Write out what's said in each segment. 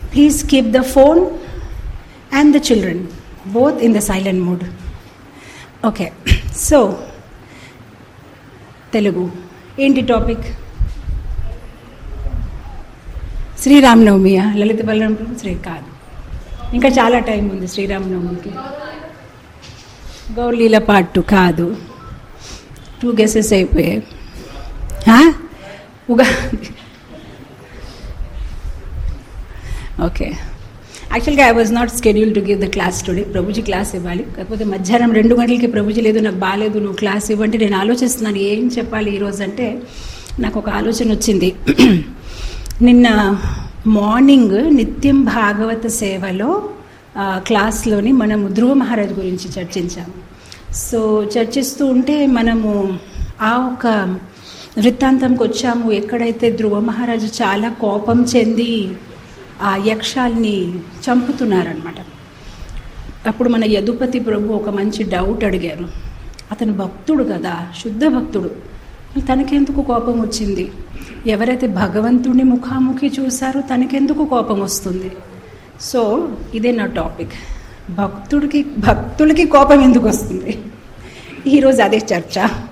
Please keep the phone and the children both in the silent mode. Okay, so Telugu ఏంటి topic శ్రీరామనవమియా లలిత బలరాం శ్రీ కాదు ఇంకా చాలా టైం ఉంది శ్రీరామనవమికి గౌర్లీల పాటు కాదు టూ గెసెస్ అయిపోయాయి హా? ఉగాది ఓకే యాక్చువల్గా I was not schedule to give the class today Prabhuji class ఇవ్వాలి కాకపోతే మధ్యాహ్నం రెండు గంటలకి ప్రభుజీ లేదు నాకు బాగాలేదు నువ్వు క్లాస్ ఇవ్వంటే నేను ఆలోచిస్తున్నాను ఏం చెప్పాలి ఈరోజు అంటే నాకు ఒక ఆలోచన వచ్చింది నిన్న మార్నింగ్ నిత్యం భాగవత సేవలో ఆ, క్లాస్లోని మనము ధ్రువ మహారాజ్ గురించి చర్చించాము సో చర్చిస్తూ ఉంటే మనము ఆ ఒక వృత్తాంతంకి వచ్చాము ఎక్కడైతే ధ్రువ మహారాజు చాలా కోపం చెంది ఆ యక్షాల్ని చంపుతున్నారనమాట అప్పుడు మన యదుపతి ప్రభు ఒక మంచి డౌట్ అడిగారు అతను భక్తుడు కదా శుద్ధ భక్తుడు మరి తనకెందుకు కోపం వచ్చింది ఎవరైతే భగవంతుడిని ముఖాముఖి చూశారో తనకెందుకు కోపం వస్తుంది సో ఇదే నా టాపిక్ భక్తుడికి భక్తులకి కోపం ఎందుకు వస్తుంది ఈరోజు అదే చర్చ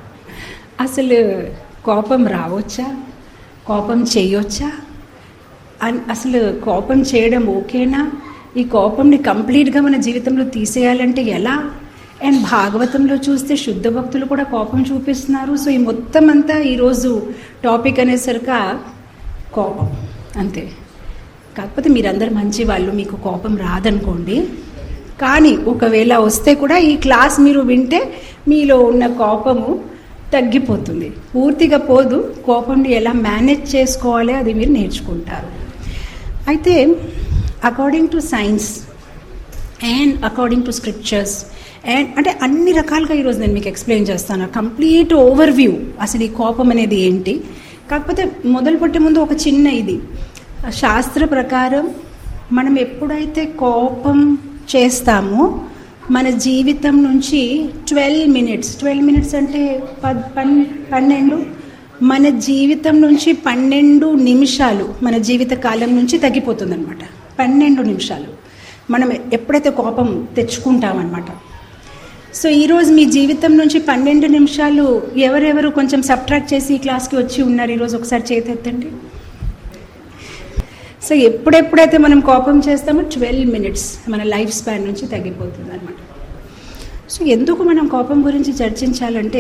అసలు కోపం రావచ్చా కోపం చేయొచ్చా అన్- అసలు కోపం చేయడం ఓకేనా ఈ కోపంని కంప్లీట్గా మన జీవితంలో తీసేయాలంటే ఎలా అండ్ భాగవతంలో చూస్తే శుద్ధ భక్తులు కూడా కోపం చూపిస్తున్నారు సో ఈ మొత్తం అంతా ఈరోజు టాపిక్ అనేసరికి కోపం అంతే కాకపోతే మీరందరు మంచి వాళ్ళు మీకు కోపం రాదనుకోండి కానీ ఒకవేళ వస్తే కూడా ఈ క్లాస్ మీరు వింటే మీలో ఉన్న కోపము తగ్గిపోతుంది పూర్తిగా పోదు కోపంని ఎలా మేనేజ్ చేసుకోవాలి అది మీరు నేర్చుకుంటారు అయితే according to science and according to scriptures and అంటే అన్ని రకాలుగా ఈరోజు నేను మీకు ఎక్స్ప్లెయిన్ చేస్తాను కంప్లీట్ ఓవర్ వ్యూ అసలు ఈ కోపం అనేది ఏంటి కాకపోతే మొదలు పెట్టే ముందు ఒక చిన్న ఇది శాస్త్ర ప్రకారం మనం ఎప్పుడైతే కోపం చేస్తామో మన జీవితం నుంచి ట్వెల్వ్ మినిట్స్ ట్వెల్వ్ మినిట్స్ అంటే పద్ పన్ పన్నెండు మన జీవితం నుంచి పన్నెండు నిమిషాలు మన జీవిత కాలం నుంచి తగ్గిపోతుందన్నమాట పన్నెండు నిమిషాలు మనం ఎప్పుడైతే కోపం తెచ్చుకుంటామన్నమాట సో ఈరోజు మీ జీవితం నుంచి పన్నెండు నిమిషాలు ఎవరెవరు కొంచెం సబ్ట్రాక్ట్ చేసి ఈ క్లాస్కి వచ్చి ఉన్నారు ఈరోజు ఒకసారి చేతెత్తండి సో ఎప్పుడెప్పుడైతే మనం కోపం చేస్తామో ట్వెల్వ్ మినిట్స్ మన లైఫ్ స్పాన్ నుంచి తగ్గిపోతుంది అనమాట సో ఎందుకు మనం కోపం గురించి చర్చించాలంటే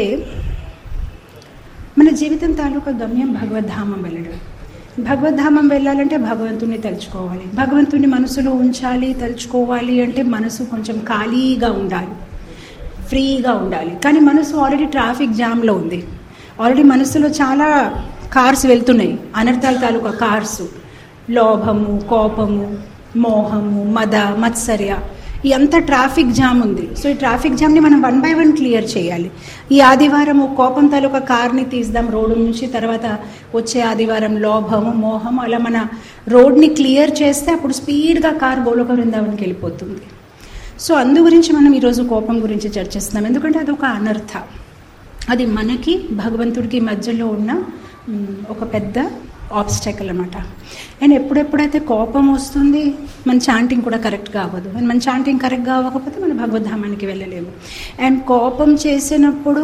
మన జీవితం తాలూకా గమ్యం భగవద్ధామం వెళ్ళడం భగవద్ధామం వెళ్ళాలంటే భగవంతుని తలుచుకోవాలి భగవంతుని మనసులో ఉంచాలి తలుచుకోవాలి అంటే మనసు కొంచెం ఖాళీగా ఉండాలి ఫ్రీగా ఉండాలి కానీ మనసు ఆల్రెడీ ట్రాఫిక్ జామ్లో ఉంది ఆల్రెడీ మనసులో చాలా కార్స్ వెళ్తున్నాయి అనర్థాల తాలూకా కార్స్ లోభము కోపము మోహము మద మత్సర్య ఈ అంతా ట్రాఫిక్ జామ్ ఉంది సో ఈ ట్రాఫిక్ జామ్ని మనం వన్ బై వన్ క్లియర్ చేయాలి ఈ ఆదివారం కోపం తాలూకా కార్ని తీద్దాం రోడ్డు నుంచి తర్వాత వచ్చే ఆదివారం లోభము మోహము అలా మన రోడ్ని క్లియర్ చేస్తే అప్పుడు స్పీడ్గా కార్ గోలోక బృందావనికి వెళ్ళిపోతుంది సో అందు గురించి మనం ఈరోజు కోపం గురించి చర్చిస్తున్నాం ఎందుకంటే అది ఒక అనర్థ అది మనకి భగవంతుడికి మధ్యలో ఉన్న మ్, ఒక పెద్ద ఆబ్స్టెకల్ అనమాట అండ్ ఎప్పుడెప్పుడైతే కోపం వస్తుంది మన చాంటింగ్ కూడా కరెక్ట్గా అవ్వదు అండ్ మన చాంటింగ్ కరెక్ట్గా అవ్వకపోతే మన భగవద్ధామానికి వెళ్ళలేము అండ్ కోపం చేసినప్పుడు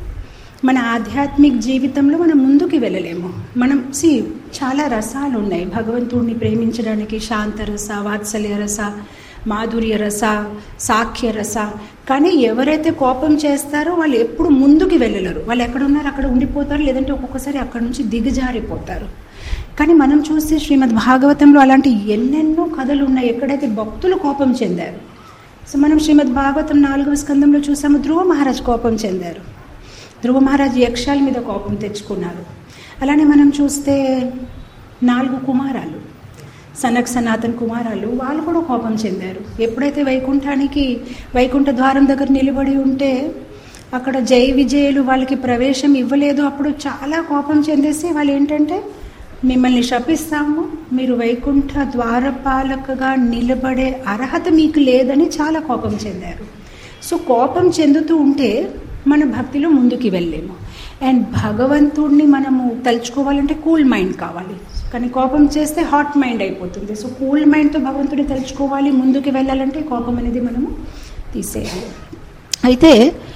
మన ఆధ్యాత్మిక జీవితంలో మనం ముందుకు వెళ్ళలేము మనం సి చాలా రసాలు ఉన్నాయి భగవంతుడిని ప్రేమించడానికి శాంతరస వాత్సల్య రస మాధుర్య రస సాఖ్య రస కానీ ఎవరైతే కోపం చేస్తారో వాళ్ళు ఎప్పుడు ముందుకు వెళ్ళలేరు వాళ్ళు ఎక్కడ ఉన్నారు అక్కడ ఉండిపోతారు లేదంటే ఒక్కొక్కసారి అక్కడ నుంచి దిగజారిపోతారు కానీ మనం చూస్తే శ్రీమద్ భాగవతంలో అలాంటి ఎన్నెన్నో కథలు ఉన్నాయి ఎక్కడైతే భక్తులు కోపం చెందారు సో మనం శ్రీమద్ భాగవతం నాలుగవ స్కందంలో చూసాము ధ్రువ మహారాజ్ కోపం చెందారు ధ్రువ మహారాజ్ యక్షాల మీద కోపం తెచ్చుకున్నారు అలానే మనం చూస్తే నాలుగు కుమారాలు సనక్ సనాతన్ కుమారాలు వాళ్ళు కూడా కోపం చెందారు ఎప్పుడైతే వైకుంఠానికి వైకుంఠ ద్వారం దగ్గర నిలబడి ఉంటే అక్కడ జై విజయులు వాళ్ళకి ప్రవేశం ఇవ్వలేదు అప్పుడు చాలా కోపం చెందేసి వాళ్ళు ఏంటంటే మిమ్మల్ని శపిస్తాము మీరు వైకుంఠ ద్వారపాలకగా నిలబడే అర్హత మీకు లేదని చాలా కోపం చెందారు సో కోపం చెందుతూ ఉంటే మన భక్తిలో ముందుకు వెళ్ళలేము అండ్ భగవంతుడిని మనము తలుచుకోవాలంటే కూల్ మైండ్ కావాలి కానీ కోపం చేస్తే హాట్ మైండ్ అయిపోతుంది సో కూల్ మైండ్తో భగవంతుడిని తలుచుకోవాలి ముందుకు వెళ్ళాలంటే కోపం అనేది మనము తీసేయాలి అయితే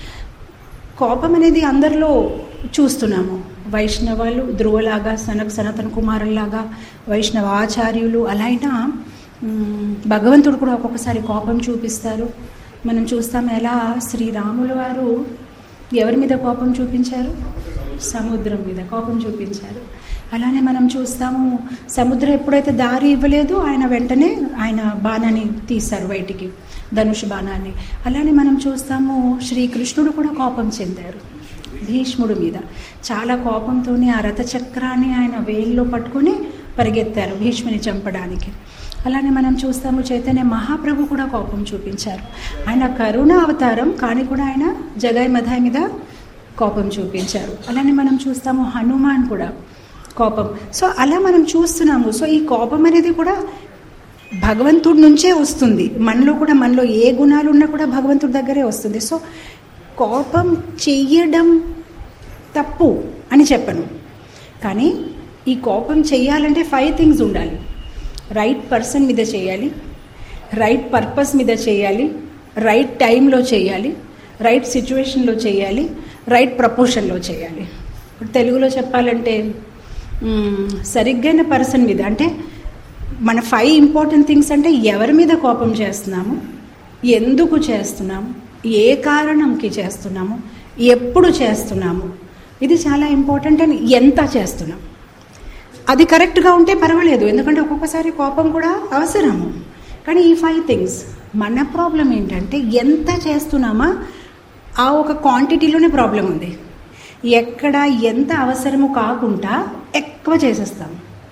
కోపం అనేది అందరిలో చూస్తున్నాము వైష్ణవాలు ధ్రువలాగా సనక్ సనాతన కుమారులాగా వైష్ణవ ఆచార్యులు అలా అయినా మ్, భగవంతుడు కూడా ఒక్కొక్కసారి కోపం చూపిస్తారు మనం చూస్తాం ఎలా శ్రీరాముల వారు ఎవరి మీద కోపం చూపించారు సముద్రం మీద కోపం చూపించారు అలానే మనం చూస్తాము సముద్రం ఎప్పుడైతే దారి ఇవ్వలేదు ఆయన వెంటనే ఆయన బాణాన్ని తీశారు బయటికి ధనుష్ బాణాన్ని అలానే మనం చూస్తాము శ్రీకృష్ణుడు కూడా కోపం చెందారు భీష్ముడి మీద చాలా కోపంతోనే ఆ రథచక్రాన్ని ఆయన వేల్లో పట్టుకొని పరిగెత్తారు భీష్ముని చంపడానికి అలానే మనం చూస్తాము చైతన్య మహాప్రభు కూడా కోపం చూపించారు ఆయన కరుణ అవతారం కానీ కూడా ఆయన జగాయి మధాయి మీద కోపం చూపించారు అలానే మనం చూస్తాము హనుమాన్ కూడా కోపం సో అలా మనం చూస్తున్నాము సో ఈ కోపం అనేది కూడా భగవంతుడి నుంచే వస్తుంది మనలో కూడా మనలో ఏ గుణాలు ఉన్నా కూడా భగవంతుడి దగ్గరే వస్తుంది సో కోపం చెయ్యడం తప్పు అని చెప్పను కానీ ఈ కోపం చెయ్యాలంటే ఫైవ్ థింగ్స్ ఉండాలి రైట్ పర్సన్ మీద చేయాలి రైట్ పర్పస్ మీద చేయాలి రైట్ టైంలో చేయాలి రైట్ సిచ్యువేషన్లో చేయాలి రైట్ ప్రపోర్షన్లో చేయాలి ఇప్పుడు తెలుగులో చెప్పాలంటే మ్, సరిగ్గైన పర్సన్ మీద అంటే మన ఫైవ్ ఇంపార్టెంట్ థింగ్స్ అంటే ఎవరి మీద కోపం చేస్తున్నాము ఎందుకు చేస్తున్నాము ఏ కారణంకి చేస్తున్నాము ఎప్పుడు చేస్తున్నాము ఇది చాలా ఇంపార్టెంట్ అని ఎంత చేస్తున్నాం అది కరెక్ట్గా ఉంటే పర్వాలేదు ఎందుకంటే ఒక్కొక్కసారి కోపం కూడా అవసరము కానీ ఈ ఫైవ్ థింగ్స్ మన ప్రాబ్లం ఏంటంటే ఎంత చేస్తున్నామా ఆ ఒక క్వాంటిటీలోనే ప్రాబ్లం ఉంది ఎక్కడ ఎంత అవసరము కాకుండా ఎక్కువ చేసేస్తాం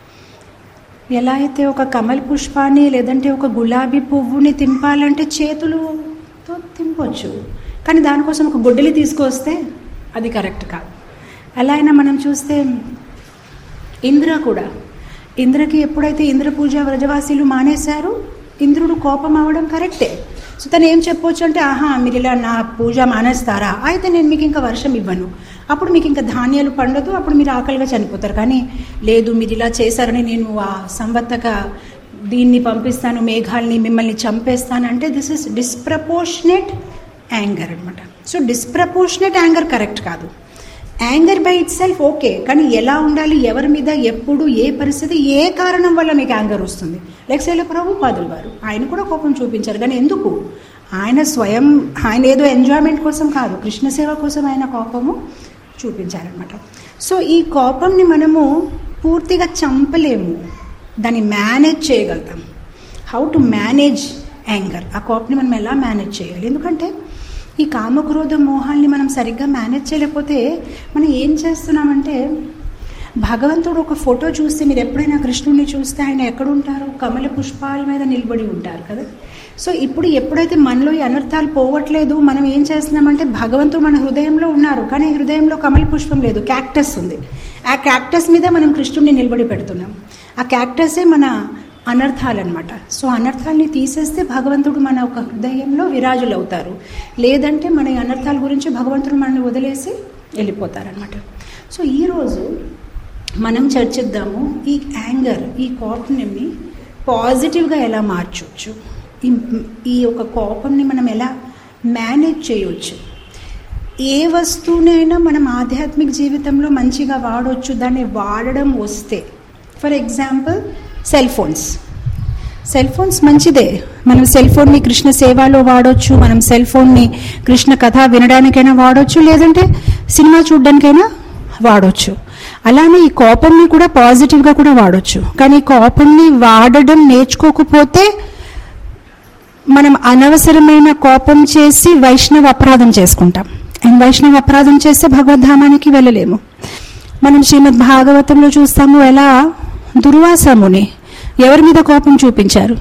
ఎలా అయితే ఒక కమల పుష్పాన్ని లేదంటే ఒక గులాబీ పువ్వుని తింపాలంటే చేతులతో తింపొచ్చు కానీ దానికోసం ఒక గుడ్డలి తీసుకొస్తే అది కరెక్ట్ కాదు అలా అయినా మనం చూస్తే ఇంద్ర కూడా ఇంద్రకి ఎప్పుడైతే ఇంద్ర పూజ వ్రజవాసీలు మానేశారు ఇంద్రుడు కోపం అవ్వడం కరెక్టే సో తను ఏం చెప్పొచ్చు అంటే ఆహా మీరు ఇలా నా పూజ మానేస్తారా అయితే నేను మీకు ఇంకా వర్షం ఇవ్వను అప్పుడు మీకు ఇంకా ధాన్యాలు పండదు అప్పుడు మీరు ఆకలిగా చనిపోతారు కానీ లేదు మీరు ఇలా చేశారని నేను ఆ సంవత్తక దీన్ని పంపిస్తాను మేఘాల్ని మిమ్మల్ని చంపేస్తాను అంటే దిస్ ఇస్ డిస్ప్రపోర్షనేట్ యాంగర్ అనమాట సో డిస్ప్రపోర్షనేట్ యాంగర్ కరెక్ట్ కాదు anger by itself okay కానీ ఎలా ఉండాలి ఎవరి మీద ఎప్పుడు ఏ పరిస్థితి ఏ కారణం వల్ల మీకు యాంగర్ వస్తుంది లైక్ శైల ప్రభుపాదులు వారు ఆయన కూడా కోపం చూపించారు కానీ ఎందుకు ఆయన స్వయం ఆయన ఏదో ఎంజాయ్మెంట్ కోసం కాదు కృష్ణ సేవ కోసం ఆయన కోపము చూపించారనమాట సో ఈ కోపంని మనము పూర్తిగా చంపలేము దాన్ని మేనేజ్ చేయగలుగుతాం హౌ టు మేనేజ్ యాంగర్ ఆ కోపని మనం ఎలా మేనేజ్ చేయాలి ఎందుకంటే ఈ కామక్రోధ మోహాల్ని మనం సరిగ్గా మేనేజ్ చేయలేకపోతే మనం ఏం చేస్తున్నామంటే భగవంతుడు ఒక ఫోటో చూస్తే మీరు ఎప్పుడైనా కృష్ణుడిని చూస్తే ఆయన ఎక్కడ ఉంటారు కమల పుష్పాల మీద నిలబడి ఉంటారు కదా సో ఇప్పుడు ఎప్పుడైతే మనలో ఈ అనర్థాలు పోవట్లేదు మనం ఏం చేస్తున్నామంటే భగవంతుడు మన హృదయంలో ఉన్నారు కానీ హృదయంలో కమల పుష్పం లేదు క్యాక్టస్ ఉంది ఆ క్యాక్టస్ మీద మనం కృష్ణుడిని నిలబడి పెడుతున్నాం ఆ క్యాక్టసే మన అనర్థాలన్నమాట సో అనర్థాలని తీసేస్తే భగవంతుడు మన ఒక హృదయంలో విరాజులు అవుతారు లేదంటే మన ఈ అనర్థాల గురించి భగవంతుడు మనల్ని వదిలేసి వెళ్ళిపోతారనమాట సో ఈరోజు మనం చర్చిద్దాము ఈ యాంగర్ ఈ కోపంని పాజిటివ్గా ఎలా మార్చవచ్చు ఈ ఈ ఒక కోపంని మనం ఎలా మేనేజ్ చేయవచ్చు ఏ వస్తువునైనా మనం ఆధ్యాత్మిక జీవితంలో మంచిగా వాడవచ్చు దాన్ని వాడడం వస్తే for example cell phones cell phones మంచిదే మనం సెల్ ఫోన్ని కృష్ణ సేవలో వాడవచ్చు మనం సెల్ ఫోన్ని కృష్ణ కథ వినడానికైనా వాడవచ్చు లేదంటే సినిమా చూడడానికైనా వాడవచ్చు అలానే ఈ కోపంని కూడా పాజిటివ్గా కూడా వాడవచ్చు కానీ ఈ కోపంని వాడడం నేర్చుకోకపోతే మనం అనవసరమైన కోపం చేసి వైష్ణవ అపరాధం చేసుకుంటాం అండ్ వైష్ణవ అపరాధం చేస్తే భగవద్ధామానికి వెళ్ళలేము మనం శ్రీమద్ భాగవతంలో చూస్తాము ఎలా దుర్వాసముని ఎవరి మీద కోపం చూపించారు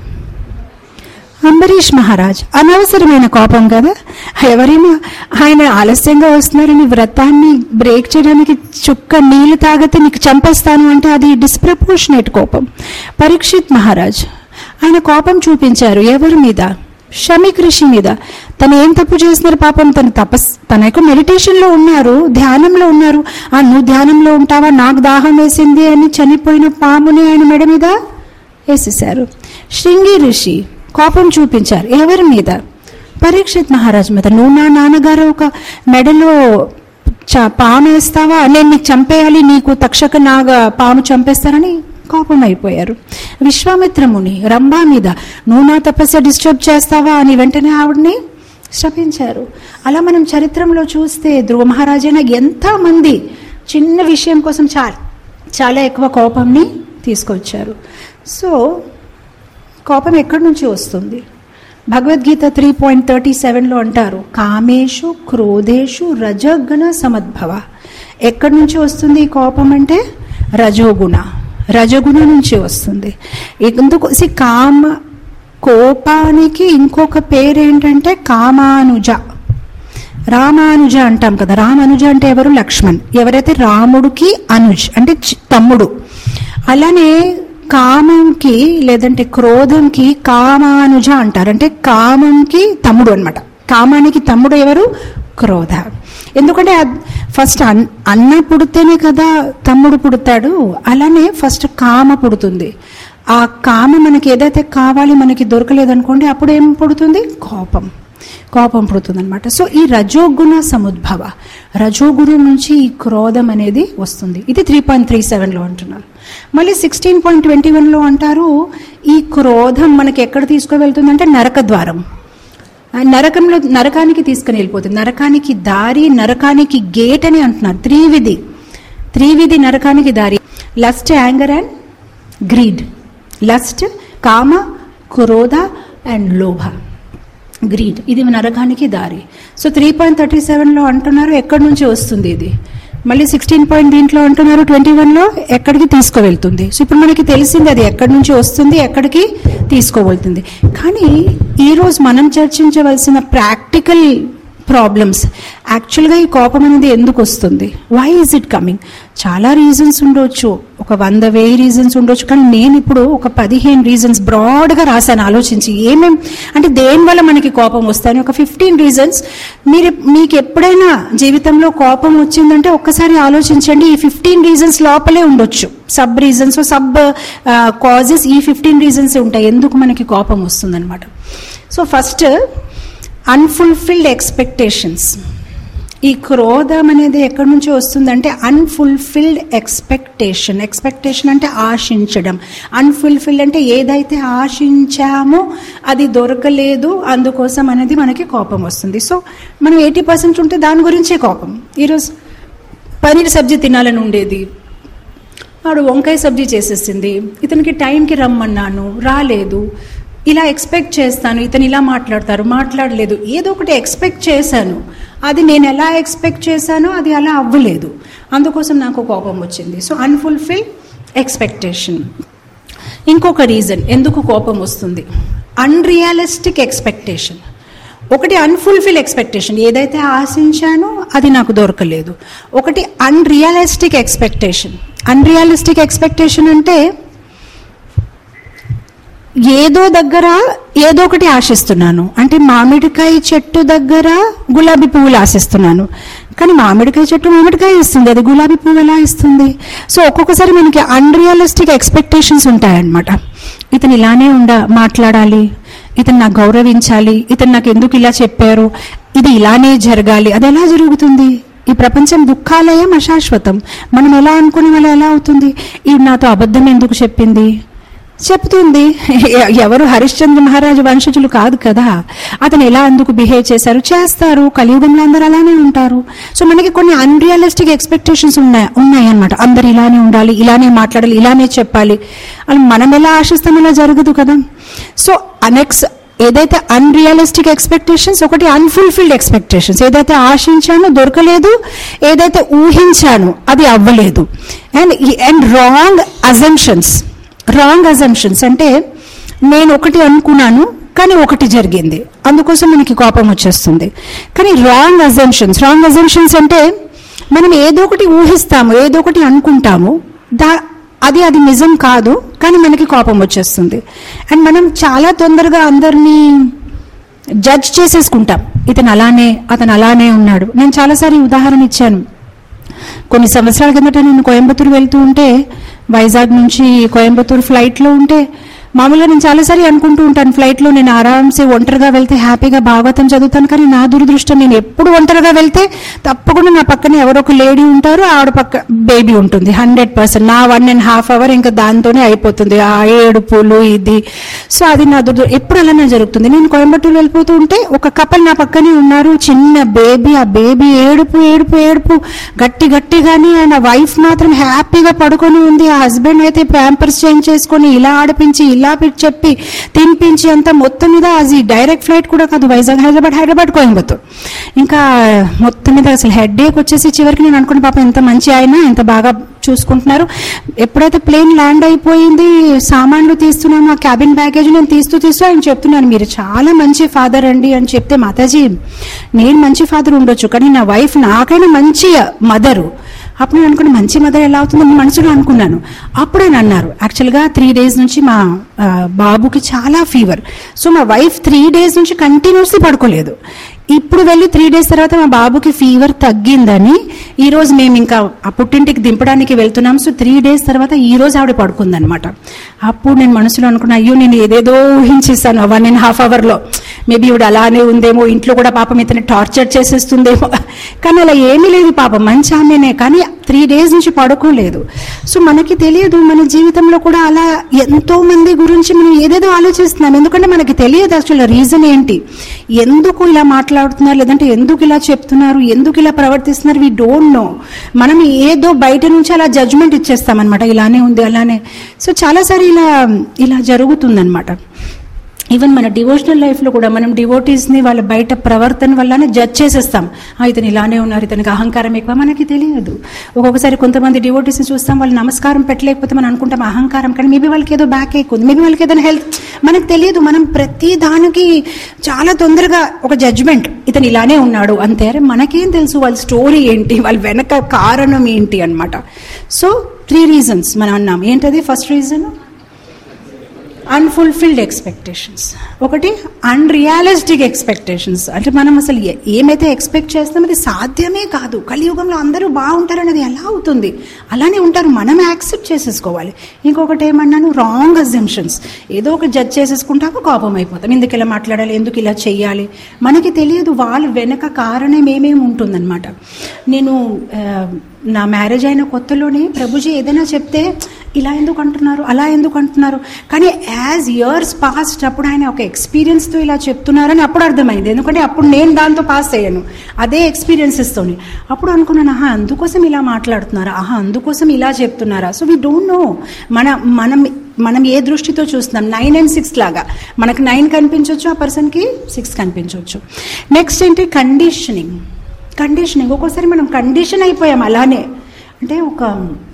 అంబరీష్ మహారాజ్ అనవసరమైన కోపం కదా ఎవరైనా ఆయన ఆలస్యంగా వస్తున్నారని వ్రతాన్ని బ్రేక్ చేయడానికి చుక్క నీళ్లు తాగితే నీకు చంపేస్తాను అంటే అది డిస్ప్రపోర్షనేట్ కోపం పరీక్షిత్ మహారాజ్ ఆయన కోపం చూపించారు ఎవరి మీద షమిక్ ఋషి మీద తను ఏం తప్పు చేస్తున్నారు పాపం తను తపస్ తన యొక్క మెడిటేషన్లో ఉన్నారు ధ్యానంలో ఉన్నారు ఆ నువ్వు ధ్యానంలో ఉంటావా నాకు దాహం వేసింది అని చనిపోయిన పాముని ఆయన మెడ మీద వేసేశారు శృంగి ఋషి కోపం చూపించారు ఎవరి మీద పరీక్షిత్ మహారాజ్ మీద నువ్వు నా నాన్నగారు ఒక మెడలో చ పాము వేస్తావా నేను నీకు చంపేయాలి నీకు తక్షక నాగ పాము చంపేస్తారని కోపం అయిపోయారు విశ్వామిత్రముని రంభా మీద నువ్వు నా తపస్య డిస్టర్బ్ చేస్తావా అని వెంటనే ఆవిడని శపించారు అలా మనం చరిత్రలో చూస్తే ధ్రువ మహారాజైన ఎంతమంది చిన్న విషయం కోసం చాలా చాలా ఎక్కువ కోపంని తీసుకొచ్చారు సో కోపం ఎక్కడి నుంచి వస్తుంది భగవద్గీత త్రీ పాయింట్ థర్టీ సెవెన్లో అంటారు కామేషు క్రోధేషు రజగణ సమద్భవ ఎక్కడి నుంచి వస్తుంది ఈ కోపం అంటే రజోగుణ రజగుణ నుంచి వస్తుంది ఎందుకు see, కామ కోపానికి ఇంకొక పేరు ఏంటంటే కామానుజ రామానుజ అంటాం కదా రామానుజ అంటే ఎవరు లక్ష్మణ్ ఎవరైతే రాముడికి అనుజ్ అంటే చి- తమ్ముడు అలానే కామంకి లేదంటే క్రోధంకి కామానుజ అంటారు అంటే కామంకి తమ్ముడు అన్నమాట కామానికి తమ్ముడు ఎవరు క్రోధ ఎందుకంటే ఫస్ట్ అన్ అన్న పుడితేనే కదా తమ్ముడు పుడతాడు అలానే ఫస్ట్ కామ పుడుతుంది ఆ కామ మనకి ఏదైతే కావాలి మనకి దొరకలేదు అనుకోండి అప్పుడు ఏం పుడుతుంది కోపం కోపం పుడుతుంది అనమాట సో ఈ రజోగుణ సముద్భవ రజోగుణం నుంచి ఈ క్రోధం అనేది వస్తుంది ఇది త్రీ పాయింట్ త్రీ సెవెన్లో అంటున్నారు మళ్ళీ సిక్స్టీన్ పాయింట్ ట్వంటీ వన్లో అంటారు ఈ క్రోధం మనకి ఎక్కడ తీసుకువెళ్తుందంటే నరక ద్వారం ఆ నరకంలో నరకానికి తీసుకుని వెళ్ళిపోతుంది నరకానికి దారి నరకానికి గేట్ అని అంటున్నారు త్రివిధి త్రివిధి నరకానికి దారి lust anger and greed lust కామ క్రోధ అండ్ లోభ గ్రీడ్ ఇది నరకానికి దారి సో త్రీ పాయింట్ థర్టీ సెవెన్లో అంటున్నారు ఎక్కడి నుంచి వస్తుంది ఇది మళ్ళీ సిక్స్టీన్ పాయింట్ దీంట్లో అంటున్నారు ట్వంటీ వన్లో ఎక్కడికి తీసుకువెళ్తుంది సో ఇప్పుడు మనకి తెలిసింది అది ఎక్కడి నుంచి వస్తుంది ఎక్కడికి తీసుకోవెళ్తుంది కానీ ఈరోజు మనం చర్చించవలసిన ప్రాక్టికల్ ప్రాబ్లమ్స్ యాక్చువల్గా ఈ కోపం అనేది ఎందుకు వస్తుంది వై ఈజ్ ఇట్ కమింగ్ చాలా రీజన్స్ ఉండొచ్చు ఒక వంద వెయ్యి రీజన్స్ ఉండొచ్చు కానీ నేను ఇప్పుడు ఒక పదిహేను రీజన్స్ బ్రాడ్గా రాశాను ఆలోచించి ఏమేం అంటే దేనివల్ల మనకి కోపం వస్తాయని ఒక ఫిఫ్టీన్ రీజన్స్ మీరు మీకు ఎప్పుడైనా జీవితంలో కోపం వచ్చిందంటే ఒక్కసారి ఆలోచించండి ఈ ఫిఫ్టీన్ రీజన్స్ లోపలే ఉండొచ్చు సబ్ రీజన్స్ సబ్ కాజెస్ ఈ ఫిఫ్టీన్ రీజన్స్ ఉంటాయి ఎందుకు మనకి కోపం వస్తుందన్నమాట సో ఫస్ట్ అన్ఫుల్ఫిల్డ్ ఎక్స్పెక్టేషన్స్ ఈ క్రోధం అనేది ఎక్కడి నుంచి వస్తుందంటే అన్ఫుల్ఫిల్డ్ ఎక్స్పెక్టేషన్ ఎక్స్పెక్టేషన్ అంటే ఆశించడం అన్ఫుల్ఫిల్డ్ అంటే ఏదైతే ఆశించామో అది దొరకలేదు అందుకోసం అనేది మనకి కోపం వస్తుంది సో మనం ఎయిటీ పర్సెంట్ ఉంటే దాని గురించే కోపం ఈరోజు పన్నీర్ సబ్జీ తినాలని ఉండేది వాడు వంకాయ సబ్జీ చేసేసింది ఇతనికి టైంకి రమ్మన్నాను రాలేదు ఇలా ఎక్స్పెక్ట్ చేస్తాను ఇతను ఇలా మాట్లాడతారు మాట్లాడలేదు ఏదో ఒకటి ఎక్స్పెక్ట్ చేశాను అది నేను ఎలా ఎక్స్పెక్ట్ చేశానో అది అలా అవ్వలేదు అందుకోసం నాకు కోపం వచ్చింది సో అన్ఫుల్ఫిల్ ఎక్స్పెక్టేషన్ ఇంకొక రీజన్ ఎందుకు కోపం వస్తుంది అన్రియలిస్టిక్ ఎక్స్పెక్టేషన్ ఒకటి అన్ఫుల్ఫిల్ ఎక్స్పెక్టేషన్ ఏదైతే ఆశించానో అది నాకు దొరకలేదు ఒకటి అన్రియలిస్టిక్ ఎక్స్పెక్టేషన్ అన్రియలిస్టిక్ ఎక్స్పెక్టేషన్ అంటే ఏదో దగ్గర ఏదో ఒకటి ఆశిస్తున్నాను అంటే మామిడికాయ చెట్టు దగ్గర గులాబీ పువ్వులు ఆశిస్తున్నాను కానీ మామిడికాయ చెట్టు మామిడికాయ ఇస్తుంది అది గులాబీ పువ్వు ఎలా ఇస్తుంది సో ఒక్కొక్కసారి మనకి అన్రియలిస్టిక్ ఎక్స్పెక్టేషన్స్ ఉంటాయన్నమాట ఇతను ఇలానే ఉండ మాట్లాడాలి ఇతను నాకు గౌరవించాలి ఇతను నాకు ఎందుకు ఇలా చెప్పారు ఇది ఇలానే జరగాలి అది ఎలా జరుగుతుంది ఈ ప్రపంచం దుఃఖాలయం అశాశ్వతం మనం ఎలా అనుకునే వాళ్ళు ఎలా అవుతుంది ఈ నాతో అబద్ధం ఎందుకు చెప్పింది చెప్తుంది ఎ- ఎవరు హరిశ్చంద్ర మహారాజు వంశజులు కాదు కదా అతను ఎలా అందుకు బిహేవ్ చేశారు చేస్తారు కలియుగంలో అందరూ అలానే ఉంటారు సో మనకి కొన్ని అన్రియలిస్టిక్ ఎక్స్పెక్టేషన్స్ ఉన్నాయి ఉన్నాయి అనమాట అందరు ఇలానే ఉండాలి ఇలానే మాట్లాడాలి ఇలానే చెప్పాలి అలా మనం ఎలా ఆశిస్తాం అలా జరగదు కదా సో అనెక్స్ ఏదైతే అన్రియలిస్టిక్ ఎక్స్పెక్టేషన్స్ ఒకటి అన్ఫుల్ఫిల్డ్ ఎక్స్పెక్టేషన్స్ ఏదైతే ఆశించానో దొరకలేదు ఏదైతే ఊహించానో అది అవ్వలేదు and and wrong assumptions wrong assumptions అంటే నేను ఒకటి అనుకున్నాను కానీ ఒకటి జరిగింది అందుకోసం మనకి కోపం వచ్చేస్తుంది కానీ రాంగ్ అజంప్షన్స్ రాంగ్ అజంప్షన్స్ అంటే మనం ఏదో ఒకటి ఊహిస్తాము ఏదో ఒకటి అనుకుంటాము దా అది అది నిజం కాదు కానీ మనకి కోపం వచ్చేస్తుంది అండ్ మనం చాలా తొందరగా అందరినీ జడ్జ్ చేసేసుకుంటాం ఇతను అలానే అతను అలానే ఉన్నాడు నేను చాలాసారి ఈ ఉదాహరణ ఇచ్చాను కొన్ని సంవత్సరాల కిందట నేను కోయంబత్తూరు వెళ్తూ ఉంటే వైజాగ్ నుంచి కోయంబత్తూరు ఫ్లైట్లో ఉంటే మామూలుగా నేను చాలాసారి అనుకుంటూ ఉంటాను ఫ్లైట్లో నేను ఆరామ్సే ఒంటరిగా వెళ్తే హ్యాపీగా భాగవతం చదువుతాను కానీ నా దురదృష్టం నేను ఎప్పుడు ఒంటరిగా వెళ్తే తప్పకుండా నా పక్కన ఎవరో ఒక లేడీ ఉంటారు ఆవిడ పక్క బేబీ ఉంటుంది హండ్రెడ్ పర్సెంట్ నా వన్ అండ్ హాఫ్ అవర్ ఇంకా దాంతోనే అయిపోతుంది ఆ ఏడుపులు ఇది సో అది నా దురద ఎప్పుడు అలానే జరుగుతుంది నేను కోయంబత్తూరు వెళ్ళిపోతూ ఉంటే ఒక కపల్ నా పక్కనే ఉన్నారు చిన్న బేబీ ఆ బేబీ ఏడుపు ఏడుపు ఏడుపు గట్టి గట్టిగాని ఆయన వైఫ్ మాత్రం హ్యాపీగా పడుకొని ఉంది ఆ హస్బెండ్ అయితే ప్యాంపర్స్ చేంజ్ చేసుకొని ఇలా ఆడిపించి ఇలా పెట్టి చెప్పి తినిపించి అంతా మొత్తం మీద అది డైరెక్ట్ ఫ్లైట్ కూడా కాదు వైజాగ్ హైదరాబాద్ హైదరాబాద్ కోయంబత్తూరు ఇంకా మొత్తం మీద అసలు హెడ్ ఏక్ వచ్చేసి చివరికి నేను అనుకున్న పాప ఎంత మంచి ఆయన ఎంత బాగా చూసుకుంటున్నారు ఎప్పుడైతే ప్లేన్ ల్యాండ్ అయిపోయింది సామాన్లు తీస్తున్నాను ఆ క్యాబిన్ బ్యాగేజ్ నేను తీస్తూ తీస్తూ ఆయన చెప్తున్నాను మీరు చాలా మంచి ఫాదర్ అండి అని చెప్తే మాతాజీ నేను మంచి ఫాదర్ ఉండొచ్చు కానీ నా వైఫ్ నాకైనా మంచి మదరు అప్పుడు నేను అనుకున్న మంచి మదర్ ఎలా అవుతుందని మనసులో అనుకున్నాను అప్పుడు ఆయన అన్నారు యాక్చువల్గా త్రీ డేస్ నుంచి మా ఆ, బాబుకి చాలా ఫీవర్ సో మా వైఫ్ త్రీ డేస్ నుంచి కంటిన్యూస్లీ పడుకోలేదు ఇప్పుడు వెళ్ళి త్రీ డేస్ తర్వాత మా బాబుకి ఫీవర్ తగ్గిందని ఈ రోజు మేము ఇంకా ఆ పుట్టింటికి దింపడానికి వెళ్తున్నాం సో త్రీ డేస్ తర్వాత ఈ రోజు ఆవిడ పడుకుందనమాట అప్పుడు నేను మనసులో అనుకున్నా అయ్యో నేను ఏదేదో ఊహించేసాను వన్ అండ్ హాఫ్ అవర్లో మేబీ ఇవిడ అలానే ఉందేమో ఇంట్లో కూడా పాపం ఇతను టార్చర్ చేసేస్తుందేమో కానీ అలా ఏమీ లేదు పాపం మంచి ఆమెనే కానీ త్రీ డేస్ నుంచి పడుకోలేదు సో మనకి తెలియదు మన జీవితంలో కూడా అలా ఎంతో మంది గురించి మనం ఏదేదో ఆలోచిస్తున్నాం ఎందుకంటే మనకి తెలియదు అసలు రీజన్ ఏంటి ఎందుకు ఇలా మాట్లాడుతున్నారు లేదంటే ఎందుకు ఇలా చెప్తున్నారు ఎందుకు ఇలా ప్రవర్తిస్తున్నారు వి డోంట్ నో మనం ఏదో బయట నుంచి అలా జడ్జ్మెంట్ ఇచ్చేస్తామన్నమాట ఇలానే ఉంది అలానే సో చాలాసారి ఇలా ఇలా జరుగుతుందన్నమాట ఈవెన్ మన డివోషనల్ లైఫ్లో కూడా మనం డివోటీస్ని వాళ్ళ బయట ప్రవర్తన వల్లనే జడ్జ్ చేసేస్తాం ఆ, ఇతను ఇలానే ఉన్నారు ఇతనికి అహంకారం ఎక్కువ మనకి తెలియదు ఒక్కొక్కసారి కొంతమంది డివోటీస్ని చూస్తాం వాళ్ళు నమస్కారం పెట్టలేకపోతే మనం అనుకుంటాం అహంకారం కానీ మేబీ వాళ్ళకి ఏదో బ్యాక్ ఎక్కువ మేబీ వాళ్ళకి ఏదైనా హెల్త్ మనకు తెలియదు మనం ప్రతి దానికి చాలా తొందరగా ఒక జడ్జ్మెంట్ ఇతను ఇలానే ఉన్నాడు అంతే అరే మనకేం తెలుసు వాళ్ళ స్టోరీ ఏంటి వాళ్ళ వెనక కారణం ఏంటి అన్నమాట సో త్రీ రీజన్స్ మనం అన్నాం ఏంటది ఫస్ట్ రీజన్ అన్ఫుల్ఫిల్డ్ ఎక్స్పెక్టేషన్స్ ఒకటి అన్రియాలిస్టిక్ ఎక్స్పెక్టేషన్స్ అంటే మనం అసలు ఏ- ఏమైతే ఎక్స్పెక్ట్ చేస్తామో అది సాధ్యమే కాదు కలియుగంలో అందరూ బాగుంటారు అనేది ఎలా అవుతుంది అలానే ఉంటారు మనం యాక్సెప్ట్ చేసేసుకోవాలి ఇంకొకటి ఏమన్నాను రాంగ్ అజంప్షన్స్ ఏదో ఒక జడ్జ్ చేసేసుకుంటాక కోపం అయిపోతాం ఎందుకు ఇలా మాట్లాడాలి ఎందుకు ఇలా చెయ్యాలి మనకి తెలియదు వాళ్ళు వెనక కారణం ఏమేమి ఉంటుందన్నమాట నేను ఆ, నా మ్యారేజ్ అయిన కొత్తలోనే ప్రభుజీ ఏదైనా చెప్తే ఇలా ఎందుకు అంటున్నారు అలా ఎందుకు అంటున్నారు కానీ యాజ్ ఇయర్స్ పాస్ట్ అప్పుడు ఆయన ఒక ఎక్స్పీరియన్స్తో ఇలా చెప్తున్నారని అప్పుడు అర్థమైంది ఎందుకంటే అప్పుడు నేను దాంతో పాస్ అయ్యాను అదే ఎక్స్పీరియన్సెస్తోని అప్పుడు అనుకున్నాను ఆహా అందుకోసం ఇలా మాట్లాడుతున్నారా ఆహా అందుకోసం ఇలా చెప్తున్నారా సో వీ డోంట్ నో మన మనం మనం ఏ దృష్టితో చూస్తున్నాం నైన్ అండ్ సిక్స్ లాగా మనకు నైన్ కనిపించవచ్చు ఆ పర్సన్కి సిక్స్ కనిపించవచ్చు నెక్స్ట్ ఏంటి కండిషనింగ్ కండిషనింగ్ ఒక్కోసారి మనం కండిషన్ అయిపోయాం అలానే అంటే ఒక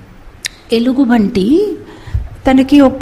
ఎలుగుబంటి తనకి ఒక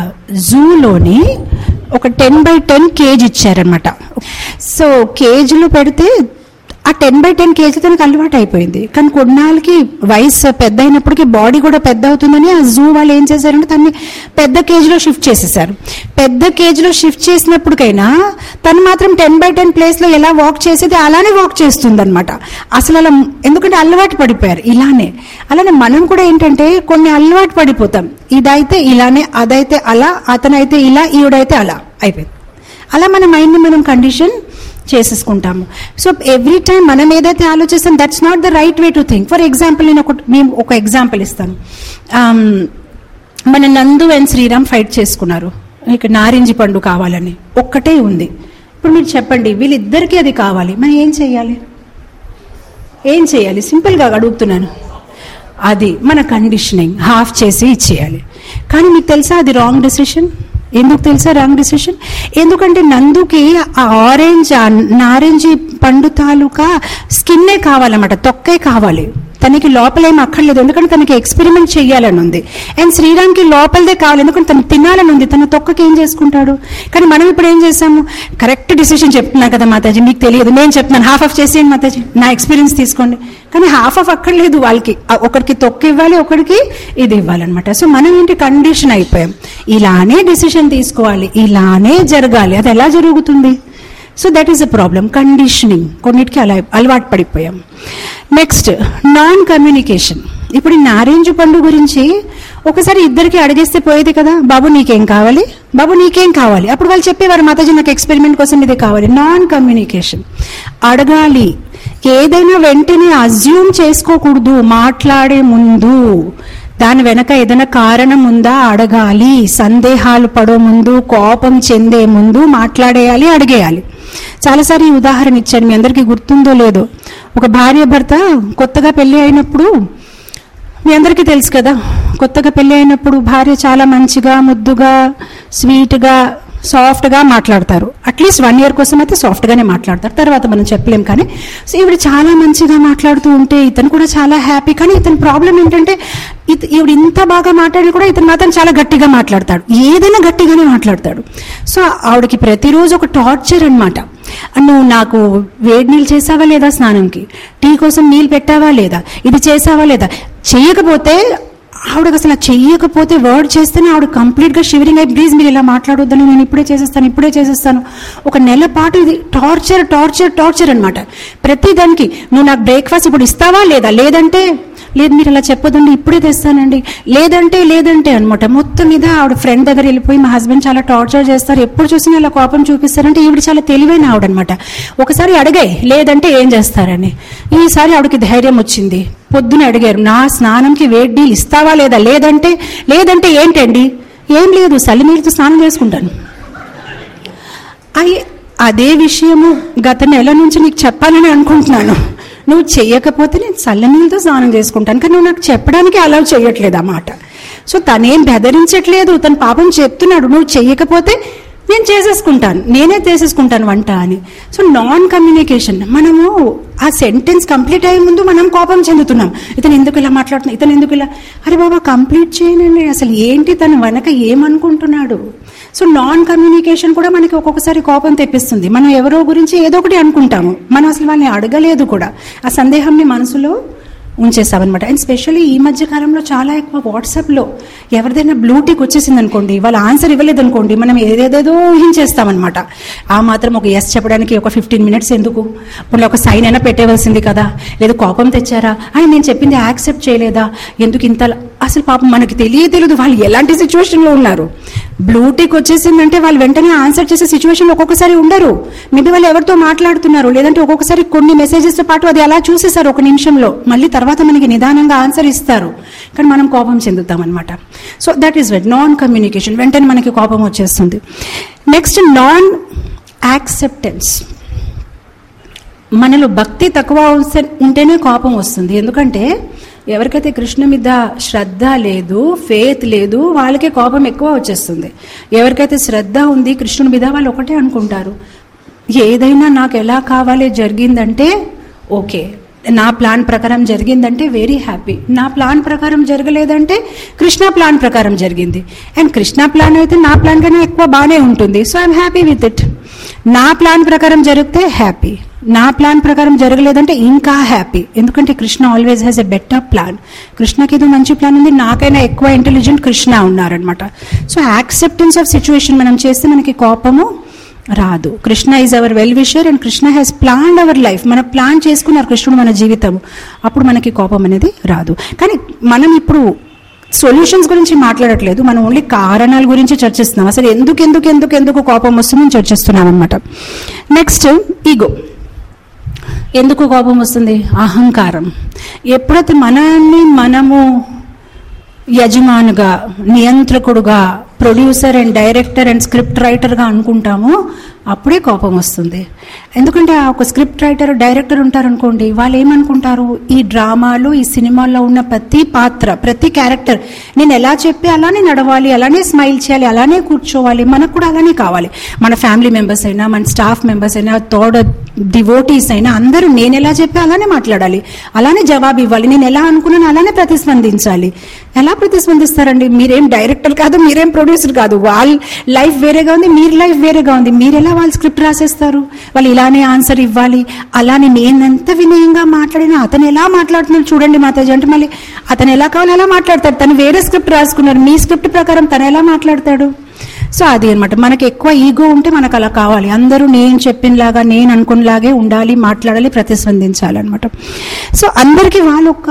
జూలోని ఒక టెన్ బై టెన్ కేజ్ ఇచ్చారనమాట సో కేజీలో పెడితే ఆ టెన్ బై టెన్ కేజీ తనకు అలవాటు అయిపోయింది కానీ కొన్నాళ్ళకి వయసు పెద్ద అయినప్పటికీ బాడీ కూడా పెద్ద అవుతుందని ఆ జూ వాళ్ళు ఏం చేశారంటే తన్ని పెద్ద కేజీలో షిఫ్ట్ చేసేసారు పెద్ద కేజీలో షిఫ్ట్ చేసినప్పటికైనా తను మాత్రం టెన్ బై టెన్ ప్లేస్లో ఎలా వాక్ చేసేది అలానే వాక్ చేస్తుంది అసలు అలా ఎందుకంటే అలవాటు పడిపోయారు ఇలానే అలానే మనం కూడా ఏంటంటే కొన్ని అలవాటు పడిపోతాం ఇదైతే ఇలానే అదైతే అలా అతనైతే ఇలా ఈవిడైతే అలా అయిపోయింది అలా మన మైండ్ని మనం కండిషన్ చేసేసుకుంటాము సో ఎవ్రీ టైం మనం ఏదైతే ఆలోచిస్తాం that's not the right way to think for example నేను ఒక మేము ఒక ఎగ్జాంపుల్ ఇస్తాను Um, మన నందు అండ్ శ్రీరామ్ ఫైట్ చేసుకున్నారు ఇక నారింజి పండు కావాలని ఒక్కటే ఉంది ఇప్పుడు మీరు చెప్పండి వీళ్ళిద్దరికీ అది కావాలి మనం ఏం చేయాలి ఏం చేయాలి సింపుల్గా అడుగుతున్నాను అది మన కండిషనింగ్ హాఫ్ చేసి ఇచ్చేయాలి కానీ మీకు తెలుసా అది రాంగ్ డెసిషన్ ఎందుకు తెలుసా రాంగ్ డెసిషన్ ఎందుకంటే నందుకి ఆ ఆరెంజ్ ఆ నారెంజి పండు తాలూకా స్కిన్నే కావాలన్నమాట తొక్కే కావాలి తనకి లోపలేం అక్కర్లేదు ఎందుకంటే తనకి ఎక్స్పెరిమెంట్ చేయాలని ఉంది అండ్ శ్రీరామ్కి లోపలదే కావాలి ఎందుకంటే తను తినాలని ఉంది తన తొక్కకి ఏం చేసుకుంటాడు కానీ మనం ఇప్పుడు ఏం చేసాము కరెక్ట్ డిసిషన్ చెప్తున్నా కదా మాతాజీ మీకు తెలియదు నేను చెప్తున్నాను హాఫ్ ఆఫ్ చేసేయండి మాతాజీ నా ఎక్స్పీరియన్స్ తీసుకోండి కానీ హాఫ్ ఆఫ్ అక్కర్లేదు వాళ్ళకి ఆ ఒకరికి తొక్క ఇవ్వాలి ఒకరికి ఇది ఇవ్వాలన్నమాట సో మనం ఏంటి కండిషన్ అయిపోయాం ఇలానే డిసిషన్ తీసుకోవాలి ఇలానే జరగాలి అది ఎలా జరుగుతుంది so that is a problem conditioning కొన్నిటికి అలా అలవాటు పడిపోయాం నెక్స్ట్ నాన్ కమ్యూనికేషన్ ఇప్పుడు ఈ నారేంజ్ పండు గురించి ఒకసారి ఇద్దరికి అడిగేస్తే పోయేది కదా బాబు నీకేం కావాలి బాబు నీకేం కావాలి అప్పుడు వాళ్ళు చెప్పేవారు మాతాజీ నాకు ఎక్స్పెరిమెంట్ కోసం ఇదే కావాలి నాన్ కమ్యూనికేషన్ అడగాలి ఏదైనా వెంటనే అజ్యూమ్ చేసుకోకూడదు మాట్లాడే ముందు దాని వెనక ఏదైనా కారణం ఉందా అడగాలి సందేహాలు పడో ముందు కోపం చెందే ముందు మాట్లాడేయాలి అడిగేయాలి చాలాసారి ఈ ఉదాహరణ ఇచ్చాను మీ అందరికీ గుర్తుందో లేదో ఒక భార్య భర్త కొత్తగా పెళ్లి అయినప్పుడు మీ అందరికీ తెలుసు కదా కొత్తగా పెళ్లి అయినప్పుడు భార్య చాలా మంచిగా ముద్దుగా స్వీట్గా సాఫ్ట్గా మాట్లాడతారు అట్లీస్ట్ వన్ ఇయర్ కోసం అయితే సాఫ్ట్గానే మాట్లాడతారు తర్వాత మనం చెప్పలేం కానీ సో ఈవిడ చాలా మంచిగా మాట్లాడుతూ ఉంటే ఇతను కూడా చాలా హ్యాపీ కానీ ఇతని ప్రాబ్లం ఏంటంటే ఇత ఈవిడ ఇంత బాగా మాట్లాడి కూడా ఇతను మాత్రం చాలా గట్టిగా మాట్లాడతాడు ఏదైనా గట్టిగానే మాట్లాడతాడు సో ఆవిడకి ప్రతిరోజు ఒక టార్చర్ అనమాట నువ్వు నాకు వేడి నీళ్ళు చేసావా లేదా స్నానంకి టీ కోసం నీళ్ళు పెట్టావా లేదా ఇది చేసావా లేదా చేయకపోతే ఆవిడకి అసలు ఆ చెయ్యకపోతే వర్డ్ చేస్తేనే ఆవిడ కంప్లీట్గా షివరింగ్ అయి ప్లీజ్ మీరు ఇలా మాట్లాడొద్దని నేను ఇప్పుడే చేసేస్తాను ఇప్పుడే చేసేస్తాను ఒక నెల పాటు ఇది టార్చర్ టార్చర్ టార్చర్ అనమాట ప్రతి దానికి నువ్వు నాకు బ్రేక్ఫాస్ట్ ఇప్పుడు ఇస్తావా లేదా లేదంటే లేదు మీరు అలా చెప్పొద్దండి ఇప్పుడే తెస్తానండి లేదంటే లేదంటే అనమాట మొత్తం మీద ఆవిడ ఫ్రెండ్ దగ్గర వెళ్ళిపోయి మా హస్బెండ్ చాలా టార్చర్ చేస్తారు ఎప్పుడు చూసినా ఇలా కోపం చూపిస్తారంటే ఈవిడ చాలా తెలివైన ఆవిడ అనమాట ఒకసారి అడిగాయి లేదంటే ఏం చేస్తారని ఈసారి ఆవిడకి ధైర్యం వచ్చింది పొద్దున అడిగారు నా స్నానంకి వేడి నీళ్ళు ఇస్తావా లేదా లేదంటే లేదంటే ఏంటండి ఏం లేదు చలి నీళ్ళతో స్నానం చేసుకుంటాను అయ్యి అదే విషయము గత నెల నుంచి నీకు చెప్పాలని అనుకుంటున్నాను నువ్వు చెయ్యకపోతే నేను చల్లనీళ్ళతో స్నానం చేసుకుంటాను కానీ నువ్వు నాకు చెప్పడానికి అలా చేయట్లేదు అన్నమాట సో తనేం బెదిరించట్లేదు తన పాపం చెప్తున్నాడు నువ్వు చెయ్యకపోతే నేను చేసేసుకుంటాను నేనే చేసేసుకుంటాను వంట అని సో నాన్ కమ్యూనికేషన్ మనము ఆ సెంటెన్స్ కంప్లీట్ అయ్యే ముందు మనం కోపం చెందుతున్నాం ఇతను ఎందుకు ఇలా మాట్లాడుతున్నా ఇతను ఎందుకు ఇలా అరే బాబా కంప్లీట్ చేయనండి అసలు ఏంటి తను వెనక ఏమనుకుంటున్నాడు సో నాన్ కమ్యూనికేషన్ కూడా మనకి ఒక్కొక్కసారి కోపం తెప్పిస్తుంది మనం ఎవరో గురించి ఏదో ఒకటి అనుకుంటాము మనం అసలు వాళ్ళని అడగలేదు కూడా ఆ సందేహంని మనసులో ఉంచేసామన్నమాట అండ్ స్పెషల్లీ ఈ మధ్య కాలంలో చాలా ఎక్కువ వాట్సాప్లో ఎవరిదైనా బ్లూటిక్ వచ్చేసింది అనుకోండి వాళ్ళు ఆన్సర్ ఇవ్వలేదు అనుకోండి మనం ఏదేదేదో ఊహించేస్తామన్నమాట ఆ మాత్రం ఒక ఎస్ చెప్పడానికి ఒక ఫిఫ్టీన్ మినిట్స్ ఎందుకు ఇప్పుడు ఒక సైన్ అయినా పెట్టేవలసింది కదా లేదు కోపం తెచ్చారా అని నేను చెప్పింది యాక్సెప్ట్ చేయలేదా ఎందుకు ఇంత అసలు పాపం మనకి తెలియ తెలియదు వాళ్ళు ఎలాంటి సిచ్యువేషన్లో ఉన్నారు బ్లూటిక్ వచ్చేసిందంటే వాళ్ళు వెంటనే ఆన్సర్ చేసే సిచ్యువేషన్ ఒక్కొక్కసారి ఉండరు మేబీ వాళ్ళు ఎవరితో మాట్లాడుతున్నారు లేదంటే ఒక్కొక్కసారి కొన్ని మెసేజెస్తో పాటు అది అలా చూసేసారు ఒక నిమిషంలో మళ్ళీ తర్వాత మనకి నిదానంగా ఆన్సర్ ఇస్తారు కానీ మనం కోపం చెందుతాం అనమాట so that is what non communication వెంటనే మనకి కోపం వచ్చేస్తుంది నెక్స్ట్ నాన్ యాక్సెప్టెన్స్ మనలో భక్తి తక్కువ ఉంటే- ఉంటేనే కోపం వస్తుంది ఎందుకంటే ఎవరికైతే కృష్ణ మీద శ్రద్ధ లేదు ఫేత్ లేదు వాళ్ళకే కోపం ఎక్కువ వచ్చేస్తుంది ఎవరికైతే శ్రద్ధ ఉంది కృష్ణుని మీద వాళ్ళు ఒకటే అనుకుంటారు ఏదైనా నాకు ఎలా కావాలి జరిగిందంటే ఓకే నా ప్లాన్ ప్రకారం జరిగిందంటే వెరీ హ్యాపీ నా ప్లాన్ ప్రకారం జరగలేదంటే కృష్ణ ప్లాన్ ప్రకారం జరిగింది అండ్ కృష్ణ ప్లాన్ అయితే నా ప్లాన్ కన్నా ఎక్కువ బాగానే ఉంటుంది so I'm happy with it నా ప్లాన్ ప్రకారం జరిగితే హ్యాపీ నా ప్లాన్ ప్రకారం జరగలేదంటే ఇంకా హ్యాపీ ఎందుకంటే Krishna always has a better plan కృష్ణకి ఏదో మంచి ప్లాన్ ఉంది నాకైనా ఎక్కువ ఇంటెలిజెంట్ కృష్ణ ఉన్నారనమాట సో యాక్సెప్టెన్స్ ఆఫ్ సిచ్యువేషన్ మనం చేస్తే మనకి కోపము రాదు Krishna is our well wisher and Krishna has plan our life మన ప్లాన్ చేసుకున్నారు కృష్ణుడు మన జీవితం అప్పుడు మనకి కోపం అనేది రాదు కానీ మనం ఇప్పుడు సొల్యూషన్స్ గురించి మాట్లాడట్లేదు మనం ఓన్లీ కారణాల గురించి చర్చిస్తున్నాం అసలు ఎందుకు ఎందుకు ఎందుకు ఎందుకు కోపం వస్తుందని చర్చిస్తున్నాం అనమాట నెక్స్ట్ ఈగో ఎందుకు కోపం వస్తుంది అహంకారం ఎప్పుడైతే మనల్ని మనము యజమానుగా నియంత్రకుడుగా producer and director and script రైటర్గా అనుకుంటామో అప్పుడే కోపం వస్తుంది ఎందుకంటే ఆ ఒక స్క్రిప్ట్ రైటర్ డైరెక్టర్ ఉంటారనుకోండి వాళ్ళు ఏమనుకుంటారు ఈ డ్రామాలు ఈ సినిమాల్లో ఉన్న ప్రతి పాత్ర ప్రతి క్యారెక్టర్ నేను ఎలా చెప్పి అలానే నడవాలి అలానే స్మైల్ చేయాలి అలానే కూర్చోవాలి మనకు కూడా అలానే కావాలి మన ఫ్యామిలీ మెంబర్స్ అయినా మన స్టాఫ్ మెంబర్స్ అయినా థర్డ్ డివోటీస్ అయినా అందరూ నేను ఎలా చెప్పి అలానే మాట్లాడాలి అలానే జవాబు ఇవ్వాలి నేను ఎలా అనుకున్నాను అలానే ప్రతిస్పందించాలి ఎలా ప్రతిస్పందిస్తారండి మీరేం డైరెక్టర్ కాదు మీరేం ప్రొడ్యూసర్ కాదు వాళ్ళ లైఫ్ వేరేగా ఉంది మీరు లైఫ్ వేరేగా ఉంది మీరు ఎలా వాళ్ళ స్క్రిప్ట్ రాసేస్తారు వాళ్ళు ఇలానే ఆన్సర్ ఇవ్వాలి అలానే నేనెంత వినయంగా మాట్లాడినా అతను ఎలా మాట్లాడుతున్నాడు చూడండి మాతాజీ అంటే మళ్ళీ అతను ఎలా కావాలో అలా మాట్లాడతాడు తను వేరే స్క్రిప్ట్ రాసుకున్నారు మీ స్క్రిప్ట్ ప్రకారం తను ఎలా మాట్లాడతాడు సో అది అన్నమాట మనకి ఎక్కువ ఈగో ఉంటే మనకు అలా కావాలి అందరూ నేను చెప్పినలాగా నేను అనుకున్నలాగే ఉండాలి మాట్లాడాలి ప్రతిస్పందించాలి అనమాట సో అందరికీ వాళ్ళ ఒక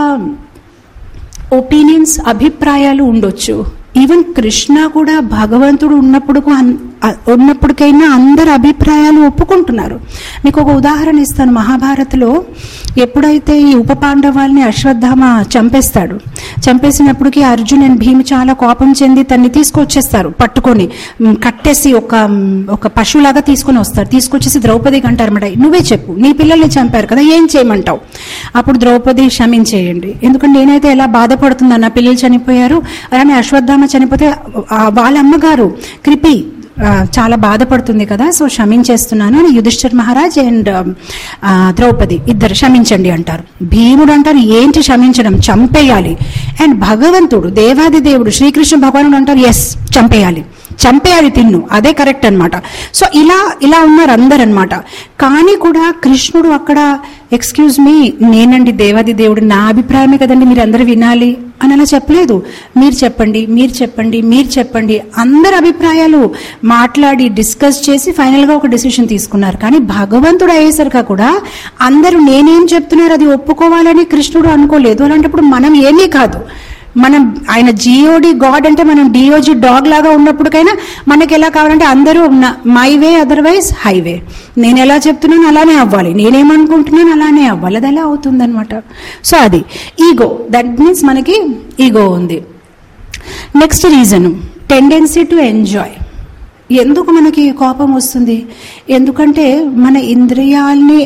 ఒపీనియన్స్ అభిప్రాయాలు ఉండొచ్చు ఈవెన్ కృష్ణ కూడా భగవంతుడు ఉన్నప్పుడు అన్- అ- ఉన్నప్పటికైనా అందరి అభిప్రాయాలు ఒప్పుకుంటున్నారు మీకు ఒక ఉదాహరణ ఇస్తాను మహాభారత్లో ఎప్పుడైతే ఈ ఉప పాండవాల్ని అశ్వత్థామ చంపేస్తాడు చంపేసినప్పటికీ అర్జున్ అండ్ భీమ్ చాలా కోపం చెంది తన్ని తీసుకొచ్చేస్తారు పట్టుకొని మ్, కట్టేసి ఒక మ్, ఒక పశువులాగా తీసుకొని వస్తారు తీసుకొచ్చేసి ద్రౌపదికి అంటారు అనమాట నువ్వే చెప్పు నీ పిల్లల్ని చంపారు కదా ఏం చేయమంటావు అప్పుడు ద్రౌపది క్షమించేయండి ఎందుకంటే నేనైతే ఎలా బాధపడుతున్నాను నా పిల్లలు చనిపోయారు అలానే అశ్వత్థామ చనిపోతే ఆ, వాళ్ళ అమ్మగారు కృపి ఆ, చాలా బాధపడుతుంది కదా సో క్షమించేస్తున్నాను అని యుధిష్ఠిర్ మహారాజ్ అండ్ ఆ, ద్రౌపది ఇద్దరు క్షమించండి అంటారు భీముడు అంటారు ఏంటి క్షమించడం చంపేయాలి అండ్ భగవంతుడు దేవాది దేవుడు శ్రీకృష్ణ భగవానుడు అంటారు ఎస్ చంపేయాలి చంపేయాలి తిన్ను అదే కరెక్ట్ అన్నమాట సో ఇలా ఇలా ఉన్నారు అందరు అనమాట కానీ కూడా కృష్ణుడు అక్కడ ఎక్స్క్యూజ్ మీ నేనండి దేవాది దేవుడు నా అభిప్రాయమే కదండి మీరు అందరూ వినాలి అని అలా చెప్పలేదు మీరు చెప్పండి మీరు చెప్పండి మీరు చెప్పండి అందరి అభిప్రాయాలు మాట్లాడి డిస్కస్ చేసి ఫైనల్ గా ఒక డెసిషన్ తీసుకున్నారు కానీ భగవంతుడు అయ్యేసరికి కూడా అందరూ నేనేం చెప్తున్నారు అది ఒప్పుకోవాలని కృష్ణుడు అనుకోలేదు అలాంటప్పుడు మనం ఏమీ కాదు మనం ఆయన జిఓడి గాడ్ అంటే మనం డిఓజి డాగ్ లాగా ఉన్నప్పటికైనా మనకి ఎలా కావాలంటే అందరూ మై వే అదర్వైజ్ హైవే నేను ఎలా చెప్తున్నాను అలానే అవ్వాలి నేనేమనుకుంటున్నాను అలానే అవ్వాలి అది ఎలా అవుతుందన్నమాట సో అది ఈగో దట్ మీన్స్ మనకి ఈగో ఉంది next reason tendency to enjoy ఎందుకు మనకి కోపం వస్తుంది ఎందుకంటే మన ఇంద్రియాల్ని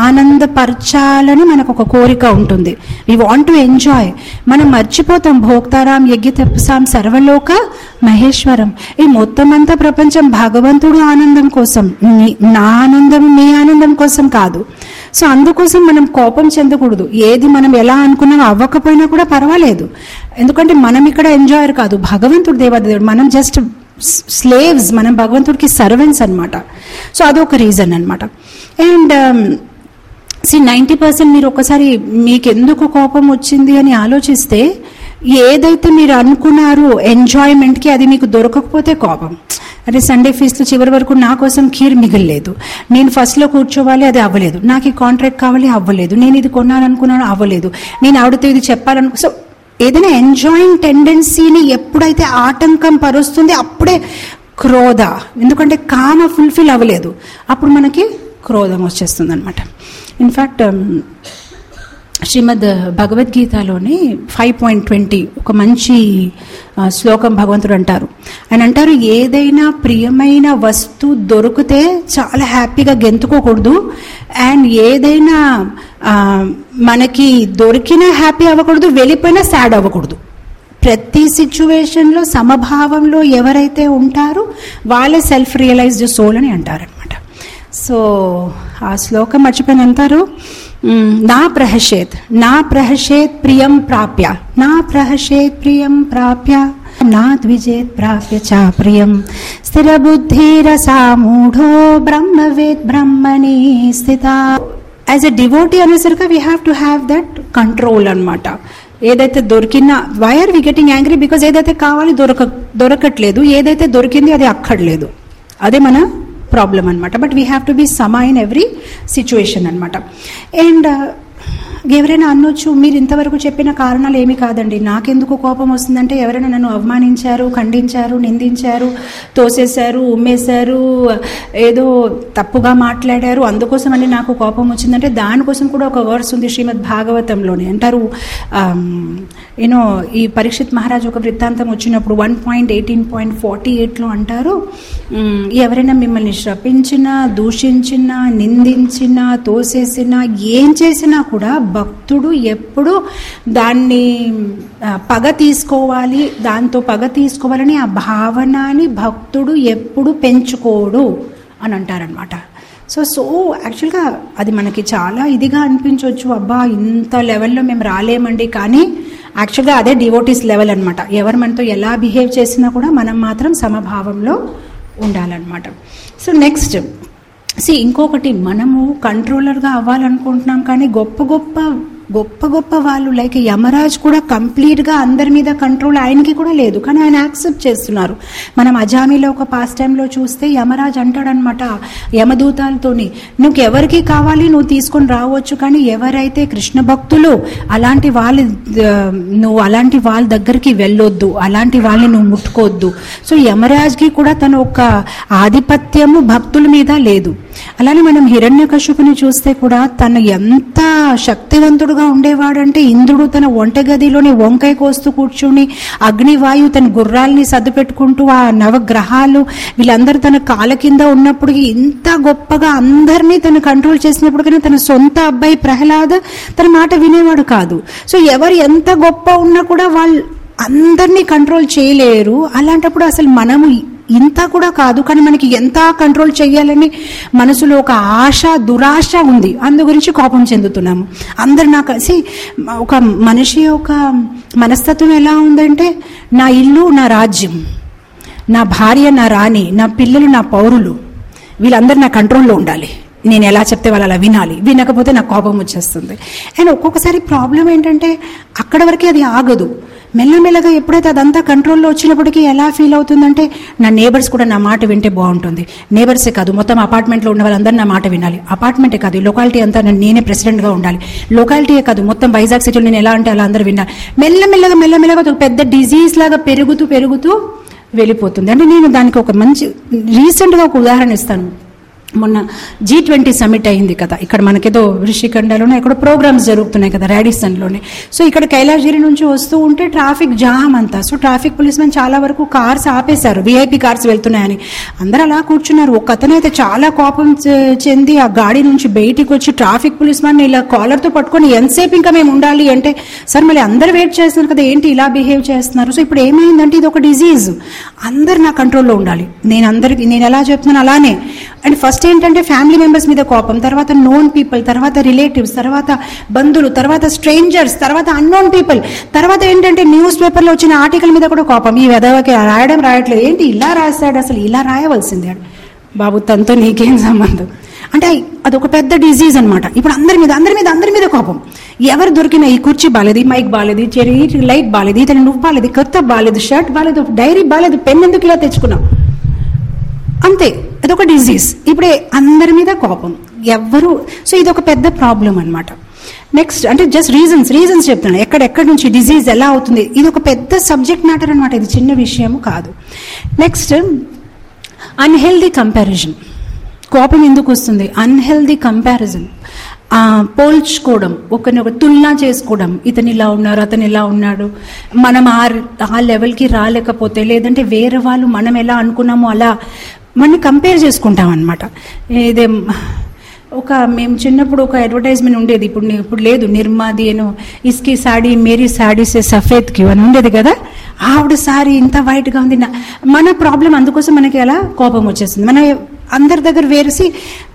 ఆనందపరచాలని మనకు ఒక కోరిక ఉంటుంది వి వాంట్ టు ఎంజాయ్ మనం మర్చిపోతాం భోక్తారాం యజ్ఞ తపసాం సర్వలోక మహేశ్వరం ఈ మొత్తం అంతా ప్రపంచం భగవంతుడు ఆనందం కోసం నీ- నా ఆనందం నీ ఆనందం కోసం కాదు సో అందుకోసం మనం కోపం చెందకూడదు ఏది మనం ఎలా అనుకున్నామో అవ్వకపోయినా కూడా పర్వాలేదు ఎందుకంటే మనం ఇక్కడ ఎంజాయర్ కాదు భగవంతుడు దేవాదేవుడు మనం జస్ట్ స్లేవ్స్ మనం భగవంతుడికి సర్వెంట్స్ అన్నమాట సో అదొక రీజన్ అన్నమాట అండ్ సి నైంటీ పర్సెంట్ మీరు ఒకసారి మీకు ఎందుకు కోపం వచ్చింది అని ఆలోచిస్తే ఏదైతే మీరు అనుకున్నారో ఎంజాయ్మెంట్కి అది మీకు దొరకకపోతే కోపం అరే సండే ఫీస్లో చివరి వరకు నా కోసం ఖీర్ మిగలలేదు నేను ఫస్ట్లో కూర్చోవాలి అది అవ్వలేదు నాకు ఈ కాంట్రాక్ట్ కావాలి అవ్వలేదు నేను ఇది కొనాలనుకున్నాను అవ్వలేదు నేను ఆవిడతో ఇది చెప్పాలనుకో సో ఏదైనా ఎంజాయింగ్ టెండెన్సీని ఎప్పుడైతే ఆటంకం పరుస్తుంది అప్పుడే క్రోధ ఎందుకంటే కామ ఫుల్ఫిల్ అవ్వలేదు అప్పుడు మనకి క్రోధం వచ్చేస్తుంది అనమాట ఇన్ఫ్యాక్ట్ శ్రీమద్ భగవద్గీతలోని ఫైవ్ పాయింట్ ట్వంటీ ఒక మంచి ఆ, శ్లోకం భగవంతుడు అంటారు ఆయన అంటారు ఏదైనా ప్రియమైన వస్తువు దొరికితే చాలా హ్యాపీగా గెంతుకోకూడదు అండ్ ఏదైనా ఆ, మనకి దొరికినా హ్యాపీ అవ్వకూడదు వెళ్ళిపోయినా సాడ్ అవ్వకూడదు ప్రతి సిచ్యువేషన్లో సమభావంలో ఎవరైతే ఉంటారో వాళ్ళే సెల్ఫ్ రియలైజ్డ్ సోల్ అని అంటారనమాట సో ఆ శ్లోకం మర్చిపోయిన అంటారు మ్, నా ప్రహషేత్ నా ప్రహషేత్ ప్రియం ప్రాప్య నా ప్రహషేత్ ప్రియం ప్రాప్య నా ద్విజేత్ ప్రాప్య చ ప్రియం స్థిర బుద్ధిరసామూఢో బ్రహ్మవేద్ బ్రహ్మణి స్థిత యాజ్ ఎ డివోటీ అనేసరికి we have to have that control అన్నమాట ఏదైతే దొరికినా why are we getting angry because ఏదైతే కావాలి దొరక దొరకట్లేదు ఏదైతే దొరికింది అది అక్కర్లేదు అదే మన ప్రాబ్లం అనమాట but we have to be సమా ఇన్ ఎవ్రీ సిచ్యువేషన్ అనమాట అండ్ ఎవరైనా అనొచ్చు మీరు ఇంతవరకు చెప్పిన కారణాలు ఏమీ కాదండి నాకెందుకు కోపం వస్తుందంటే ఎవరైనా నన్ను అవమానించారు ఖండించారు నిందించారు తోసేశారు ఉమ్మేశారు ఏదో తప్పుగా మాట్లాడారు అందుకోసమని నాకు కోపం వచ్చిందంటే దానికోసం కూడా ఒక వర్స్ ఉంది శ్రీమద్ భాగవతంలోనే అంటారు యూనో ఈ పరీక్షిత్ మహారాజ్ ఒక వృత్తాంతం వచ్చినప్పుడు one point eighteen point forty ఎయిట్లో అంటారు "ఉమ్, ఎవరైనా మిమ్మల్ని శపించినా దూషించినా నిందించినా తోసేసినా ఏం చేసినా కూడా భక్తుడు ఎప్పుడు దాన్ని ఆ, పగ తీసుకోవాలి దాంతో పగ తీసుకోవాలని ఆ భావనని భక్తుడు ఎప్పుడు పెంచుకోడు అని అంటారనమాట సో సో యాక్చువల్గా అది మనకి చాలా ఇదిగా అనిపించవచ్చు అబ్బా ఇంత లెవెల్లో మేము రాలేమండి కానీ యాక్చువల్గా అదే డివోటీస్ లెవెల్ అనమాట ఎవరు మనతో ఎలా బిహేవ్ చేసినా కూడా మనం మాత్రం సమభావంలో ఉండాలన్నమాట సో నెక్స్ట్ సి ఇంకొకటి మనము కంట్రోలర్గా అవ్వాలనుకుంటున్నాం కానీ గొప్ప గొప్ప గొప్ప గొప్ప వాళ్ళు లైక్ యమరాజ్ కూడా కంప్లీట్ గా అందరి మీద కంట్రోల్ ఆయనకి కూడా లేదు కానీ ఆయన యాక్సెప్ట్ చేస్తున్నారు మనం అజామీలో ఒక పాస్ టైంలో చూస్తే యమరాజ్ అంటాడనమాట యమదూతాలతోని నువ్వు ఎవరికి కావాలి నువ్వు తీసుకొని రావచ్చు కానీ ఎవరైతే కృష్ణ భక్తులు అలాంటి వాళ్ళ ఆ, నువ్వు అలాంటి వాళ్ళ దగ్గరికి వెళ్ళొద్దు అలాంటి వాళ్ళని నువ్వు ముట్టుకోవద్దు సో యమరాజ్కి కూడా తన ఒక ఆధిపత్యము భక్తుల మీద లేదు అలానే మనం హిరణ్యకశుపుని చూస్తే కూడా తను ఎంత శక్తివంతుడుగా ఉండేవాడంటే ఇంద్రుడు తన వంటగదిలోని వంకాయ కోస్తూ కూర్చుని అగ్నివాయు తన గుర్రాల్ని సర్దుపెట్టుకుంటూ ఆ నవగ్రహాలు వీళ్ళందరూ తన కాళ్ళ కింద ఉన్నప్పుడు ఇంత గొప్పగా అందరినీ తను కంట్రోల్ చేసినప్పటికీ తన సొంత అబ్బాయి ప్రహ్లాద్ తన మాట వినేవాడు కాదు సో ఎవరు ఎంత గొప్ప ఉన్నా కూడా వాళ్ళు అందరినీ కంట్రోల్ చేయలేరు అలాంటప్పుడు అసలు మనము ఇంత కూడా కాదు కానీ మనకి ఎంత కంట్రోల్ చేయాలని మనసులో ఒక ఆశ దురాశ ఉంది అందు గురించి కోపం చెందుతున్నాము అందరు నాకు కలిసి ఒక మనిషి యొక్క మనస్తత్వం ఎలా ఉందంటే నా ఇల్లు నా రాజ్యం నా భార్య నా రాణి నా పిల్లలు నా పౌరులు వీళ్ళందరూ నా కంట్రోల్లో ఉండాలి నేను ఎలా చెప్తే వాళ్ళు అలా వినాలి వినకపోతే నాకు కోపం వచ్చేస్తుంది అండ్ ఒక్కొక్కసారి ప్రాబ్లం ఏంటంటే అక్కడ వరకే అది ఆగదు మెల్లమెల్లగా ఎప్పుడైతే అదంతా కంట్రోల్లో వచ్చినప్పటికీ ఎలా ఫీల్ అవుతుందంటే నా నేబర్స్ కూడా నా మాట వింటే బాగుంటుంది నేబర్సే కాదు మొత్తం అపార్ట్మెంట్లో ఉన్న వాళ్ళందరూ నా మాట వినాలి అపార్ట్మెంటే కాదు లొకాలిటీ అంతా నేను- నేనే ప్రెసిడెంట్గా ఉండాలి లొకాలిటీయే కాదు మొత్తం వైజాగ్ సిటీలో నేను ఎలా అంటే అలా అందరూ వినాలి మెల్లమెల్లగా మెల్లమెల్లగా ఒక పెద్ద డిజీజ్ లాగా పెరుగుతూ పెరుగుతూ వెళ్ళిపోతుంది అంటే నేను దానికి ఒక మంచి రీసెంట్గా ఒక ఉదాహరణ ఇస్తాను మొన్న జీ ట్వంటీ సమిట్ అయింది కదా ఇక్కడ మనకేదో ఋషికండలోనే ఇక్కడ ప్రోగ్రామ్స్ జరుగుతున్నాయి కదా రాడిసన్లోనే సో ఇక్కడ కైలాసగిరి నుంచి వస్తూ ఉంటే ట్రాఫిక్ జామ్ అంతా సో ట్రాఫిక్ పోలీస్ మెన్ చాలా వరకు కార్స్ ఆపేశారు విఐపి కార్స్ వెళ్తున్నాయని అందరూ అలా కూర్చున్నారు ఒక అతనైతే చాలా కోపం చె- చెంది ఆ గాడి నుంచి బయటికి వచ్చి ట్రాఫిక్ పోలీస్ మ్యాన్ ఇలా కాలర్తో పట్టుకొని ఎంతసేపు ఇంకా మేము ఉండాలి అంటే సార్ మళ్ళీ అందరు వెయిట్ చేస్తున్నారు కదా ఏంటి ఇలా బిహేవ్ చేస్తున్నారు సో ఇప్పుడు ఏమైందంటే ఇది ఒక డిజీజ్ అందరు నా కంట్రోల్లో ఉండాలి నేను అందరికి నేను ఎలా చెప్తున్నాను అలానే అండ్ ఫస్ట్ ఏంటంటే ఫ్యామిలీ మెంబర్స్ మీద కోపం తర్వాత నోన్ పీపుల్ తర్వాత రిలేటివ్స్ తర్వాత బంధువులు తర్వాత స్ట్రేంజర్స్ తర్వాత అన్నోన్ పీపుల్ తర్వాత ఏంటంటే న్యూస్ పేపర్లో వచ్చిన ఆర్టికల్ మీద కూడా కోపం ఈ వెదవకి రాయడం రాయట్లేదు ఏంటి ఇలా రాశాడు అసలు ఇలా రాయవలసిందే బాబు తనతో నీకేం సంబంధం అంటే అదొక పెద్ద డిజీజ్ అన్నమాట ఇప్పుడు అందరి మీద అందరి మీద అందరి మీద కోపం ఎవరు దొరికిన ఈ కుర్చీ బాలేదు ఈ మైక్ బాలేదు ఈ చెరి ఈ లైట్ బాలేదు ఇతను నువ్వు బాలేదు కొత్త బాలేదు షర్ట్ బాలేదు డైరీ బాలేదు పెన్ ఎందుకు ఇలా తెచ్చుకున్నావు అంతే అదొక డిజీజ్ ఇప్పుడే అందరి మీద కోపం ఎవ్వరు సో ఇది ఒక పెద్ద ప్రాబ్లం అన్నమాట నెక్స్ట్ అంటే జస్ట్ రీజన్స్ రీజన్స్ చెప్తున్నాను ఎక్కడెక్కడి నుంచి డిజీజ్ ఎలా అవుతుంది ఇది ఒక పెద్ద సబ్జెక్ట్ మ్యాటర్ అనమాట ఇది చిన్న విషయము కాదు నెక్స్ట్ అన్హెల్దీ కంపారిజన్ కోపం ఎందుకు వస్తుంది అన్హెల్దీ కంపారిజన్ పోల్చుకోవడం ఒకరిని ఒక తులనా చేసుకోవడం ఇతను ఇలా ఉన్నారు అతను ఇలా ఉన్నాడు మనం ఆ ఆ లెవెల్కి రాలేకపోతే లేదంటే వేరే వాళ్ళు మనం ఎలా అనుకున్నామో అలా మనం కంపేర్ చేసుకుంటాం అనమాట ఇదే ఒక మేము చిన్నప్పుడు ఒక అడ్వర్టైజ్మెంట్ ఉండేది ఇప్పుడు ని- ఇప్పుడు లేదు నిర్మాది ఏను ఇస్కి సాడీ మేరీ సాడీ సే సఫేద్ క్యూ అని ఉండేది కదా ఆవిడ సారీ ఇంత వైట్గా ఉంది నా- మన ప్రాబ్లం అందుకోసం మనకి ఎలా కోపం వచ్చేస్తుంది మన అందరి దగ్గర వేరేసి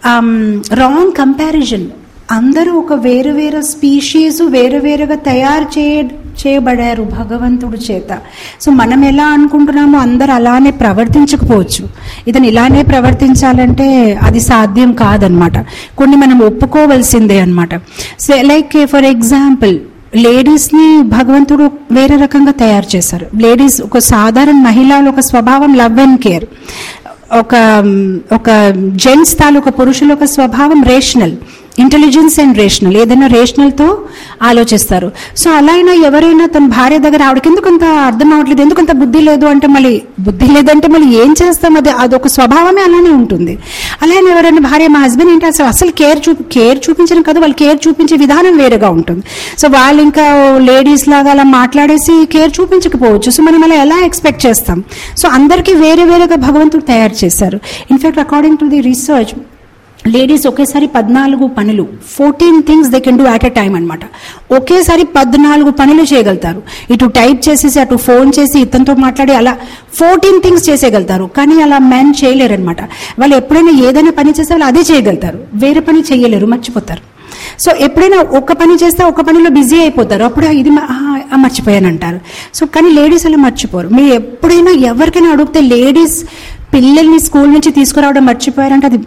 రాంగ్ కంపారిజన్ అందరూ ఒక వేరు వేరు స్పీషీస్ వేరు వేరుగా తయారు చేయ చేయబడారు భగవంతుడు చేత సో మనం ఎలా అనుకుంటున్నామో అందరు అలానే ప్రవర్తించకపోవచ్చు ఇతను ఇలానే ప్రవర్తించాలంటే అది సాధ్యం కాదనమాట కొన్ని మనం ఒప్పుకోవలసిందే అనమాట లైక్ ఫర్ ఎగ్జాంపుల్ లేడీస్ని భగవంతుడు వేరే రకంగా తయారు చేశారు లేడీస్ ఒక సాధారణ మహిళలు ఒక స్వభావం లవ్ అండ్ కేర్ ఒక ఒక జెంట్స్ తాలూకా పురుషుల యొక్క స్వభావం రేషనల్ ఇంటెలిజెన్స్ అండ్ రేషనల్ ఏదైనా రేషనల్తో ఆలోచిస్తారు సో అలా అయినా ఎవరైనా తన భార్య దగ్గర ఆవిడకి ఎందుకు అంత అర్థం అవ్వట్లేదు ఎందుకు అంత బుద్ధి లేదు అంటే మళ్ళీ బుద్ధి లేదంటే మళ్ళీ ఏం చేస్తాం అది అదొక స్వభావమే అలానే ఉంటుంది అలానే ఎవరైనా భార్య మా హస్బెండ్ ఏంటి అసలు అసలు కేర్ చూపి కేర్ చూపించడం కాదు వాళ్ళు కేర్ చూపించే విధానం వేరేగా ఉంటుంది సో వాళ్ళు ఇంకా లేడీస్ లాగా అలా మాట్లాడేసి కేర్ చూపించకపోవచ్చు సో మనం అలా ఎలా ఎక్స్పెక్ట్ చేస్తాం సో అందరికీ వేరే వేరేగా భగవంతుడు తయారు చేశారు in fact according to the research ladies ఒకేసారి పద్నాలుగు పనులు fourteen things they can do at a time అనమాట ఒకేసారి పద్నాలుగు పనులు చేయగలుగుతారు ఇటు టైప్ చేసేసి అటు ఫోన్ చేసి ఇతనితో మాట్లాడి అలా ఫోర్టీన్ థింగ్స్ చేసేయగలుగుతారు కానీ అలా మెన్ చేయలేరు అనమాట వాళ్ళు ఎప్పుడైనా ఏదైనా పని చేస్తే వాళ్ళు అదే చేయగలుగుతారు వేరే పని చేయలేరు మర్చిపోతారు సో ఎప్పుడైనా ఒక పని చేస్తే ఒక పనిలో బిజీ అయిపోతారు అప్పుడు ఇది మ- ఆ, ఆ, మర్చిపోయాను అంటారు సో కానీ లేడీస్ అలా మర్చిపోరు మీరు ఎప్పుడైనా ఎవరికైనా అడిగితే లేడీస్ పిల్లల్ని స్కూల్ నుంచి తీసుకురావడం మర్చిపోయారంటే అది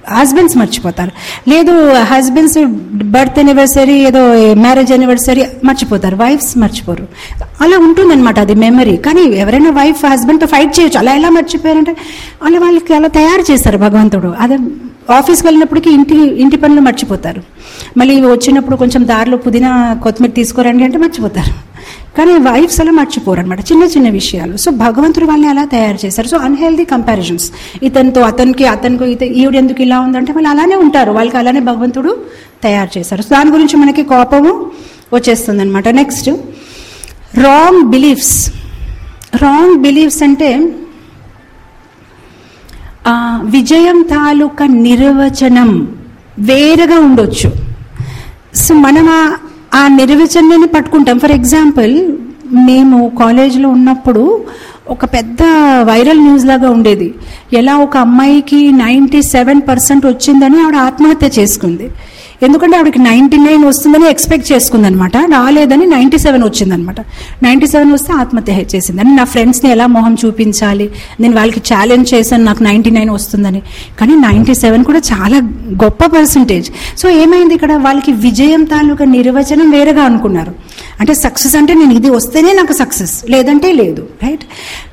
హస్బెండ్స్ మర్చిపోతారు లేదు హస్బెండ్స్ బర్త్ అనివర్సరీ ఏదో మ్యారేజ్ అనివర్సరీ మర్చిపోతారు వైఫ్స్ మర్చిపోరు అలా ఉంటుందన్నమాట అది మెమరీ కానీ ఎవరైనా వైఫ్ హస్బెండ్తో ఫైట్ చేయొచ్చు అలా ఎలా మర్చిపోయారంటే అలా వాళ్ళకి అలా తయారు చేస్తారు భగవంతుడు అదే ఆఫీస్కి వెళ్ళినప్పటికీ ఇంటి ఇంటి పనులు మర్చిపోతారు మళ్ళీ వచ్చినప్పుడు కొంచెం దారిలో పుదీనా కొత్తిమీర తీసుకురండి అంటే మర్చిపోతారు కానీ వైఫ్స్ అలా మర్చిపోరు అనమాట చిన్న చిన్న విషయాలు సో భగవంతుడు వాళ్ళని అలా తయారు చేశారు సో అన్హెల్దీ కంపారిజన్స్ ఇతనితో అతనికి అతనికి ఇత ఈవిడ ఎందుకు ఇలా ఉందంటే వాళ్ళు అలానే ఉంటారు వాళ్ళకి అలానే భగవంతుడు తయారు చేశారు సో దాని గురించి మనకి కోపము వచ్చేస్తుంది అనమాట next wrong beliefs wrong beliefs అంటే ఆ, విజయం తాలూకా నిర్వచనం వేరుగా ఉండొచ్చు సో మనం ఆ- ఆ నిర్వచనాన్ని పట్టుకుంటాం ఫర్ ఎగ్జాంపుల్ మేము కాలేజ్లో ఉన్నప్పుడు ఒక పెద్ద వైరల్ న్యూస్ లాగా ఉండేది ఎలా ఒక అమ్మాయికి నైంటీ సెవెన్ పర్సెంట్ వచ్చిందని ఆవిడ ఆత్మహత్య చేసుకుంది ఎందుకంటే ఆవిడకి నైంటీ నైన్ వస్తుందని ఎక్స్పెక్ట్ చేసుకుంది అనమాట రాలేదని నైంటీ సెవెన్ వచ్చిందనమాట నైంటీ సెవెన్ వస్తే ఆత్మహత్య చేసింది అని నా ఫ్రెండ్స్ని ఎలా మొహం చూపించాలి నేను వాళ్ళకి ఛాలెంజ్ చేశాను నాకు నైంటీ నైన్ వస్తుందని కానీ నైంటీ సెవెన్ కూడా చాలా గొప్ప పర్సంటేజ్ సో ఏమైంది ఇక్కడ వాళ్ళకి విజయం తాలూకా నిర్వచనం వేరేగా అనుకున్నారు అంటే సక్సెస్ అంటే నేను ఇది వస్తేనే నాకు సక్సెస్ లేదంటే లేదు రైట్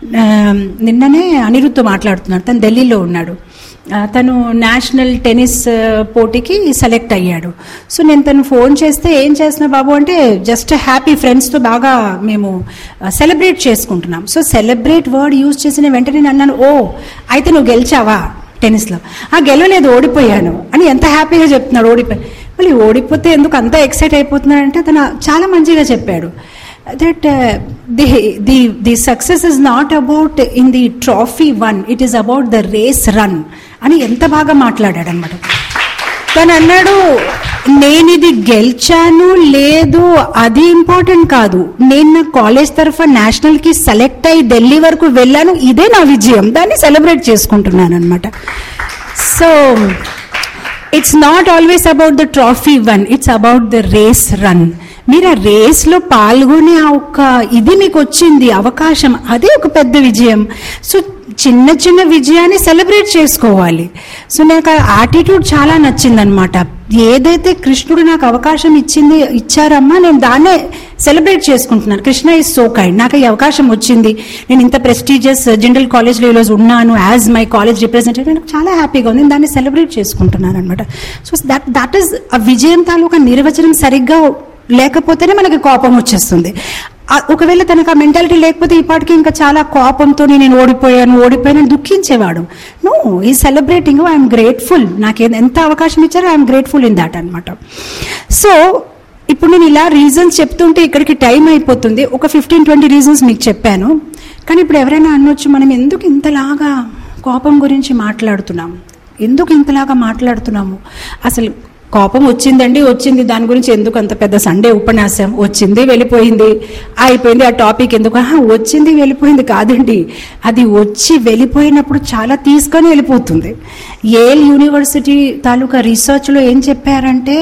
నిన్ననే అనిరుద్ధ్ మాట్లాడుతున్నాడు తను ఢిల్లీలో ఉన్నాడు ఆ, తను నేషనల్ టెన్నిస్ ఆ, పోటీకి సెలెక్ట్ అయ్యాడు సో నేను తను ఫోన్ చేస్తే ఏం చేస్తున్నా బాబు అంటే జస్ట్ హ్యాపీ ఫ్రెండ్స్తో బాగా మేము సెలబ్రేట్ చేసుకుంటున్నాం సో సెలబ్రేట్ వర్డ్ యూజ్ చేసిన వెంటనే నేను అన్నాను ఓ అయితే నువ్వు గెలిచావా టెన్నిస్లో ఆ గెలవలేదు ఓడిపోయాను అని ఎంత హ్యాపీగా చెప్తున్నాడు ఓడిపోయి మళ్ళీ ఓడిపోతే ఎందుకు అంత ఎక్సైట్ అయిపోతున్నాడంటే తను చాలా మంచిగా చెప్పాడు that uh, the, the, the success is not about in the trophy won, it is about the race run అని ఎంత బాగా మాట్లాడాడు అనమాట తను అన్నాడు నేను ఇది గెలిచాను లేదు అది ఇంపార్టెంట్ కాదు నేను నా కాలేజ్ తరఫు నేషనల్ కి సెలెక్ట్ అయ్యి ఢిల్లీ వరకు వెళ్ళాను ఇదే నా విజయం దాన్ని సెలబ్రేట్ చేసుకుంటున్నాను అనమాట so it's not always about the trophy one it's about the race run మీరు ఆ రేస్లో పాల్గొనే ఆ ఒక్క ఇది మీకు వచ్చింది అవకాశం అదే ఒక పెద్ద విజయం సో చిన్న చిన్న విజయాన్ని సెలబ్రేట్ చేసుకోవాలి సో నాకు ఆ యాటిట్యూడ్ చాలా నచ్చిందనమాట ఏదైతే కృష్ణుడు నాకు అవకాశం ఇచ్చింది ఇచ్చారమ్మా నేను దాన్నే సెలబ్రేట్ చేసుకుంటున్నాను కృష్ణ ఇస్ సో కైండ్ నాకు ఈ అవకాశం వచ్చింది నేను ఇంత ప్రెస్టీజియస్ జనరల్ కాలేజ్లో ఈరోజు ఉన్నాను యాజ్ మై కాలేజ్ రిప్రజెంటేటివ్ నాకు చాలా హ్యాపీగా ఉంది నేను దాన్ని సెలబ్రేట్ చేసుకుంటున్నాను అనమాట సో దట్ దట్ ఈస్ ఆ విజయం తాలూకా నిర్వచనం సరిగ్గా లేకపోతేనే మనకి కోపం వచ్చేస్తుంది ఆ- ఒకవేళ తనకు ఆ మెంటాలిటీ లేకపోతే ఈ పాటికి ఇంకా చాలా కోపంతో నేను ఓడిపోయాను ఓడిపోయాను అని దుఃఖించేవాడు నో ఈ సెలబ్రేటింగ్ ఐఎమ్ గ్రేట్ఫుల్ నాకు ఏ- ఎంత అవకాశం ఇచ్చారో ఐఎమ్ గ్రేట్ఫుల్ ఇన్ దాట్ అనమాట సో ఇప్పుడు నేను ఇలా రీజన్స్ చెప్తుంటే ఇక్కడికి టైం అయిపోతుంది ఒక ఫిఫ్టీన్ ట్వంటీ రీజన్స్ మీకు చెప్పాను కానీ ఇప్పుడు ఎవరైనా అనొచ్చు మనం ఎందుకు ఇంతలాగా కోపం గురించి మాట్లాడుతున్నాం ఎందుకు ఇంతలాగా మాట్లాడుతున్నాము అసలు కోపం వచ్చిందండి వచ్చింది దాని గురించి ఎందుకు అంత పెద్ద సండే ఉపన్యాసం వచ్చింది వెళ్ళిపోయింది అయిపోయింది ఆ టాపిక్ ఎందుకు ఆహా, వచ్చింది వెళ్ళిపోయింది కాదండి అది వచ్చి వెళ్ళిపోయినప్పుడు చాలా తీసుకొని వెళ్ళిపోతుంది ఏల్ యూనివర్సిటీ తాలూకా రీసెర్చ్లో ఏం చెప్పారంటే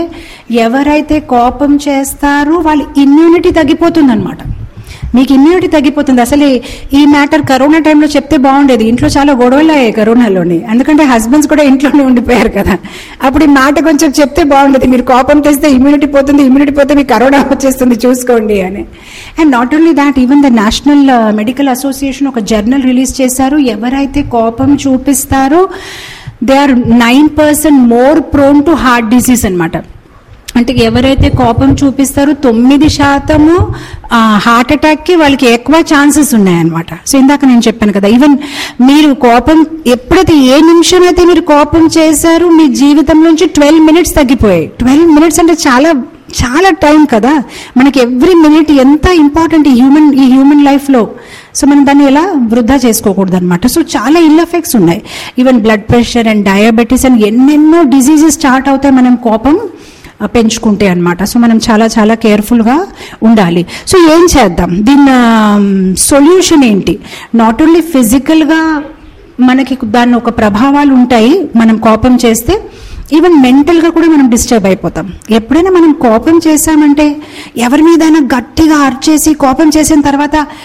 ఎవరైతే కోపం చేస్తారో వాళ్ళ ఇమ్యూనిటీ తగ్గిపోతుంది మీకు ఇమ్యూనిటీ తగ్గిపోతుంది అసలు ఈ- ఈ మ్యాటర్ కరోనా టైంలో చెప్తే బాగుండేది ఇంట్లో చాలా గొడవలు అయ్యాయి కరోనాలోని ఎందుకంటే హస్బెండ్స్ కూడా ఇంట్లోనే ఉండిపోయారు కదా అప్పుడు ఈ మాట కొంచెం చెప్తే బాగుండేది మీరు కోపం చేస్తే ఇమ్యూనిటీ పోతుంది ఇమ్యూనిటీ పోతే మీకు కరోనా వచ్చేస్తుంది చూసుకోండి అని and not only that even the national medical association ఒక జర్నల్ రిలీజ్ చేశారు ఎవరైతే కోపం చూపిస్తారో they are nine percent more prone to heart disease అనమాట అంటే ఎవరైతే కోపం చూపిస్తారో తొమ్మిది శాతము హార్ట్ అటాక్ కి వాళ్ళకి ఎక్కువ ఛాన్సెస్ ఉన్నాయన్నమాట సో ఇందాక నేను చెప్పాను కదా ఈవెన్ మీరు కోపం ఎప్పుడైతే ఏ నిమిషం అయితే మీరు కోపం చేశారో మీ జీవితం నుంచి ట్వెల్వ్ మినిట్స్ తగ్గిపోయాయి ట్వెల్వ్ మినిట్స్ అంటే చాలా చాలా టైం కదా మనకి ఎవ్రీ మినిట్ ఎంత ఇంపార్టెంట్ ఈ హ్యూమన్ ఈ హ్యూమన్ లైఫ్లో సో మనం దాన్ని ఎలా వృధా చేసుకోకూడదు అనమాట సో చాలా ఇల్ ఎఫెక్ట్స్ ఉన్నాయి even blood pressure and diabetes and ఎన్నెన్నో డిసీజెస్ స్టార్ట్ అవుతాయి మనం కోపం ఆ, పెంచుకుంటే అన్నమాట సో మనం చాలా చాలా కేర్ఫుల్గా ఉండాలి సో ఏం చేద్దాం దీని సొల్యూషన్ ఏంటి నాట్ ఓన్లీ ఫిజికల్గా మనకి దాని ఒక ప్రభావాలు ఉంటాయి మనం కోపం చేస్తే ఈవెన్ మెంటల్గా కూడా మనం డిస్టర్బ్ అయిపోతాం ఎప్పుడైనా మనం కోపం చేశామంటే ఎవరి మీదైనా గట్టిగా అర్చేసి కోపం చేసిన తర్వాత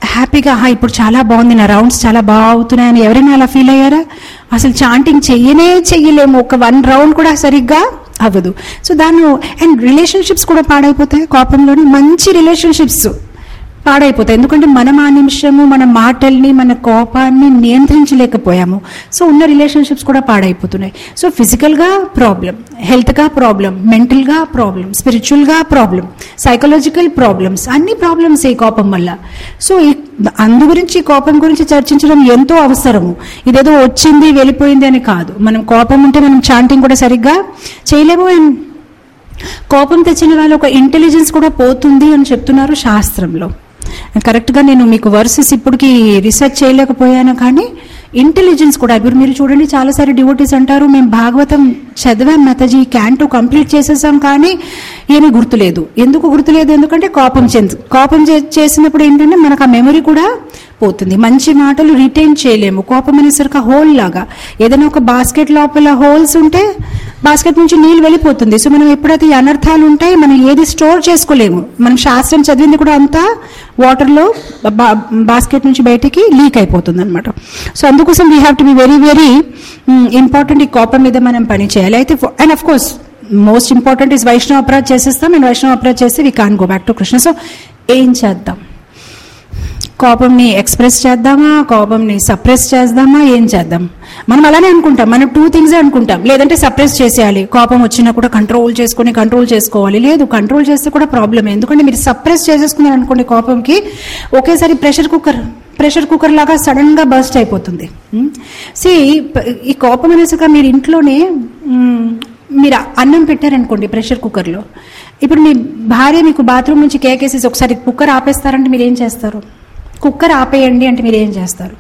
హ్యాపీగా "ఆహా, ఇప్పుడు చాలా బాగుంది నా రౌండ్స్ చాలా బాగా అవుతున్నాయని ఎవరైనా అలా ఫీల్ అయ్యారా అసలు చాంటింగ్ చెయ్యనే చెయ్యలేము ఒక వన్ రౌండ్ కూడా సరిగ్గా అవ్వదు సో దాని అండ్ రిలేషన్షిప్స్ కూడా పాడైపోతాయి కోపంలోని మంచి రిలేషన్షిప్స్ పాడైపోతాయి ఎందుకంటే మనం ఆ నిమిషము మన మాటల్ని మన కోపాన్ని నియంత్రించలేకపోయాము సో ఉన్న రిలేషన్షిప్స్ కూడా పాడైపోతున్నాయి సో ఫిజికల్గా ప్రాబ్లం హెల్త్గా ప్రాబ్లం మెంటల్గా ప్రాబ్లం స్పిరిచువల్గా ప్రాబ్లం సైకలాజికల్ ప్రాబ్లమ్స్ అన్ని ప్రాబ్లమ్స్ ఈ కోపం వల్ల సో ఈ అందు గురించి కోపం గురించి చర్చించడం ఎంతో అవసరము ఇదేదో వచ్చింది వెళ్ళిపోయింది అని కాదు మనం కోపం ఉంటే మనం చాంటింగ్ కూడా సరిగ్గా చేయలేము అండ్ కోపం తెచ్చిన వాళ్ళు ఒక ఇంటెలిజెన్స్ కూడా పోతుంది అని చెప్తున్నారు శాస్త్రంలో కరెక్ట్గా నేను మీకు వర్సెస్ ఇప్పటికి రీసెర్చ్ చేయలేకపోయాను కానీ ఇంటెలిజెన్స్ కూడా ఇప్పుడు మీరు చూడండి చాలాసారి డివోటీస్ అంటారు మేము భాగవతం చదివాం మాతాజీ క్యాంటూ కంప్లీట్ చేసేసాం కానీ ఏమీ గుర్తులేదు ఎందుకు గుర్తులేదు ఎందుకంటే కోపం చెందు కోపం చే- చేసినప్పుడు ఏంటంటే మనకు ఆ మెమరీ కూడా పోతుంది మంచి మాటలు రిటైన్ చేయలేము కోపం అనేసరికి హోల్ లాగా ఏదైనా ఒక బాస్కెట్ లోపల హోల్స్ ఉంటే బాస్కెట్ నుంచి నీళ్ళు వెళ్ళిపోతుంది సో మనం ఎప్పుడైతే ఈ అనర్థాలు ఉంటాయి మనం ఏది స్టోర్ చేసుకోలేము మనం శాస్త్రం చదివింది కూడా అంతా వాటర్లో బాస్కెట్ నుంచి బయటికి లీక్ అయిపోతుంది అనమాట సో అందుకోసం we have to be very very important ఈ కోపం మీద మనం పని చేయాలి అయితే and of course most important is Vaishnava approach చేసేస్తాం అండ్ వైష్ణవ అప్రాచ్ చేస్తే we can go back to Krishna so ఏం చేద్దాం కోపంని ఎక్స్ప్రెస్ చేద్దామా కోపంని సప్రెస్ చేద్దామా ఏం చేద్దాం మనం అలానే అనుకుంటాం మనం టూ థింగ్సే అనుకుంటాం లేదంటే సప్రెస్ చేసేయాలి కోపం వచ్చినా కూడా కంట్రోల్ చేసుకొని కంట్రోల్ చేసుకోవాలి లేదు కంట్రోల్ చేస్తే కూడా ప్రాబ్లమ్ ఎందుకంటే మీరు సప్రెస్ చేసేసుకున్నారు అనుకోండి కోపంకి ఒకేసారి ప్రెషర్ కుక్కర్ ప్రెషర్ కుక్కర్ లాగా సడన్ గా బర్స్ట్ అయిపోతుంది సి ఈ కోపం అనేసరిగా మీరు ఇంట్లోనే మ్, మీరు అన్నం పెట్టారనుకోండి ప్రెషర్ కుక్కర్లో ఇప్పుడు మీ భార్య మీకు బాత్రూమ్ నుంచి కేకేసేసి ఒకసారి కుక్కర్ ఆపేస్తారంటే మీరు ఏం చేస్తారు కుక్కర్ ఆపేయండి అంటే మీరు ఏం చేస్తారు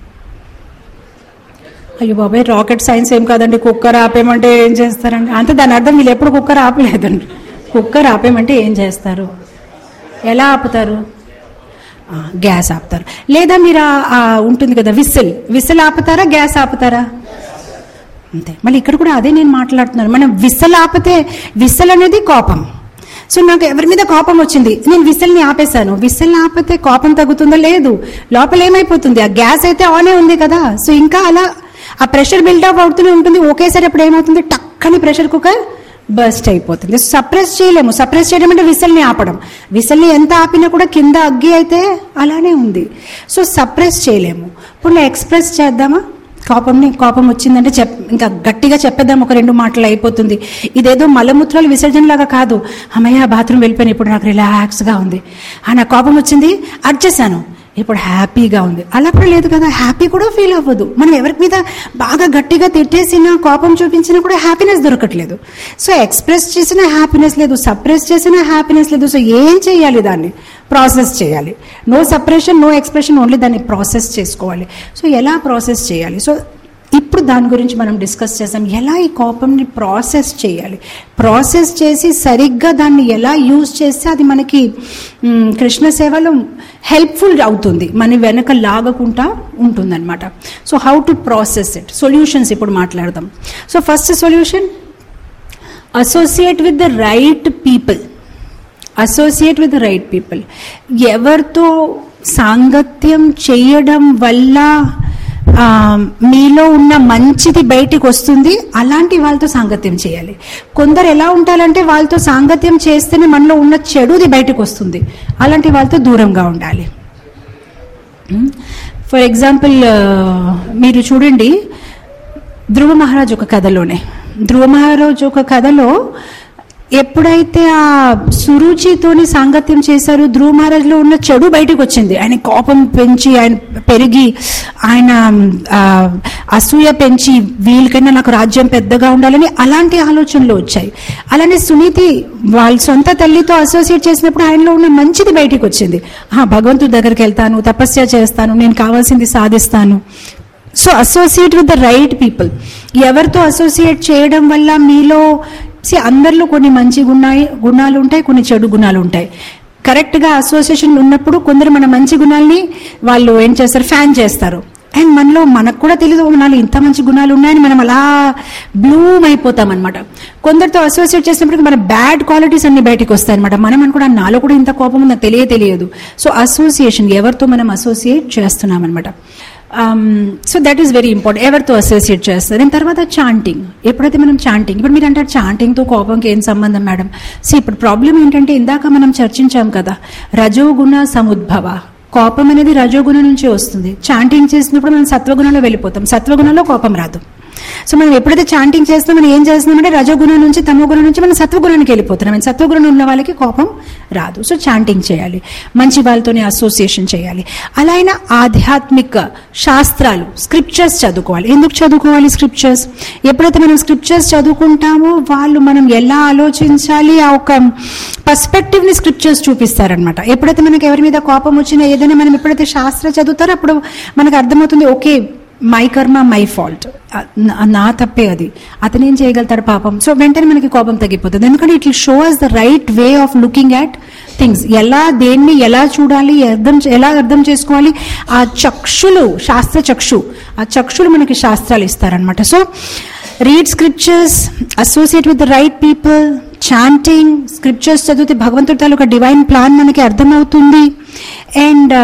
అయ్యో బాబాయ్ రాకెట్ సైన్స్ ఏం కాదండి కుక్కర్ ఆపేయమంటే ఏం చేస్తారండి అంతే దాని అర్థం వీళ్ళు ఎప్పుడు కుక్కర్ ఆపలేదండి కుక్కర్ ఆపేయమంటే ఏం చేస్తారు ఎలా ఆపుతారు ఆ, గ్యాస్ ఆపుతారు లేదా మీరు ఆ- ఆ ఉంటుంది కదా విసిల్ విసిల్ ఆపుతారా గ్యాస్ ఆపుతారా అంతే మళ్ళీ ఇక్కడ కూడా అదే నేను మాట్లాడుతున్నాను మనం విసల్ ఆపితే విసల్ అనేది కోపం సో నాకు ఎవరి మీద కోపం వచ్చింది నేను విసల్ని ఆపేశాను విసల్ని ఆపితే కోపం తగ్గుతుందో లేదు లోపల ఏమైపోతుంది ఆ గ్యాస్ అయితే ఆనే ఉంది కదా సో ఇంకా అలా ఆ ప్రెషర్ బిల్డప్ అవుతూనే ఉంటుంది ఒకేసారి అప్పుడు ఏమవుతుంది టక్కని ప్రెషర్ కుక్కర్ బర్స్ట్ అయిపోతుంది సప్రెస్ చేయలేము సప్రెస్ చేయడం అంటే విసల్ని ఆపడం విసల్ని ఎంత ఆపినా కూడా కింద అగ్గి అయితే అలానే ఉంది సో సప్రెస్ చేయలేము ఇప్పుడు ఎక్స్ప్రెస్ చేద్దామా కోపంని కోపం వచ్చిందంటే చెప్ ఇంకా గట్టిగా చెప్పేద్దాం ఒక రెండు మాటలు అయిపోతుంది ఇదేదో మలమూత్రాలు విసర్జన లాగా కాదు అమ్మయ్య బాత్రూమ్ వెళ్ళిపోయాను ఇప్పుడు నాకు రిలాక్స్గా ఉంది ఆ నా కోపం వచ్చింది అడ్చేసాను ఇప్పుడు హ్యాపీగా ఉంది అలా కూడా లేదు కదా హ్యాపీ కూడా ఫీల్ అవ్వదు మనం ఎవరి మీద బాగా గట్టిగా తిట్టేసినా కోపం చూపించినా కూడా హ్యాపీనెస్ దొరకట్లేదు సో ఎక్స్ప్రెస్ చేసిన హ్యాపీనెస్ లేదు సప్రెస్ చేసిన హ్యాపీనెస్ లేదు సో ఏం చేయాలి దాన్ని ప్రాసెస్ చేయాలి no separation no expression only దాన్ని ప్రాసెస్ చేసుకోవాలి సో ఎలా ప్రాసెస్ చేయాలి సో ఇప్పుడు దాని గురించి మనం డిస్కస్ చేసాం ఎలా ఈ కోపంని ప్రాసెస్ చేయాలి ప్రాసెస్ చేసి సరిగ్గా దాన్ని ఎలా యూజ్ చేస్తే అది మనకి మ్, కృష్ణ సేవలో హెల్ప్ఫుల్ అవుతుంది మన వెనక లాగకుండా ఉంటుందన్నమాట so how to process it solutions ఇప్పుడు మాట్లాడదాం so first solution associate with the right people associate with right people ఎవరితో సాంగత్యం చేయడం వల్ల ఆ, మీలో ఉన్న మంచిది బయటికి వస్తుంది అలాంటి వాళ్ళతో సాంగత్యం చేయాలి కొందరు ఎలా ఉంటారంటే వాళ్ళతో సాంగత్యం చేస్తేనే మనలో ఉన్న చెడుది బయటకు వస్తుంది అలాంటి వాళ్ళతో దూరంగా ఉండాలి ఫర్ ఎగ్జాంపుల్ మీరు చూడండి ధ్రువ మహారాజ్ ఒక కథలోనే ధ్రువ మహారాజ్ ఒక కథలో ఎప్పుడైతే ఆ సురుచితోని సాంగత్యం చేశారో ధ్రువ మహారాజ్లో ఉన్న చెడు బయటకు వచ్చింది ఆయన కోపం పెంచి ఆయన పెరిగి ఆయన ఆ, అసూయ పెంచి వీళ్ళకైనా నాకు రాజ్యం పెద్దగా ఉండాలని అలాంటి ఆలోచనలు వచ్చాయి అలానే సునీతి వాళ్ళ సొంత తల్లితో అసోసియేట్ చేసినప్పుడు ఆయనలో ఉన్న మంచిది బయటికి వచ్చింది ఆ, భగవంతుడి దగ్గరికి వెళ్తాను తపస్య చేస్తాను నేను కావాల్సింది సాధిస్తాను so associate with the right people ఎవరితో అసోసియేట్ చేయడం వల్ల మీలో see, అందరిలో కొన్ని మంచి గుణాయి గుణాలు ఉంటాయి కొన్ని చెడు గుణాలు ఉంటాయి కరెక్ట్గా అసోసియేషన్ ఉన్నప్పుడు కొందరు మన మంచి గుణాల్ని వాళ్ళు ఏం చేస్తారు ఫ్యాన్ చేస్తారు అండ్ మనలో మనకు కూడా తెలియదు "ఓ, నాలో ఇంత మంచి గుణాలు ఉన్నాయని మనం అలా బ్లూమ్ అయిపోతాం అనమాట కొందరితో అసోసియేట్ చేసినప్పటికీ మన బ్యాడ్ క్వాలిటీస్ అన్ని బయటికి వస్తాయి అనమాట మనం అనుకున్నా నాలో కూడా ఇంత కోపం ఉందో తెలియ తెలియదు సో అసోసియేషన్ ఎవరితో మనం అసోసియేట్ చేస్తున్నాం అనమాట so that is very important ఎవరితో అసోసియేట్ చేస్తారు దాని తర్వాత చాంటింగ్ ఎప్పుడైతే మనం చాంటింగ్ ఇప్పుడు మీరు అంటారు చాంటింగ్తో కోపంకి ఏం సంబంధం మేడం సో ఇప్పుడు ప్రాబ్లం ఏంటంటే ఇందాక మనం చర్చించాం కదా రజోగుణ సముద్భవ కోపం అనేది రజోగుణం నుంచి వస్తుంది చాంటింగ్ చేసినప్పుడు మనం సత్వగుణంలో వెళ్ళిపోతాం సత్వగుణంలో కోపం రాదు సో మనం ఎప్పుడైతే చాంటింగ్ చేస్తాం మనం ఏం చేస్తున్నామంటే రజోగుణం నుంచి తమోగుణం నుంచి మనం సత్వగుణానికి వెళ్ళిపోతున్నాం మనం సత్వగుణం ఉన్న వాళ్ళకి కోపం రాదు సో చాంటింగ్ చేయాలి మంచి వాళ్ళతోనే అసోసియేషన్ చేయాలి అలా అయినా ఆధ్యాత్మిక శాస్త్రాలు స్క్రిప్చర్స్ చదువుకోవాలి ఎందుకు చదువుకోవాలి స్క్రిప్చర్స్ ఎప్పుడైతే మనం స్క్రిప్చర్స్ చదువుకుంటామో వాళ్ళు మనం ఎలా ఆలోచించాలి ఆ ఒక పర్స్పెక్టివ్ ని స్క్రిప్చర్స్ చూపిస్తారనమాట ఎప్పుడైతే మనకి ఎవరి మీద కోపం వచ్చినా ఏదైనా మనం ఎప్పుడైతే శాస్త్ర చదువుతారో అప్పుడు మనకు అర్థమవుతుంది okay my karma my fault నా తప్పే అది అతను ఏం చేయగలుగుతాడు పాపం సో వెంటనే మనకి కోపం తగ్గిపోతుంది ఎందుకంటే it show us the right way of looking at things ఎలా దేన్ని ఎలా చూడాలి అర్థం ఎలా అర్థం చేసుకోవాలి ఆ చక్షులు శాస్త్ర చక్షు ఆ చక్షులు మనకి శాస్త్రాలు ఇస్తారనమాట so read scriptures associate with the right people chanting scriptures చదివితే భగవంతుడి తాలూకా డివైన్ ప్లాన్ మనకి అర్థమవుతుంది అండ్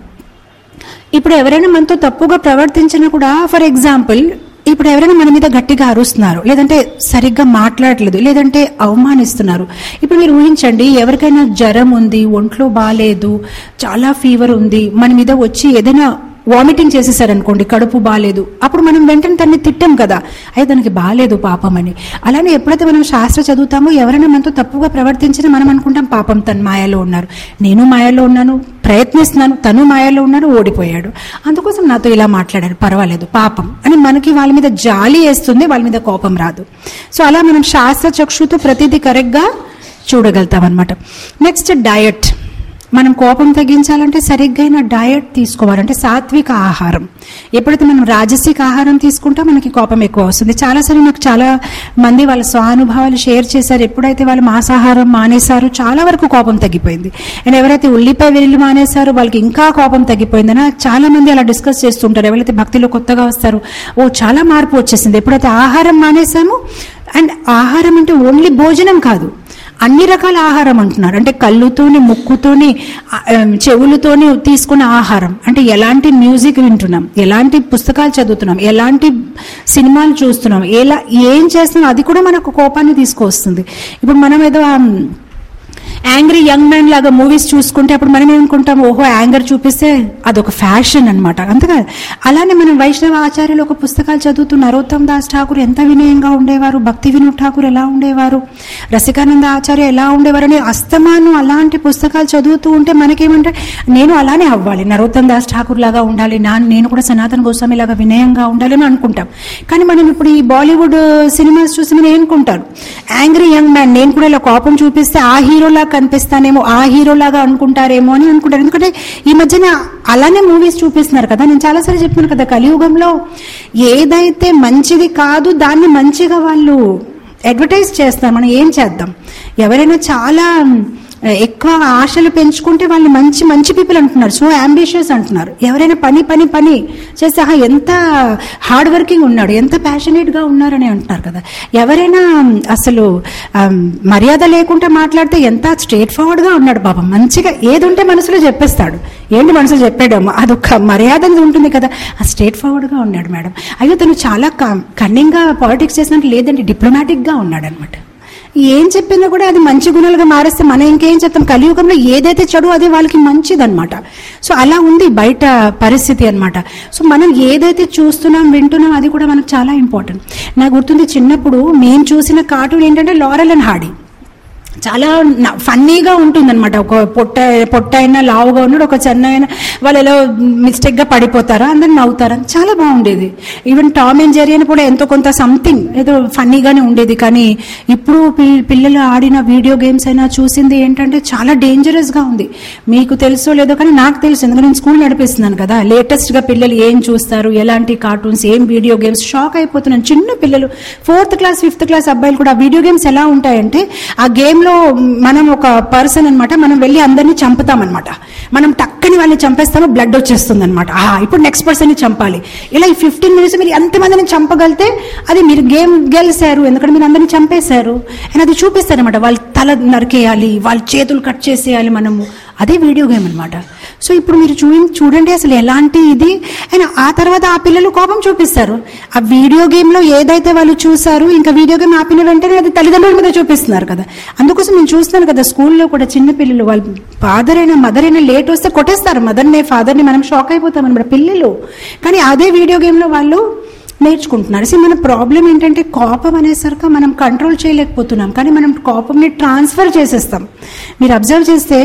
ఇప్పుడు ఎవరైనా మనతో తప్పుగా ప్రవర్తించినా కూడా ఫర్ ఎగ్జాంపుల్ ఇప్పుడు ఎవరైనా మన మీద గట్టిగా అరుస్తున్నారు లేదంటే సరిగ్గా మాట్లాడట్లేదు లేదంటే అవమానిస్తున్నారు ఇప్పుడు మీరు ఊహించండి ఎవరికైనా జ్వరం ఉంది ఒంట్లో బాగాలేదు చాలా ఫీవర్ ఉంది మన మీద వచ్చి ఏదైనా వామిటింగ్ చేసేసారనుకోండి కడుపు బాగాలేదు అప్పుడు మనం వెంటనే తన్ని తిట్టాం కదా అయితే దానికి బాగాలేదు పాపం అని అలానే ఎప్పుడైతే మనం శాస్త్ర చదువుతామో ఎవరైనా మనతో తప్పుగా ప్రవర్తించినా మనం అనుకుంటాం పాపం తను మాయలో ఉన్నారు నేను మాయలో ఉన్నాను ప్రయత్నిస్తున్నాను తను మాయలో ఉన్నాడు ఓడిపోయాడు అందుకోసం నాతో ఇలా మాట్లాడారు పర్వాలేదు పాపం అని మనకి వాళ్ళ మీద జాలి వేస్తుంది వాళ్ళ మీద కోపం రాదు సో అలా మనం శాస్త్ర చక్షుతో ప్రతిదీ కరెక్ట్గా చూడగలుగుతాం అనమాట నెక్స్ట్ డయట్ మనం కోపం తగ్గించాలంటే సరిగ్గైన డయట్ తీసుకోవాలి అంటే సాత్విక ఆహారం ఎప్పుడైతే మనం రాజసిక ఆహారం తీసుకుంటే మనకి కోపం ఎక్కువ వస్తుంది చాలాసార్లు నాకు చాలా మంది వాళ్ళ స్వానుభవాలు షేర్ చేశారు ఎప్పుడైతే వాళ్ళు మాంసాహారం మానేశారో చాలా వరకు కోపం తగ్గిపోయింది అండ్ ఎవరైతే ఉల్లిపాయ వెల్లు మానేశారో వాళ్ళకి ఇంకా కోపం తగ్గిపోయిందని చాలా మంది అలా డిస్కస్ చేస్తుంటారు ఎవరైతే భక్తిలో కొత్తగా వస్తారు ఓ చాలా మార్పు వచ్చేసింది ఎప్పుడైతే ఆహారం మానేశామో అండ్ ఆహారం అంటే ఓన్లీ భోజనం కాదు అన్ని రకాల ఆహారం అంటున్నారు అంటే కళ్ళుతోని ముక్కుతోని ఆ, ఆ, చెవులతోని తీసుకునే ఆహారం అంటే ఎలాంటి మ్యూజిక్ వింటున్నాం ఎలాంటి పుస్తకాలు చదువుతున్నాం ఎలాంటి సినిమాలు చూస్తున్నాం ఎలా ఏం చేస్తున్నాం అది కూడా మనకు కోపాన్ని తీసుకొస్తుంది ఇప్పుడు మనం ఏదో ఆ, యాంగ్రీ యంగ్ మ్యాన్ లాగా మూవీస్ చూసుకుంటే అప్పుడు మనం ఏమనుకుంటాం ఓహో యాంగర్ చూపిస్తే అదొక ఫ్యాషన్ అనమాట అంతగా అలానే మనం వైష్ణవ ఆచార్యులు ఒక పుస్తకాలు చదువుతూ నరోత్తమ్ దాస్ ఠాకూర్ ఎంత వినయంగా ఉండేవారు భక్తి వినోద్ ఠాకూర్ ఎలా ఉండేవారు రసికానంద ఆచార్య ఎలా ఉండేవారు అని అస్తమాను అలాంటి పుస్తకాలు చదువుతూ ఉంటే మనకేమంటే నేను అలానే అవ్వాలి నరోత్తమ్ దాస్ ఠాకూర్ లాగా ఉండాలి నా నేను కూడా సనాతన గోస్వామి లాగా వినయంగా ఉండాలి అని అనుకుంటాం కానీ మనం ఇప్పుడు ఈ బాలీవుడ్ సినిమాస్ చూసి మనం ఏనుకుంటారు యాంగ్రీ యంగ్ మ్యాన్ నేను కూడా ఇలా కోపం చూపిస్తే ఆ హీరోలాగా కనిపిస్తానేమో ఆ హీరోలాగా అనుకుంటారేమో అని అనుకుంటారు ఎందుకంటే ఈ మధ్యన అలానే మూవీస్ చూపిస్తున్నారు కదా నేను చాలాసార్లు చెప్పాను కదా కలియుగంలో ఏదైతే మంచిది కాదు దాన్ని మంచిగా వాళ్ళు అడ్వర్టైజ్ చేస్తారు మనం ఏం చేద్దాం ఎవరైనా చాలా ఎక్కువ ఆశలు పెంచుకుంటే వాళ్ళు మంచి మంచి పీపుల్ అంటున్నారు సో అంబిషియస్ అంటున్నారు ఎవరైనా పని పని పని చేస్తే ఆహా ఎంత హార్డ్ వర్కింగ్ ఉన్నాడు ఎంత ప్యాషనేట్ గా ఉన్నారని అంటున్నారు కదా ఎవరైనా అసలు ఆమ్, మర్యాద లేకుండా మాట్లాడితే ఎంత స్ట్రేట్ ఫార్వర్డ్ గా ఉన్నాడు బాబా మంచిగా ఏది ఉంటే మనసులో చెప్పేస్తాడు ఏంటి మనసులో చెప్పాడమ్మ అదొక మర్యాద అనేది ఉంటుంది కదా ఆ స్ట్రేట్ ఫార్వర్డ్ గా ఉన్నాడు మేడం అయ్యో తను చాలా కన్నింగ్ గా పాలిటిక్స్ చేసినట్టు లేదండి డిప్లొమాటిక్ గా ఉన్నాడు అనమాట ఏం చెప్పినా కూడా అది మంచి గుణాలుగా మారేస్తే మనం ఇంకేం చెప్తాం కలియుగంలో ఏదైతే చెడు అది వాళ్ళకి మంచిదన్నమాట సో అలా ఉంది బయట పరిస్థితి అన్నమాట సో మనం ఏదైతే చూస్తున్నాం వింటున్నాం అది కూడా మనకు చాలా ఇంపార్టెంట్ నాకు గుర్తుంది చిన్నప్పుడు మేము చూసిన కార్టూన్ ఏంటంటే లారెల్ అండ్ హాడీ చాలా ఫన్నీగా ఉంటుందన్నమాట ఒక పొట్ట పొట్ట అయినా లావుగా ఉన్నాడు ఒక చెన్న అయినా వాళ్ళు ఎలా మిస్టేక్ గా పడిపోతారా అందరు నవ్వుతారా చాలా బాగుండేది ఈవెన్ టామ్ అండ్ జెరీ అని కూడా ఎంతో కొంత సంథింగ్ ఏదో ఫన్నీగానే ఉండేది కానీ ఇప్పుడు పి- పిల్లలు ఆడిన వీడియో గేమ్స్ అయినా చూసింది ఏంటంటే చాలా డేంజరస్ గా ఉంది మీకు తెలుసో లేదో కానీ నాకు తెలుసు ఎందుకంటే నేను స్కూల్ నడిపిస్తున్నాను కదా లేటెస్ట్ గా పిల్లలు ఏం చూస్తారు ఎలాంటి కార్టూన్స్ ఏం వీడియో గేమ్స్ షాక్ అయిపోతున్నాను చిన్న పిల్లలు ఫోర్త్ క్లాస్ ఫిఫ్త్ క్లాస్ అబ్బాయిలు కూడా వీడియో గేమ్స్ ఎలా ఉంటాయంటే ఆ గేమ్ గేమ్లో మనం ఒక పర్సన్ అన్నమాట మనం వెళ్ళి అందరినీ చంపుతామన్నమాట మనం టక్కని వాళ్ళని చంపేస్తాము బ్లడ్ వచ్చేస్తుంది అనమాట ఇప్పుడు నెక్స్ట్ పర్సన్ని చంపాలి ఇలా ఈ ఫిఫ్టీన్ మినిట్స్ మీరు ఎంతమందిని చంపగలితే అది మీరు గేమ్ గెలిచారు ఎందుకంటే మీరు అందరినీ చంపేశారు అండ్ అది చూపిస్తారనమాట వాళ్ళ తల నరికేయాలి వాళ్ళ చేతులు కట్ చేసేయాలి మనము అదే వీడియో గేమ్ అనమాట సో ఇప్పుడు మీరు చూ చూడండి అసలు ఎలాంటి ఇది అండ్ ఆ తర్వాత ఆ పిల్లలు కోపం చూపిస్తారు ఆ వీడియో గేమ్లో ఏదైతే వాళ్ళు చూసారు ఇంకా వీడియో గేమ్ ఆపిన వెంటనే అది తల్లిదండ్రుల మీద చూపిస్తున్నారు కదా అందుకోసం నేను చూస్తున్నాను కదా స్కూల్లో కూడా చిన్న పిల్లలు వాళ్ళ ఫాదర్ అయినా మదర్ అయినా లేట్ వస్తే కొట్టేస్తారు మదర్ని ఫాదర్ని మనం షాక్ అయిపోతాం అనమాట పిల్లలు కానీ అదే వీడియో గేమ్లో వాళ్ళు నేర్చుకుంటున్నారు సో మన ప్రాబ్లం ఏంటంటే కోపం అనేసరికి మనం కంట్రోల్ చేయలేకపోతున్నాం కానీ మనం కోపంని ట్రాన్స్ఫర్ చేసేస్తాం మీరు అబ్జర్వ్ చేస్తే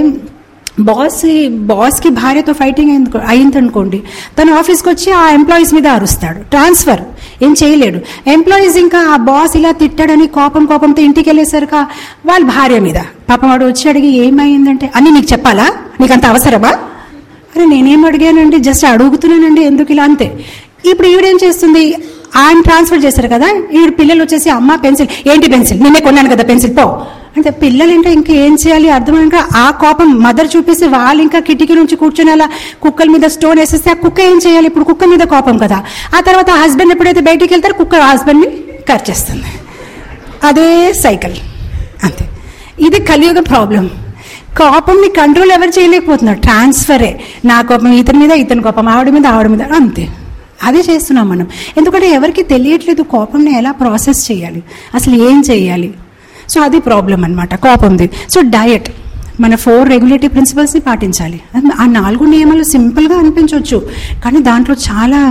బాస్ బాస్కి భార్యతో ఫైటింగ్ అయింది అయిందనుకోండి తను ఆఫీస్కి వచ్చి ఆ ఎంప్లాయీస్ మీద అరుస్తాడు ట్రాన్స్ఫర్ ఏం చేయలేడు ఎంప్లాయీస్ ఇంకా ఆ బాస్ ఇలా తిట్టాడని కోపం కోపంతో ఇంటికి వెళ్ళేసరికి వాళ్ళ భార్య మీద పాపం వాడు వచ్చి అడిగి ఏమైందంటే అని నీకు చెప్పాలా నీకు అంత అవసరమా అరే నేనేం అడిగానండి జస్ట్ అడుగుతున్నానండి ఎందుకు ఇలా అంతే ఇప్పుడు ఈవిడేం చేస్తుంది ఆయన ట్రాన్స్ఫర్ చేశారు కదా ఈవిడ పిల్లలు వచ్చేసి అమ్మ పెన్సిల్ ఏంటి పెన్సిల్ నిన్నే కొన్నాను కదా పెన్సిల్ పో అంటే పిల్లలు అంటే ఇంకా ఏం చేయాలి అర్థమైనా ఆ కోపం మదర్ చూపిస్తే వాళ్ళు ఇంకా కిటికీ నుంచి కూర్చొని అలా కుక్కల మీద స్టోన్ వేసేస్తే ఆ కుక్క ఏం చేయాలి ఇప్పుడు కుక్క మీద కోపం కదా ఆ తర్వాత హస్బెండ్ ఎప్పుడైతే బయటికి వెళ్తారో కుక్క హస్బెండ్ని కట్ చేస్తుంది అదే సైకిల్ అంతే ఇది కలియుగ ప్రాబ్లం కోపంని కంట్రోల్ ఎవరు చేయలేకపోతున్నారు ట్రాన్స్ఫరే నా కోపం ఇతని మీద ఇతని కోపం ఆవిడ మీద ఆవిడ మీద అంతే అదే చేస్తున్నాం మనం ఎందుకంటే ఎవరికి తెలియట్లేదు కోపంని ఎలా ప్రాసెస్ చేయాలి అసలు ఏం చేయాలి సో అది ప్రాబ్లం అనమాట కోపంది సో డయట్ మన ఫోర్ రెగ్యులేటరీ ప్రిన్సిపల్స్ని పాటించాలి ఆ నాలుగు నియమాలు సింపుల్గా అనిపించవచ్చు కానీ దాంట్లో చాలా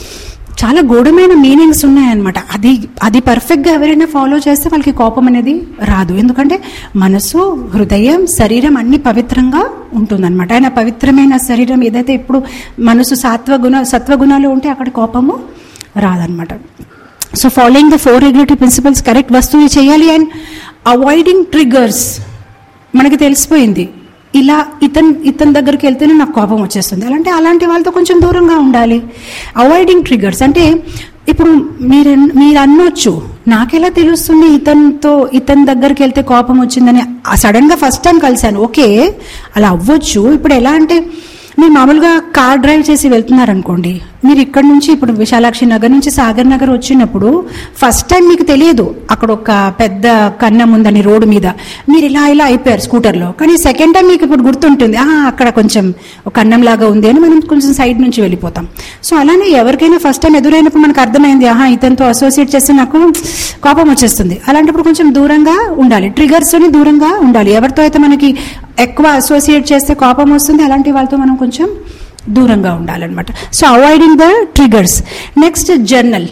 చాలా గూఢమైన మీనింగ్స్ ఉన్నాయన్నమాట అది అది పర్ఫెక్ట్గా ఎవరైనా ఫాలో చేస్తే వాళ్ళకి కోపం అనేది రాదు ఎందుకంటే మనసు హృదయం శరీరం అన్ని పవిత్రంగా ఉంటుందన్నమాట ఆయన పవిత్రమైన శరీరం ఏదైతే ఇప్పుడు మనసు సాత్వగుణ సత్వగుణాలు ఉంటే అక్కడ కోపము రాదనమాట so following the four regulatory principles correct వస్తువులు చేయాలి అండ్ అవాయిడింగ్ ట్రిగర్స్ మనకి తెలిసిపోయింది ఇలా ఇతన్ ఇతని దగ్గరికి వెళ్తేనే నాకు కోపం వచ్చేస్తుంది అలాంటి అలాంటి వాళ్ళతో కొంచెం దూరంగా ఉండాలి అవాయిడింగ్ ట్రిగర్స్ అంటే ఇప్పుడు మీరు మీరు అనొచ్చు నాకెలా తెలుస్తుంది ఇతనితో ఇతని దగ్గరికి వెళ్తే కోపం వచ్చిందని సడన్గా ఫస్ట్ టైం కలిశాను ఓకే అలా అవ్వచ్చు ఇప్పుడు ఎలా అంటే మీరు మామూలుగా కార్ డ్రైవ్ చేసి వెళ్తున్నారు అనుకోండి మీరు ఇక్కడ నుంచి ఇప్పుడు విశాలాక్షి నగర్ నుంచి సాగర్ నగర్ వచ్చినప్పుడు ఫస్ట్ టైం మీకు తెలియదు అక్కడ ఒక పెద్ద కన్నం ఉందని రోడ్డు మీద మీరు ఇలా ఇలా అయిపోయారు స్కూటర్లో కానీ సెకండ్ టైం మీకు ఇప్పుడు గుర్తుంటుంది "ఆ, అక్కడ కొంచెం ఒక కన్నం లాగా ఉంది అని మనం కొంచెం సైడ్ నుంచి వెళ్ళిపోతాం సో అలానే ఎవరికైనా ఫస్ట్ టైం ఎదురైనప్పుడు మనకు అర్థమైంది ఆహా ఇతనితో అసోసియేట్ చేస్తే నాకు కోపం వచ్చేస్తుంది అలాంటప్పుడు కొంచెం దూరంగా ఉండాలి ట్రిగర్స్తోని దూరంగా ఉండాలి ఎవరితో అయితే మనకి ఎక్కువ అసోసియేట్ చేస్తే కోపం వస్తుంది అలాంటి వాళ్ళతో మనం కొంచెం దూరంగా ఉండాలన్నమాట so avoiding the triggers next journal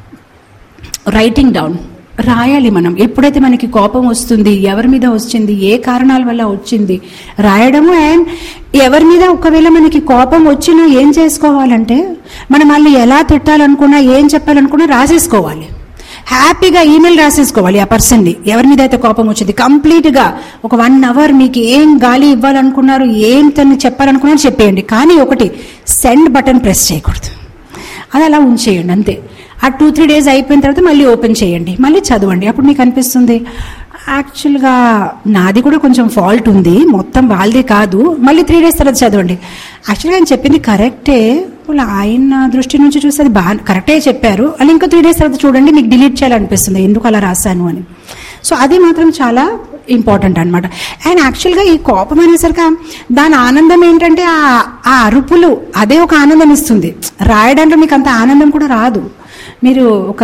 writing down రాయాలి మనం ఎప్పుడైతే మనకి కోపం వస్తుంది ఎవరి మీద వచ్చింది ఏ కారణాల వల్ల వచ్చింది రాయడము అండ్ ఎవరి మీద ఒకవేళ మనకి కోపం వచ్చినా ఏం చేసుకోవాలంటే మనం వాళ్ళు ఎలా తిట్టాలనుకున్నా ఏం చెప్పాలనుకున్నా రాసేసుకోవాలి హ్యాపీగా ఈమెయిల్ రాసేసుకోవాలి ఆ పర్సన్ని ఎవరి మీద అయితే కోపం వచ్చింది కంప్లీట్గా ఒక వన్ అవర్ మీకు ఏం గాలి ఇవ్వాలనుకున్నారు ఏం తను చెప్పాలనుకున్నారు చెప్పేయండి కానీ ఒకటి సెండ్ బటన్ ప్రెస్ చేయకూడదు అది అలా ఉంచేయండి అంతే ఆ టూ త్రీ డేస్ అయిపోయిన తర్వాత మళ్ళీ ఓపెన్ చేయండి మళ్ళీ చదవండి అప్పుడు మీకు అనిపిస్తుంది యాక్చువల్గా నాది కూడా కొంచెం ఫాల్ట్ ఉంది మొత్తం వాళ్ళది కాదు మళ్ళీ త్రీ డేస్ తర్వాత చదవండి యాక్చువల్గా ఆయన చెప్పింది కరెక్టే వాళ్ళు ఆయన దృష్టి నుంచి చూస్తే అది బాగా కరెక్టే చెప్పారు అని ఇంకా త్రీ డేస్ తర్వాత చూడండి మీకు డిలీట్ చేయాలనిపిస్తుంది ఎందుకు అలా రాశాను అని సో అది మాత్రం చాలా ఇంపార్టెంట్ అనమాట అండ్ యాక్చువల్గా ఈ కోపం అనేసరికి దాని ఆనందం ఏంటంటే ఆ ఆ అరుపులు అదే ఒక ఆనందం ఇస్తుంది రాయడంలో మీకు అంత ఆనందం కూడా రాదు మీరు ఒక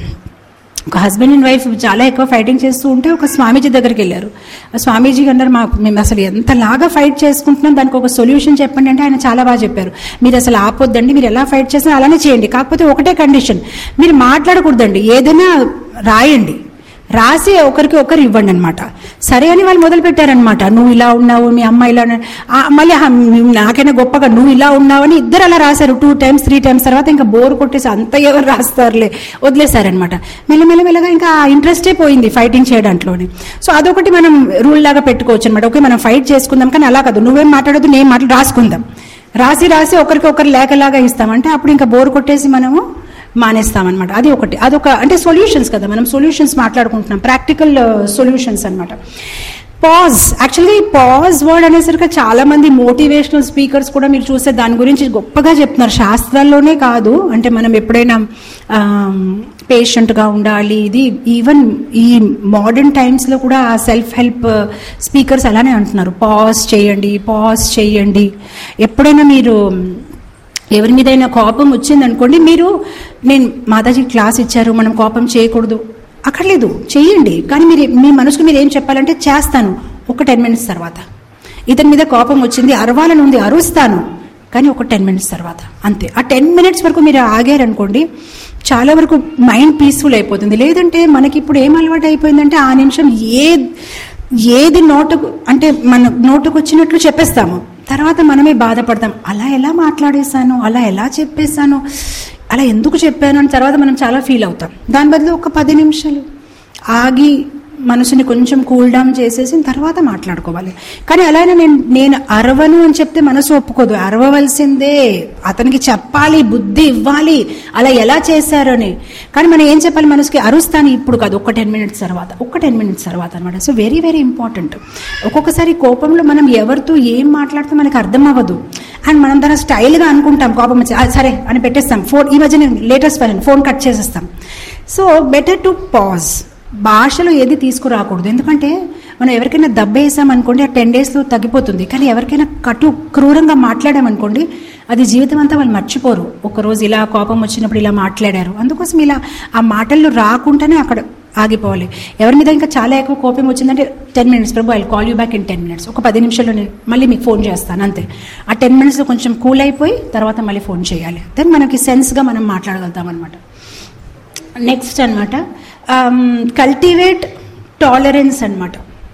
ఒక హస్బెండ్ అండ్ వైఫ్ చాలా ఎక్కువ ఫైటింగ్ చేస్తూ ఉంటే ఒక స్వామీజీ దగ్గరికి వెళ్ళారు ఆ స్వామీజీ అన్నారు మాకు మేము అసలు ఎంతలాగా ఫైట్ చేసుకుంటున్నాం దానికి ఒక సొల్యూషన్ చెప్పండి అంటే ఆయన చాలా బాగా చెప్పారు మీరు అసలు ఆపొద్దండి మీరు ఎలా ఫైట్ చేసినా అలానే చేయండి కాకపోతే ఒకటే కండిషన్ మీరు మాట్లాడకూడదండి ఏదైనా రాయండి రాసి ఒకరికి ఒకరు ఇవ్వండి అనమాట సరే అని వాళ్ళు మొదలు పెట్టారనమాట నువ్వు ఇలా ఉన్నావు మీ అమ్మ ఇలా ఉన్న- ఆ, మళ్ళీ ఆ, మ్, నాకైనా గొప్పగా నువ్వు ఇలా ఉన్నావని ఇద్దరు అలా రాశారు టూ టైమ్స్ త్రీ టైమ్స్ తర్వాత ఇంకా బోర్ కొట్టేసి అంత ఎవరు రాస్తారులే వదిలేశారనమాట మెల్లమెల్ల మెల్లగా ఇంకా ఇంట్రెస్టే పోయింది ఫైటింగ్ చేయడంలోనే సో అదొకటి మనం రూల్ లాగా పెట్టుకోవచ్చు అనమాట ఓకే మనం ఫైట్ చేసుకుందాం కానీ అలా కాదు నువ్వేం మాట్లాడదు నేను మాట్లాడి రాసుకుందాం రాసి రాసి ఒకరికి ఒకరు లేకలాగా ఇస్తామంటే అప్పుడు ఇంకా బోర్ కొట్టేసి మనము మానేస్తామన్నమాట అది ఒకటి అదొక అంటే సొల్యూషన్స్ కదా మనం సొల్యూషన్స్ మాట్లాడుకుంటున్నాం ప్రాక్టికల్ సొల్యూషన్స్ అన్నమాట పాజ్ యాక్చువల్గా ఈ పాజ్ వర్డ్ అనేసరికి చాలా మంది మోటివేషనల్ స్పీకర్స్ కూడా మీరు చూస్తే దాని గురించి గొప్పగా చెప్తున్నారు శాస్త్రాల్లోనే కాదు అంటే మనం ఎప్పుడైనా పేషెంట్గా ఉండాలి ఇది ఈవెన్ ఈ మోడర్న్ టైమ్స్లో కూడా ఆ సెల్ఫ్ హెల్ప్ స్పీకర్స్ అలానే అంటున్నారు పాజ్ చేయండి పాజ్ చేయండి ఎప్పుడైనా మీరు ఎవరి మీదైనా కోపం వచ్చిందనుకోండి మీరు నేను మాతాజీ క్లాస్ ఇచ్చారు మనం కోపం చేయకూడదు అక్కర్లేదు చేయండి కానీ మీరు మీ మనసుకు మీరు ఏం చెప్పాలంటే చేస్తాను ఒక టెన్ మినిట్స్ తర్వాత ఇతని మీద కోపం వచ్చింది అరవాలని ఉంది అరుస్తాను కానీ ఒక టెన్ మినిట్స్ తర్వాత అంతే ఆ టెన్ మినిట్స్ వరకు మీరు ఆగారనుకోండి చాలా వరకు మైండ్ పీస్ఫుల్ అయిపోతుంది లేదంటే మనకి ఇప్పుడు ఏం అలవాటు అయిపోయిందంటే ఆ నిమిషం ఏ ఏది నోటుకు అంటే మన నోటుకు వచ్చినట్లు చెప్పేస్తాము తర్వాత మనమే బాధపడతాం అలా ఎలా మాట్లాడేశాను అలా ఎలా చెప్పేశాను అలా ఎందుకు చెప్పాను అని తర్వాత మనం చాలా ఫీల్ అవుతాం దాని బదులు ఒక పది నిమిషాలు ఆగి మనసుని కొంచెం కూల్ డౌన్ చేసేసి తర్వాత మాట్లాడుకోవాలి కానీ అలానే నేను నేను అరవను అని చెప్తే మనసు ఒప్పుకోదు అరవవలసిందే అతనికి చెప్పాలి బుద్ధి ఇవ్వాలి అలా ఎలా చేశారు అని కానీ మనం ఏం చెప్పాలి మనసుకి అరుస్తాను ఇప్పుడు కాదు ఒక టెన్ మినిట్స్ తర్వాత ఒక టెన్ మినిట్స్ తర్వాత అనమాట సో వెరీ వెరీ ఇంపార్టెంట్ ఒక్కొక్కసారి కోపంలో మనం ఎవరితో ఏం మాట్లాడితే మనకి అర్థం అవ్వదు అండ్ మనం దాని స్టైల్గా అనుకుంటాం కోపం వచ్చి "ఆ, సరే అని పెట్టేస్తాం ఫోన్ ఈ మధ్య లేటెస్ట్ ఫైన్ ఫోన్ కట్ చేసేస్తాం సో బెటర్ టు పాజ్ భాషలో ఏది తీసుకురాకూడదు ఎందుకంటే మనం ఎవరికైనా దెబ్బేసాం అనుకోండి ఆ టెన్ డేస్లో తగ్గిపోతుంది కానీ ఎవరికైనా కటు క్రూరంగా మాట్లాడామనుకోండి అది జీవితం అంతా వాళ్ళు మర్చిపోరు ఒకరోజు ఇలా కోపం వచ్చినప్పుడు ఇలా మాట్లాడారు అందుకోసం ఇలా ఆ మాటల్లో రాకుండానే అక్కడ ఆగిపోవాలి ఎవరి మీద ఇంకా చాలా ఎక్కువ కోపం వచ్చిందంటే ten minutes Prabhu I call you back in ten minutes ఒక పది నిమిషాల్లో నేను మళ్ళీ మీకు ఫోన్ చేస్తాను అంతే ఆ టెన్ మినిట్స్లో కొంచెం కూల్ అయిపోయి తర్వాత మళ్ళీ ఫోన్ చేయాలి దెన్ మనకి సెన్స్గా మనం మాట్లాడగలుగుతాం అనమాట నెక్స్ట్ అనమాట కల్టివేట్ టాలరెన్స్ అనమాట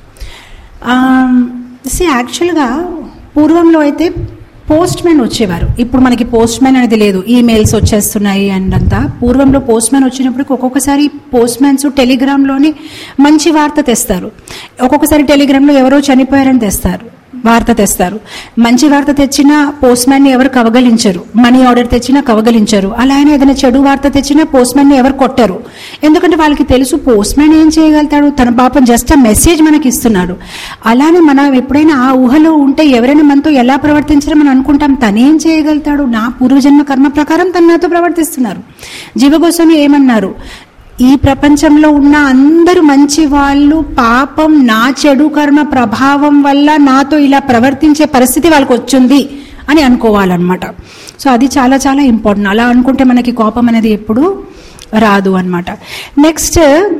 సి యాక్చువల్గా పూర్వంలో అయితే పోస్ట్ మ్యాన్ వచ్చేవారు ఇప్పుడు మనకి పోస్ట్ మ్యాన్ అనేది లేదు ఈమెయిల్స్ వచ్చేస్తున్నాయి అండ్ అంతా పూర్వంలో పోస్ట్ మ్యాన్ వచ్చినప్పుడు ఒక్కొక్కసారి పోస్ట్ మ్యాన్స్ టెలిగ్రామ్లోని మంచి వార్త తెస్తారు ఒక్కొక్కసారి టెలిగ్రామ్లో ఎవరో చనిపోయారని తెస్తారు వార్త తెస్తారు మంచి వార్త తెచ్చినా పోస్ట్ మ్యాన్ని ఎవరు కవగలించరు మనీ ఆర్డర్ తెచ్చినా కవగలించరు అలా అయినా ఏదైనా చెడు వార్త తెచ్చినా పోస్ట్ మ్యాన్ని ఎవరు కొట్టరు ఎందుకంటే వాళ్ళకి తెలుసు పోస్ట్ మ్యాన్ ఏం చేయగలుగుతాడు తన పాపం జస్ట్ ఆ మెసేజ్ మనకి ఇస్తున్నాడు అలానే మనం ఎప్పుడైనా ఆ ఊహలో ఉంటే ఎవరైనా మనతో ఎలా ప్రవర్తించారో మనం అనుకుంటాం తనేం చేయగలుగుతాడు నా పూర్వజన్మ కర్మ ప్రకారం తను నాతో ప్రవర్తిస్తున్నారు జీవగోస్వామి ఏమన్నారు ఈ ప్రపంచంలో ఉన్న అందరూ మంచి వాళ్ళు పాపం నా చెడు కర్మ ప్రభావం వల్ల నాతో ఇలా ప్రవర్తించే పరిస్థితి వాళ్ళకి వచ్చింది అని అనుకోవాలన్నమాట సో అది చాలా చాలా ఇంపార్టెంట్ అలా అనుకుంటే మనకి కోపం అనేది ఎప్పుడు రాదు అనమాట నెక్స్ట్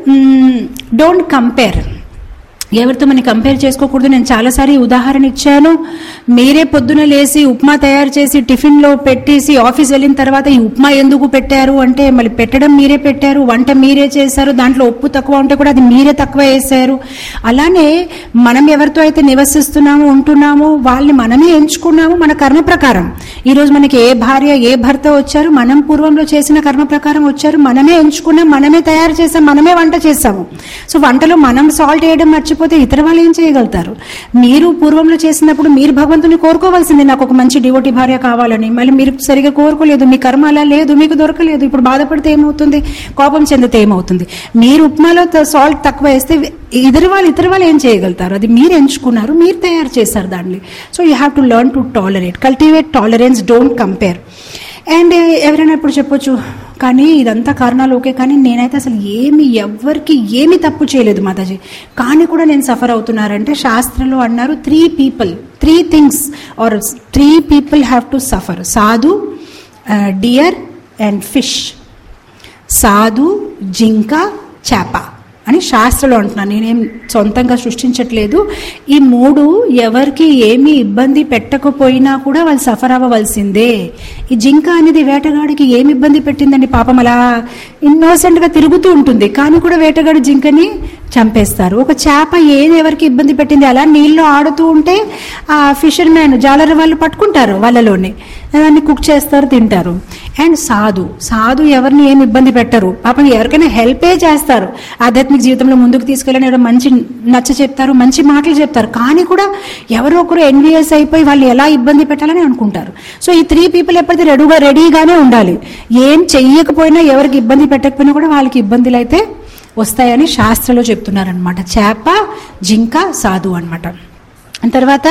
డోంట్ కంపేర్ ఎవరితో మనం కంపేర్ చేసుకోకూడదు నేను చాలాసారి ఉదాహరణ ఇచ్చాను మీరే పొద్దున లేసి ఉప్మా తయారు చేసి టిఫిన్లో పెట్టేసి ఆఫీస్ వెళ్ళిన తర్వాత ఈ ఉప్మా ఎందుకు పెట్టారు అంటే మళ్ళీ పెట్టడం మీరే పెట్టారు వంట మీరే చేశారు దాంట్లో ఉప్పు తక్కువ ఉంటే కూడా అది మీరే తక్కువ వేశారు అలానే మనం ఎవరితో అయితే నివసిస్తున్నామో ఉంటున్నామో వాళ్ళని మనమే ఎంచుకున్నాము మన కర్మ ప్రకారం ఈరోజు మనకి ఏ భార్య ఏ భర్త వచ్చారు మనం పూర్వంలో చేసిన కర్మ ప్రకారం వచ్చారు మనమే ఎంచుకున్నాం మనమే తయారు చేసాం మనమే వంట చేసాము సో వంటలో మనం సాల్ట్ వేయడం మర్చిపోతే ఇతర వాళ్ళు ఏం చేయగలుగుతారు మీరు పూర్వంలో చేసినప్పుడు మీరు భగవంతుని కోరుకోవాల్సింది నాకు ఒక మంచి డివోటి భార్య కావాలని మళ్ళీ మీరు సరిగా కోరుకోలేదు మీ కర్మ అలా లేదు మీకు దొరకలేదు ఇప్పుడు బాధపడితే ఏమవుతుంది కోపం చెందితే ఏమవుతుంది మీరు ఉప్మాలో సాల్ట్ తక్కువ వేస్తే ఇతర వాళ్ళు ఇతర వాళ్ళు ఏం చేయగలుగుతారు అది మీరు ఎంచుకున్నారు మీరు తయారు చేశారు దాన్ని so you have to learn to tolerate cultivate tolerance don't compare and ఎవరైనా ఇప్పుడు చెప్పొచ్చు కానీ ఇదంతా కారణాలు ఓకే కానీ నేనైతే అసలు ఏమి ఎవ్వరికి ఏమి తప్పు చేయలేదు మాతాజీ కానీ కూడా నేను సఫర్ అవుతున్నారంటే శాస్త్రంలో అన్నారు three people three things are three people have to suffer sadhu deer and fish sadhu జింక చేప అని శాస్త్రంలో అంటున్నాను నేనేం సొంతంగా సృష్టించట్లేదు ఈ మూడు ఎవరికి ఏమీ ఇబ్బంది పెట్టకపోయినా కూడా వాళ్ళు సఫర్ అవ్వవలసిందే ఈ జింక అనేది వేటగాడికి ఏమి ఇబ్బంది పెట్టిందండి పాపం అలా ఇన్నోసెంట్గా తిరుగుతూ ఉంటుంది కానీ కూడా వేటగాడు జింకని చంపేస్తారు ఒక చేప ఏది ఎవరికి ఇబ్బంది పెట్టింది అలా నీళ్ళు ఆడుతూ ఉంటే ఆ ఫిషర్ మ్యాన్ జాలర వాళ్ళు పట్టుకుంటారు వాళ్ళలోనే దాన్ని కుక్ చేస్తారు తింటారు అండ్ సాధు సాధు ఎవరిని ఏమి ఇబ్బంది పెట్టరు పాపం ఎవరికైనా హెల్పే చేస్తారు ఆధ్యాత్మిక జీవితంలో ముందుకు తీసుకెళ్ళని ఎవరో మంచి నచ్చ చెప్తారు మంచి మాటలు చెప్తారు కానీ కూడా ఎవరో ఒకరు ఎన్విఎస్ అయిపోయి వాళ్ళు ఎలా ఇబ్బంది పెట్టాలని అనుకుంటారు సో ఈ త్రీ పీపుల్ ఎప్పటికీ రెడీగా రెడీగానే ఉండాలి ఏం చెయ్యకపోయినా ఎవరికి ఇబ్బంది పెట్టకపోయినా కూడా వాళ్ళకి ఇబ్బందులు అయితే వస్తాయని శాస్త్రంలో చెప్తున్నారనమాట చేప జింక సాధు అనమాట తర్వాత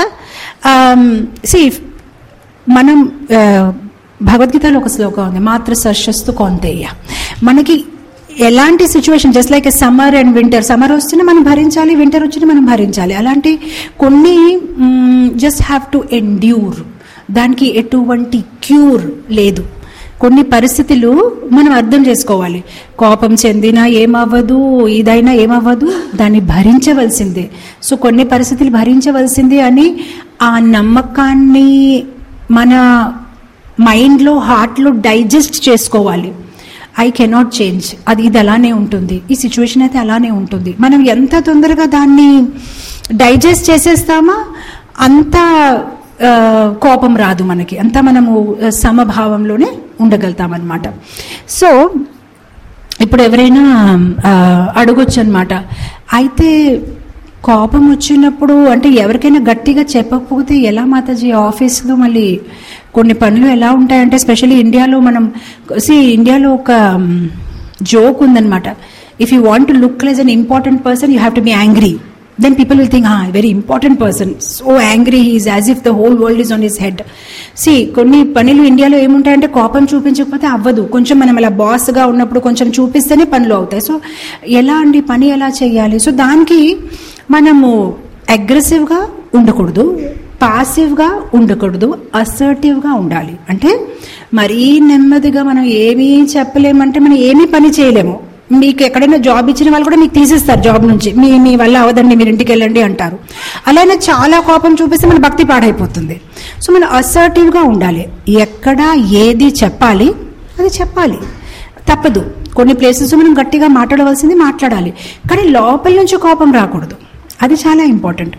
సి మనం ఆ, భగవద్గీతలో ఒక శ్లోకం ఉంది మాతృ సర్షస్తు కౌంతేయ మనకి ఎలాంటి situation just like summer and winter summer వస్తున్నా మనం భరించాలి వింటర్ వచ్చినా మనం భరించాలి అలాంటి కొన్ని జస్ట్ హ్యావ్ టు ఎండ్యూర్ దానికి ఎటువంటి క్యూర్ లేదు కొన్ని పరిస్థితులు మనం అర్థం చేసుకోవాలి కోపం చెందినా ఏమవ్వదు ఇదైనా ఏమవ్వదు దాన్ని భరించవలసిందే సో కొన్ని పరిస్థితులు భరించవలసిందే అని ఆ నమ్మకాన్ని మన మైండ్లో హార్ట్లో డైజెస్ట్ చేసుకోవాలి ఐ కెనాట్ చేంజ్ అది ఇది అలానే ఉంటుంది ఈ సిచ్యువేషన్ అయితే అలానే ఉంటుంది మనం ఎంత తొందరగా దాన్ని డైజెస్ట్ చేసేస్తామా అంత ఆ, కోపం రాదు మనకి అంతా మనము ఆ, సమభావంలోనే ఉండగలుగుతామన్నమాట సో ఇప్పుడు ఎవరైనా ఆ, అడగొచ్చు అనమాట అయితే కోపం వచ్చినప్పుడు అంటే ఎవరికైనా గట్టిగా చెప్పకపోతే ఎలా మాతాజీ ఆఫీస్లో మళ్ళీ కొన్ని పనులు ఎలా ఉంటాయంటే స్పెషల్లీ ఇండియాలో మనం సి ఇండియాలో ఒక జోక్ ఉందన్నమాట if you want to look like an important person you have to be angry then people will think very important person so angry he's as if the whole world is on his head సి కొన్ని పనులు ఇండియాలో ఏముంటాయంటే కోపం చూపించకపోతే అవ్వదు కొంచెం మనం అలా బాస్గా ఉన్నప్పుడు కొంచెం చూపిస్తేనే పనులు అవుతాయి సో ఎలా అండి పని ఎలా చేయాలి సో దానికి మనము అగ్రెసివ్గా ఉండకూడదు పాసివ్గా ఉండకూడదు అసర్టివ్గా ఉండాలి అంటే మరీ నెమ్మదిగా మనం ఏమీ చెప్పలేమంటే మనం ఏమీ పని చేయలేము మీకు ఎక్కడైనా జాబ్ ఇచ్చిన వాళ్ళు కూడా మీకు తీసేస్తారు జాబ్ నుంచి మీ మీ వల్ల అవదండి మీరు ఇంటికి వెళ్ళండి అంటారు అలానే చాలా కోపం చూపిస్తే మన భక్తి పాడైపోతుంది సో మనం అసర్టివ్గా ఉండాలి ఎక్కడ ఏది చెప్పాలి అది చెప్పాలి తప్పదు కొన్ని ప్లేసెస్ మనం గట్టిగా మాట్లాడవలసింది మాట్లాడాలి కానీ లోపల నుంచి కోపం రాకూడదు అది చాలా ఇంపార్టెంట్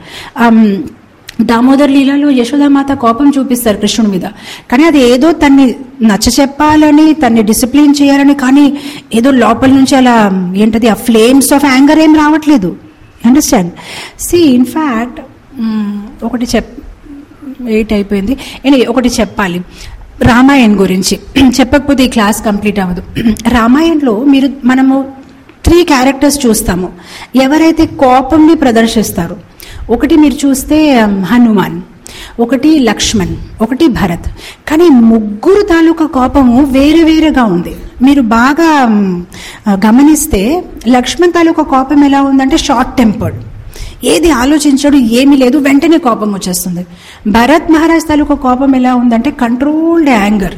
దామోదర్ లీలలో యశోదామాత కోపం చూపిస్తారు కృష్ణుడి మీద కానీ అది ఏదో తన్ని నచ్చ చెప్పాలని తన్ని డిసిప్లిన్ చేయాలని కానీ ఏదో లోపల నుంచి అలా ఏంటది ఆ ఫ్లేమ్స్ ఆఫ్ యాంగర్ ఏం రావట్లేదు అండర్స్టాండ్ సి ఇన్ఫ్యాక్ట్ ఒకటి చెప్ ఎయిట్ అయిపోయింది ఎనివే ఒకటి చెప్పాలి రామాయణ్ గురించి చెప్పకపోతే ఈ క్లాస్ కంప్లీట్ అవ్వదు రామాయణంలో మీరు మనము త్రీ క్యారెక్టర్స్ చూస్తాము ఎవరైతే కోపంని ప్రదర్శిస్తారు ఒకటి మీరు చూస్తే um, హనుమాన్ ఒకటి లక్ష్మణ్ ఒకటి భరత్ కానీ ముగ్గురు తాలూకా కోపము వేరే వేరేగా ఉంది మీరు బాగా um, గమనిస్తే లక్ష్మణ్ తాలూకా కోపం ఎలా ఉందంటే షార్ట్ టెంపర్డ్ ఏది ఆలోచించడు ఏమీ లేదు వెంటనే కోపం వచ్చేస్తుంది భరత్ మహారాజ్ తాలూకా కోపం ఎలా ఉందంటే కంట్రోల్డ్ యాంగర్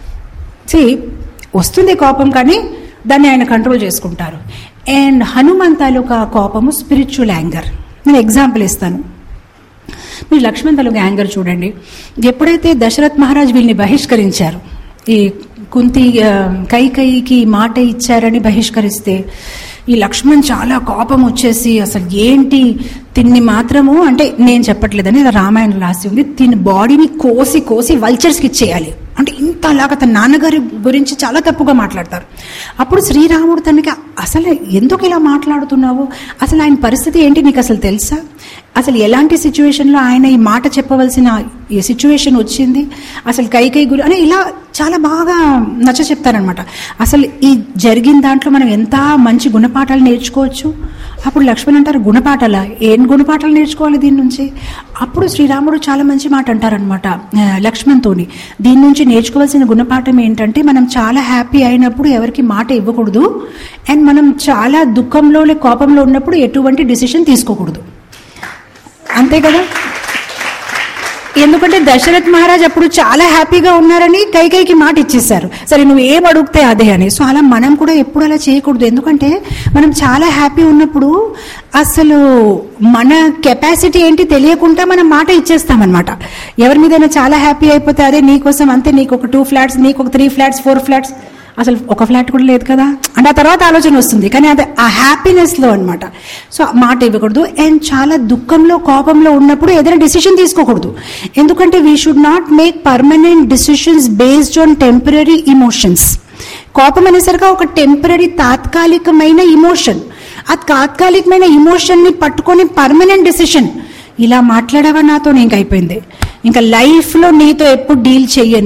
సి వస్తుంది కోపం కానీ దాన్ని ఆయన కంట్రోల్ చేసుకుంటారు అండ్ హనుమాన్ తాలూకా కోపము స్పిరిచువల్ యాంగర్ నేను ఎగ్జాంపుల్ ఇస్తాను మీరు లక్ష్మణ్ తాలూకా యాంగర్ చూడండి ఎప్పుడైతే దశరథ్ మహారాజ్ వీళ్ళని బహిష్కరించారు ఈ కుంతి ఆ, కైకైకి మాట ఇచ్చారని బహిష్కరిస్తే ఈ లక్ష్మణ్ చాలా కోపం వచ్చేసి అసలు ఏంటి తిన్ని మాత్రము అంటే నేను చెప్పట్లేదని ఇలా రామాయణం రాసి ఉంది తిని బాడీని కోసి కోసి వల్చర్స్కి ఇచ్చేయాలి అంటే ఇంతలాగా తన నాన్నగారి గురించి చాలా తప్పుగా మాట్లాడతారు అప్పుడు శ్రీరాముడు తనకి అసలు ఎందుకు ఇలా మాట్లాడుతున్నావు అసలు ఆయన పరిస్థితి ఏంటి నీకు అసలు తెలుసా అసలు ఎలాంటి సిచ్యువేషన్లో ఆయన ఈ మాట చెప్పవలసిన ఈ సిచ్యువేషన్ వచ్చింది అసలు కై కై గురి అని ఇలా చాలా బాగా నచ్చ చెప్తారనమాట అసలు ఈ జరిగిన దాంట్లో మనం ఎంత మంచి గుణపాఠాలు నేర్చుకోవచ్చు అప్పుడు లక్ష్మణ్ అంటారు గుణపాఠాలా ఏం గుణపాఠాలు నేర్చుకోవాలి దీని నుంచి అప్పుడు శ్రీరాముడు చాలా మంచి మాట అంటారనమాట లక్ష్మణ్తోని దీని నుంచి నేర్చుకోవాల్సిన గుణపాఠం ఏంటంటే మనం చాలా హ్యాపీ అయినప్పుడు ఎవరికి మాట ఇవ్వకూడదు అండ్ మనం చాలా దుఃఖంలో లే కోపంలో ఉన్నప్పుడు ఎటువంటి డిసిషన్ తీసుకోకూడదు అంతే కదా ఎందుకంటే దశరథ్ మహారాజ్ అప్పుడు చాలా హ్యాపీగా ఉన్నారని కైకైకి మాట ఇచ్చేశారు సరే నువ్వు ఏం అడిగితే అదే అని సో అలా మనం కూడా ఎప్పుడు అలా చేయకూడదు ఎందుకంటే మనం చాలా హ్యాపీ ఉన్నప్పుడు అసలు మన కెపాసిటీ ఏంటి తెలియకుండా మనం మాట ఇచ్చేస్తామన్నమాట ఎవరి మీదైనా చాలా హ్యాపీ అయిపోతే అదే నీకోసం అంతే నీకు ఒక టూ ఫ్లాట్స్ నీకు ఒక త్రీ ఫ్లాట్స్ ఫోర్ ఫ్లాట్స్ అసలు ఒక ఫ్లాట్ కూడా లేదు కదా అంటే ఆ తర్వాత ఆలోచన వస్తుంది కానీ అది ఆ హ్యాపీనెస్లో అనమాట సో ఆ మాట ఇవ్వకూడదు అండ్ చాలా దుఃఖంలో కోపంలో ఉన్నప్పుడు ఏదైనా డిసిషన్ తీసుకోకూడదు ఎందుకంటే we should not make permanent decisions based on temporary emotions కోపం అనేసరిగా ఒక టెంపరీ తాత్కాలికమైన ఇమోషన్ ఆ తాత్కాలికమైన ఇమోషన్ని పట్టుకొని పర్మనెంట్ డిసిషన్ ఇలా మాట్లాడావా నాతో నీకు అయిపోయింది ఇంకా లైఫ్లో నీతో ఎప్పుడు డీల్ చెయ్యను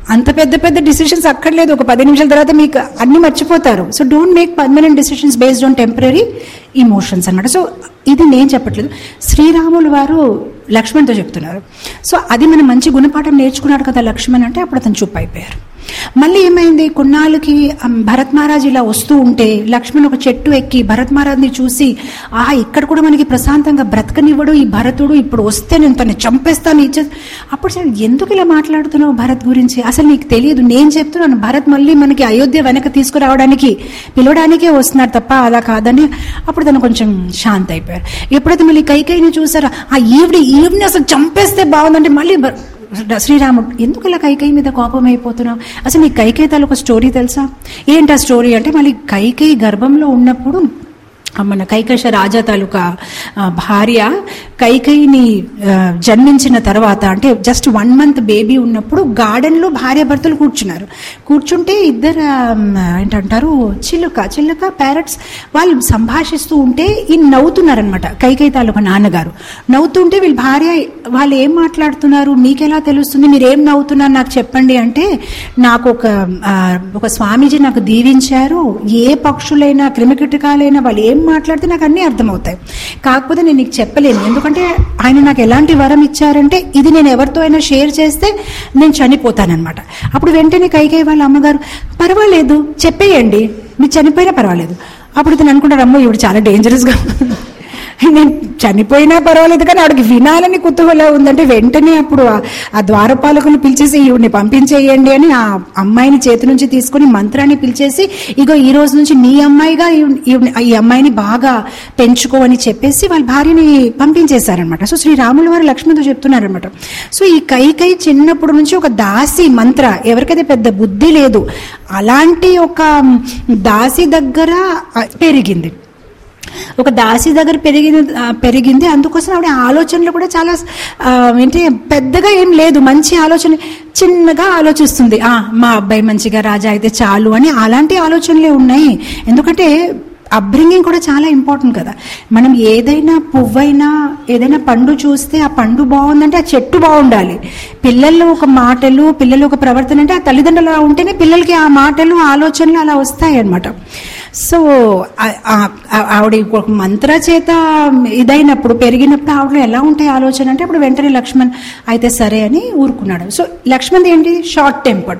అంత పెద్ద పెద్ద డిసిషన్స్ అక్కర్లేదు ఒక పది నిమిషాల తర్వాత మీకు అన్ని మర్చిపోతారు so don't make permanent decisions based on temporary emotions అన్నమాట సో ఇది నేను చెప్పట్లేదు శ్రీరాములు వారు లక్ష్మణ్తో చెప్తున్నారు సో అది మనం మంచి గుణపాఠం నేర్చుకున్నాడు కదా లక్ష్మణ్ అంటే అప్పుడు అతను చుప్ అయిపోయారు మళ్ళీ ఏమైంది కొన్నాళ్ళకి ఆ, భరత్ మహారాజ్ ఇలా వస్తూ ఉంటే లక్ష్మణ్ ఒక చెట్టు ఎక్కి భరత్ మహారాజ్ని చూసి ఆ ఇక్కడ కూడా మనకి ప్రశాంతంగా బ్రతకనివ్వడు ఈ భరతుడు ఇప్పుడు వస్తే నేను తను చంపేస్తాను ఇచ్చే అప్పుడు సార్ ఎందుకు ఇలా మాట్లాడుతున్నావు భరత్ గురించి అసలు నీకు తెలియదు నేను చెప్తున్నాను భరత్ మళ్ళీ మనకి అయోధ్య వెనక తీసుకురావడానికి పిలవడానికే వస్తున్నారు తప్ప అలా కాదని అప్పుడు తను కొంచెం శాంత అయిపోయారు ఎప్పుడైతే మళ్ళీ కైకైని చూసారా ఆ ఈవిడి ఈవిని అసలు చంపేస్తే బాగుందంటే మళ్ళీ భ- శ్రీరాముడు ఎందుకు ఇలా కైకేయి మీద కోపం అయిపోతున్నావు అసలు నీకు కైకేయి తాలూకు స్టోరీ తెలుసా ఏంటి ఆ స్టోరీ అంటే మళ్ళీ కైకేయి గర్భంలో ఉన్నప్పుడు ఆ మన కైకశ రాజా తాలూకా ఆ, భార్య కైకైని ఆ, జన్మించిన తర్వాత అంటే జస్ట్ వన్ మంత్ బేబీ ఉన్నప్పుడు గార్డెన్ లో భార్య భర్తలు కూర్చున్నారు కూర్చుంటే ఇద్దరు ఆ, ఏంటంటారు చిలుక చిలుక ప్యారెట్స్ వాళ్ళు సంభాషిస్తూ ఉంటే ఈ నవ్వుతున్నారనమాట కైకై తాలూకా నాన్నగారు నవ్వుతుంటే వీళ్ళ భార్య వాళ్ళు ఏం మాట్లాడుతున్నారు మీకెలా తెలుస్తుంది మీరు ఏం నవ్వుతున్నారు నాకు చెప్పండి అంటే నాకు ఒక ఆ, ఒక స్వామీజీ నాకు దీవించారు ఏ పక్షులైనా క్రిమికీటకాలైనా వాళ్ళు ఏం మాట్లాడితే నాకు అన్నీ అర్థమవుతాయి కాకపోతే నేను నీకు చెప్పలేను ఎందుకంటే ఆయన నాకు ఎలాంటి వరం ఇచ్చారంటే ఇది నేను ఎవరితో అయినా షేర్ చేస్తే నేను చనిపోతానన్నమాట అప్పుడు వెంటనే కైకేయి వాళ్ళ అమ్మగారు పర్వాలేదు చెప్పేయండి మీరు చనిపోయినా పర్వాలేదు అప్పుడు ఇతను అనుకుంటారు అమ్మో ఇవి చాలా డేంజరస్గా నేను చనిపోయినా పర్వాలేదు కానీ ఆవిడకి వినాలని కుతూహలం ఉందంటే వెంటనే అప్పుడు ఆ- ఆ ద్వారపాలకుని పిలిచేసి ఈవిడ్ని పంపించేయండి అని ఆ అమ్మాయిని చేతి నుంచి తీసుకుని మంత్రాన్ని పిలిచేసి ఇగో ఈ రోజు నుంచి నీ అమ్మాయిగా ఈవిడ- ఈవిడ- ఈ అమ్మాయిని బాగా పెంచుకో అని చెప్పేసి వాళ్ళ భార్యని పంపించేశారనమాట సో శ్రీరాముల వారు లక్ష్మణ్తో చెప్తున్నారనమాట సో ఈ కైకై చిన్నప్పటి నుంచి ఒక దాసి మంత్ర ఎవరికైతే పెద్ద బుద్ధి లేదు అలాంటి ఒక దాసి దగ్గర ఆ, పెరిగింది ఒక దాసి దగ్గర పెరిగింది ఆ, పెరిగింది అందుకోసం ఆవిడ ఆలోచనలు కూడా చాలా ఆ, ఏంటి పెద్దగా ఏం లేదు మంచి ఆలోచన చిన్నగా ఆలోచిస్తుంది ఆ మా అబ్బాయి మంచిగా రాజా అయితే చాలు అని అలాంటి ఆలోచనలే ఉన్నాయి ఎందుకంటే అప్బ్రింగింగ్ కూడా చాలా ఇంపార్టెంట్ కదా మనం ఏదైనా పువ్వైనా ఏదైనా పండు చూస్తే ఆ పండు బాగుందంటే ఆ చెట్టు బాగుండాలి పిల్లలు ఒక మాటలు పిల్లలు ఒక ప్రవర్తన అంటే ఆ తల్లిదండ్రులు అలా ఉంటేనే పిల్లలకి ఆ మాటలు ఆలోచనలు అలా వస్తాయి అన్నమాట సో ఆ- ఆ- ఆ- ఆవిడ ఒక మంత్ర చేత ఇదైనప్పుడు పెరిగినప్పుడు ఆవిడలో ఎలా ఉంటాయి ఆలోచన అంటే అప్పుడు వెంటనే లక్ష్మణ్ అయితే సరే అని ఊరుకున్నాడు సో లక్ష్మణ్ ఏంటి షార్ట్ టెంపర్డ్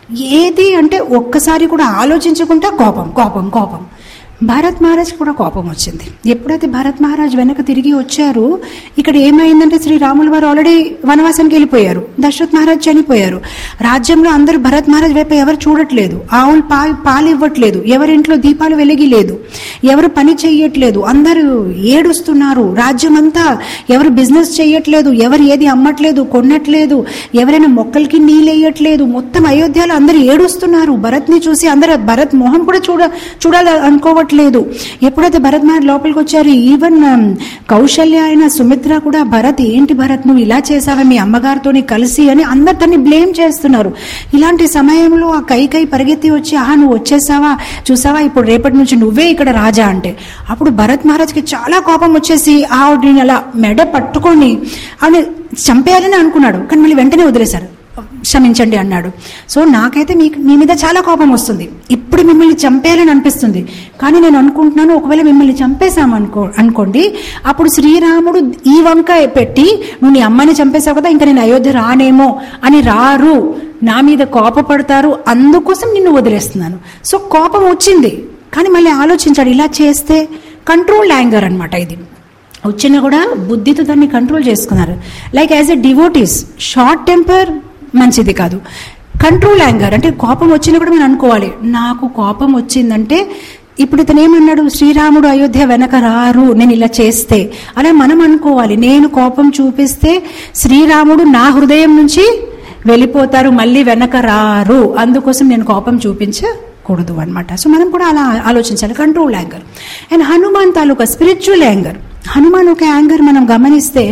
ఏది అంటే ఒక్కసారి కూడా ఆలోచించకుండా కోపం కోపం కోపం భారత్ మహారాజ్ కూడా కోపం వచ్చింది ఎప్పుడైతే భారత్ మహారాజ్ వెనక తిరిగి వచ్చారు ఇక్కడ ఏమైందంటే శ్రీరాముల వారు ఆల్రెడీ వనవాసానికి వెళ్ళిపోయారు దశరథ్ మహారాజ్ చనిపోయారు రాజ్యంలో అందరూ భరత్ మహారాజ్ వైపు ఎవరు చూడట్లేదు ఆవులు పా పాలు ఇవ్వట్లేదు ఎవరింట్లో దీపాలు వెలిగి లేదు ఎవరు పని చెయ్యట్లేదు అందరూ ఏడుస్తున్నారు రాజ్యం అంతా ఎవరు బిజినెస్ చెయ్యట్లేదు ఎవరు ఏది అమ్మట్లేదు కొనట్లేదు ఎవరైనా మొక్కలకి నీళ్ళేయట్లేదు మొత్తం అయోధ్యలో అందరూ ఏడుస్తున్నారు భరత్ని చూసి అందరూ భరత్ మొహం కూడా చూడ చూడాలి అనుకోవట్లేదు ఎప్పుడైతే భరత్ మహారాజ్ లోపలికి వచ్చారు ఈవెన్ um, కౌశల్య అయిన సుమిత్ర కూడా భరత్ ఏంటి భరత్ నువ్వు ఇలా చేసావా మీ అమ్మగారితోని కలిసి అని అందరు తన్ని బ్లేమ్ చేస్తున్నారు ఇలాంటి సమయంలో ఆ కై కై పరిగెత్తి వచ్చి ఆహా నువ్వు వచ్చేసావా చూసావా ఇప్పుడు రేపటి నుంచి నువ్వే ఇక్కడ రాజా అంటే అప్పుడు భరత్ మహారాజ్కి చాలా కోపం వచ్చేసి ఆవిడని అలా మెడ పట్టుకొని ఆవిడ చంపేయాలని అనుకున్నాడు కానీ మళ్ళీ వెంటనే వదిలేశారు క్షమించండి అన్నాడు సో నాకైతే మీకు మీ మీద చాలా కోపం వస్తుంది ఇప్పుడు మిమ్మల్ని చంపేయాలని అనిపిస్తుంది కానీ నేను అనుకుంటున్నాను ఒకవేళ మిమ్మల్ని చంపేశాం అనుకో అనుకోండి అప్పుడు శ్రీరాముడు ఈ వంకాయ పెట్టి నువ్వు నీ అమ్మని చంపేశావు కదా ఇంకా నేను అయోధ్య రానేమో అని రారు నా మీద కోపపడతారు అందుకోసం నిన్ను వదిలేస్తున్నాను సో కోపం వచ్చింది కానీ మళ్ళీ ఆలోచించాడు ఇలా చేస్తే కంట్రోల్ యాంగర్ అన్నమాట ఇది వచ్చినా కూడా బుద్ధితో దాన్ని కంట్రోల్ చేసుకున్నారు like as a devotee's short temper మంచిది కాదు కంట్రోల్ యాంగర్ అంటే కోపం వచ్చినా కూడా మనం అనుకోవాలి నాకు కోపం వచ్చిందంటే ఇప్పుడు ఇతను ఏమన్నాడు శ్రీరాముడు అయోధ్య వెనక రారు నేను ఇలా చేస్తే అలా మనం అనుకోవాలి నేను కోపం చూపిస్తే శ్రీరాముడు నా హృదయం నుంచి వెళ్ళిపోతారు మళ్ళీ వెనక రారు అందుకోసం నేను కోపం చూపించకూడదు అనమాట సో మనం కూడా అలా ఆలోచించాలి కంట్రోల్ యాంగర్ అండ్ హనుమాన్ తాలూకా స్పిరిచువల్ యాంగర్ హనుమాన్ ఒక యాంగర్ మనం గమనిస్తే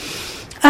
ఆ,